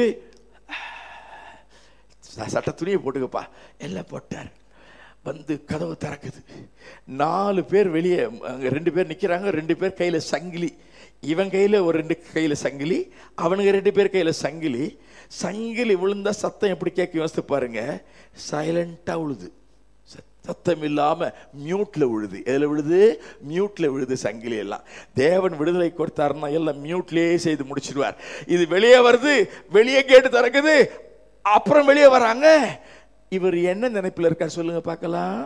சட்ட துணியை போட்டுக்கப்பா எல்லாம் போட்டார் வந்து கதவு திறக்குது நாலு பேர் வெளியே அங்க ரெண்டு பேர் நிக்கிறாங்க ரெண்டு பேர் கையில சங்கிலி இவன் கையில ஒரு ரெண்டு கையில சங்கிலி அவனுங்க ரெண்டு பேர் கையில சங்கிலி சங்கிலி விழுந்தா சத்தம் எப்படி கேட்க யோசித்து பாருங்க சைலண்டா விழுது சத்தம் இல்லாம மியூட்ல விழுது எதுல விழுது மியூட்ல விழுது சங்கிலி எல்லாம் தேவன் விடுதலை கொடுத்தாருன்னா எல்லாம் மியூட்லயே செய்து முடிச்சிடுவார் இது வெளியே வருது வெளியே கேட்டு திறக்குது அப்புறம் வெளியே வராங்க இவர் என்ன நினைப்பில் இருக்கார் சொல்லுங்க பார்க்கலாம்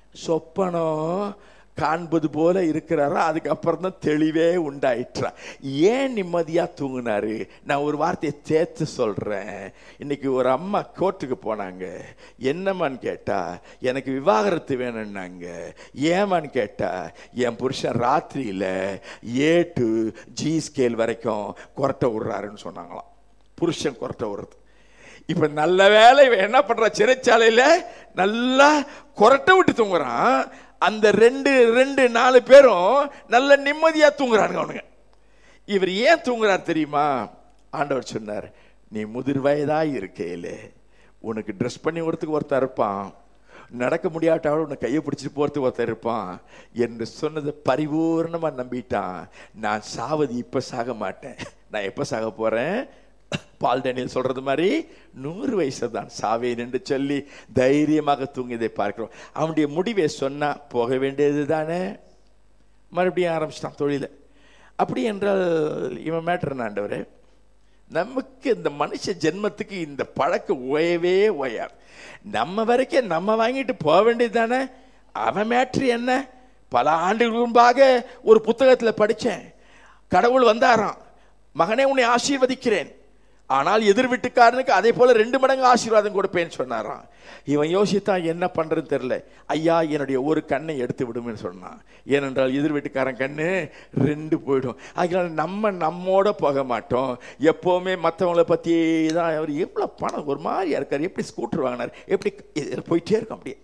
சொப்பனம் காண்பது போல இருக்கிறாரா அதுக்கப்புறம் தான் தெளிவே உண்டாயிற்றா ஏன் நிம்மதியா தூங்குனாரு நான் ஒரு வார்த்தையை சேர்த்து சொல்றேன் இன்னைக்கு ஒரு அம்மா கோர்ட்டுக்கு போனாங்க என்னம்மான்னு கேட்டா எனக்கு விவாகரத்து வேணும்னாங்க ஏமான்னு கேட்டா என் புருஷன் ராத்திரியில ஏ டு ஜி ஸ்கேல் வரைக்கும் கொரட்டை விடுறாருன்னு சொன்னாங்களாம் புருஷன் கொரட்டை விடுறது இப்ப நல்ல வேலை இவன் என்ன பண்ற சிறைச்சாலையில நல்லா கொரட்டை விட்டு தூங்குறான் அந்த ரெண்டு ரெண்டு நாலு பேரும் நல்ல நிம்மதியா தூங்குறானுங்க அவனுங்க இவர் ஏன் தூங்குறார் தெரியுமா ஆண்டவர் சொன்னார் நீ முதிர் வயதா இருக்கையில உனக்கு ட்ரெஸ் பண்ணி வரத்துக்கு ஒருத்தர் இருப்பான் நடக்க முடியாட்டாலும் உன்னை கையை பிடிச்சிட்டு போறதுக்கு ஒருத்தர் இருப்பான் என்று சொன்னதை பரிபூர்ணமா நம்பிட்டான் நான் சாவது இப்ப சாக மாட்டேன் நான் எப்ப சாக போறேன் பால் டேனியல் சொல்றது மாதிரி நூறு வயசு தான் சாவேன் என்று சொல்லி தைரியமாக தூங்கியதை பார்க்கிறோம் அவனுடைய முடிவை சொன்னா போக வேண்டியது தானே மறுபடியும் ஆரம்பிச்சிட்டான் தொழில அப்படி என்றால் இவன் மேட்டர் ஆண்டவரே நமக்கு இந்த மனுஷ ஜென்மத்துக்கு இந்த பழக்கம் ஓயவே ஓயாது நம்ம வரைக்கும் நம்ம வாங்கிட்டு போக வேண்டியது தானே அவன் மேட்ரு என்ன பல ஆண்டுகள் முன்பாக ஒரு புத்தகத்தில் படித்தேன் கடவுள் வந்தாராம் மகனே உன்னை ஆசீர்வதிக்கிறேன் ஆனால் எதிர் வீட்டுக்காரனுக்கு அதே போல ரெண்டு மடங்கு ஆசீர்வாதம் கொடுப்பேன்னு சொன்னாராம் இவன் யோசித்தான் என்ன பண்றதுன்னு தெரியல ஐயா என்னுடைய ஒரு கண்ணை எடுத்து விடும்னு சொன்னான் ஏனென்றால் எதிர் வீட்டுக்காரன் கண்ணு ரெண்டு போயிடும் அதனால நம்ம நம்மோட போக மாட்டோம் எப்பவுமே மற்றவங்கள பத்தி தான் அவர் எவ்வளவு பணம் ஒரு மாதிரியா இருக்காரு எப்படி ஸ்கூட்டர் வாங்கினார் எப்படி இதுல போயிட்டே இருக்கும் அப்படியே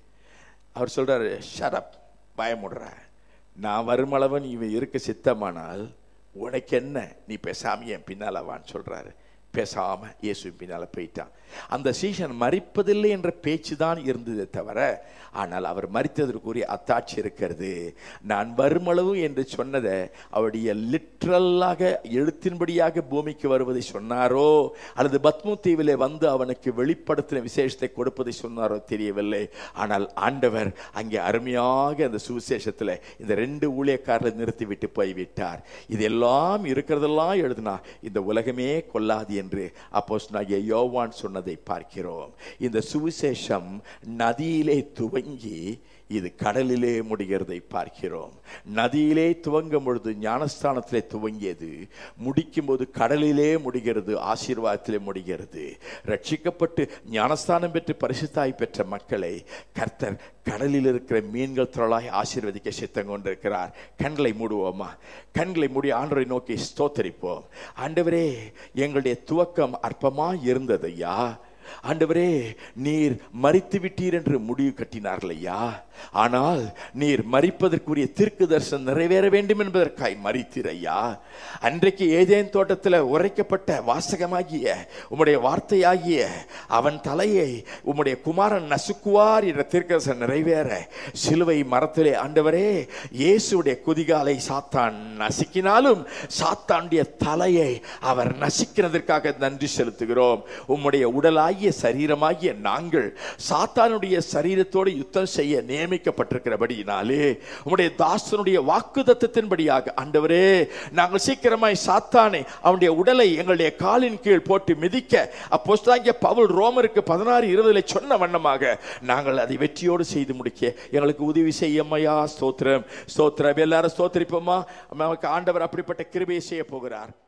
அவர் சொல்றாரு ஷரப் பயமுடுற நான் வருமளவன் இவன் இருக்க சித்தமானால் உனக்கு என்ன நீ பேசாம என் பின்னால வான்னு சொல்றாரு பேசாம இயேசு பின்னால போயிட்டான் அந்த சீசன் மறிப்பதில்லை என்ற பேச்சு தான் இருந்ததே தவிர ஆனால் அவர் மறித்ததற்குரிய அத்தாட்சி இருக்கிறது நான் வருமளவு என்று சொன்னதை அவருடைய லிட்ரலாக எழுத்தின்படியாக பூமிக்கு வருவதை சொன்னாரோ அல்லது பத்மு தீவிலே வந்து அவனுக்கு வெளிப்படுத்தின விசேஷத்தை கொடுப்பதை சொன்னாரோ தெரியவில்லை ஆனால் ஆண்டவர் அங்கே அருமையாக அந்த சுவிசேஷத்தில் இந்த ரெண்டு ஊழியக்காரர்களை நிறுத்திவிட்டு போய்விட்டார் இதெல்லாம் இருக்கிறதெல்லாம் எழுதினா இந்த உலகமே கொல்லாது என்று அப்போஸ் யோவான் சொன்னதை பார்க்கிறோம் இந்த சுவிசேஷம் நதியிலே துவங்கி இது கடலிலே முடிகிறதை பார்க்கிறோம் நதியிலே துவங்கும் பொழுது ஞானஸ்தானத்திலே துவங்கியது முடிக்கும் போது கடலிலே முடிகிறது ஆசீர்வாதத்திலே முடிகிறது ரட்சிக்கப்பட்டு ஞானஸ்தானம் பெற்று பரிசுத்தாய் பெற்ற மக்களை கர்த்தர் கடலில் இருக்கிற மீன்கள் திரளாய் ஆசீர்வதிக்க சித்தம் கொண்டிருக்கிறார் கண்களை மூடுவோமா கண்களை மூடி ஆண்டவரை நோக்கி ஸ்தோத்தரிப்போம் ஆண்டவரே எங்களுடைய துவக்கம் அற்பமா இருந்தது ஐயா ஆண்டவரே நீர் மறித்து விட்டீர் என்று முடிவு கட்டினார்கள் ஐயா ஆனால் நீர் மறிப்பதற்குரிய தீர்க்கு தரிசனம் நிறைவேற வேண்டும் என்பதற்காய் மறித்தீர் ஐயா அன்றைக்கு ஏதேன் தோட்டத்தில் உரைக்கப்பட்ட வாசகமாகிய உம்முடைய வார்த்தையாகிய அவன் தலையை உம்முடைய குமாரன் நசுக்குவார் என்ற தீர்க்கதரிசனம் நிறைவேற சிலுவை மரத்திலே ஆண்டவரே இயேசுடைய குதிகாலை சாத்தான் நசுக்கினாலும் சாத்தானுடைய தலையை அவர் நசுக்கினதற்காக நன்றி செலுத்துகிறோம் உம்முடைய உடலாய் உடலாகிய சரீரமாகிய நாங்கள் சாத்தானுடைய சரீரத்தோடு யுத்தம் செய்ய நியமிக்கப்பட்டிருக்கிறபடியினாலே உம்முடைய தாசனுடைய வாக்குதத்தத்தின்படியாக ஆண்டவரே நாங்கள் சீக்கிரமாய் சாத்தானை அவனுடைய உடலை எங்களுடைய காலின் கீழ் போட்டு மிதிக்க அப்போஸ்தாகிய பவுல் ரோமருக்கு பதினாறு இருபதுல சொன்ன வண்ணமாக நாங்கள் அதை வெற்றியோடு செய்து முடிக்க எங்களுக்கு உதவி செய்யம்மையா ஸ்தோத்திரம் ஸ்தோத்திரம் எல்லாரும் ஸ்தோத்திரிப்போமா நமக்கு ஆண்டவர் அப்படிப்பட்ட கிருபையை செய்ய போகிறார்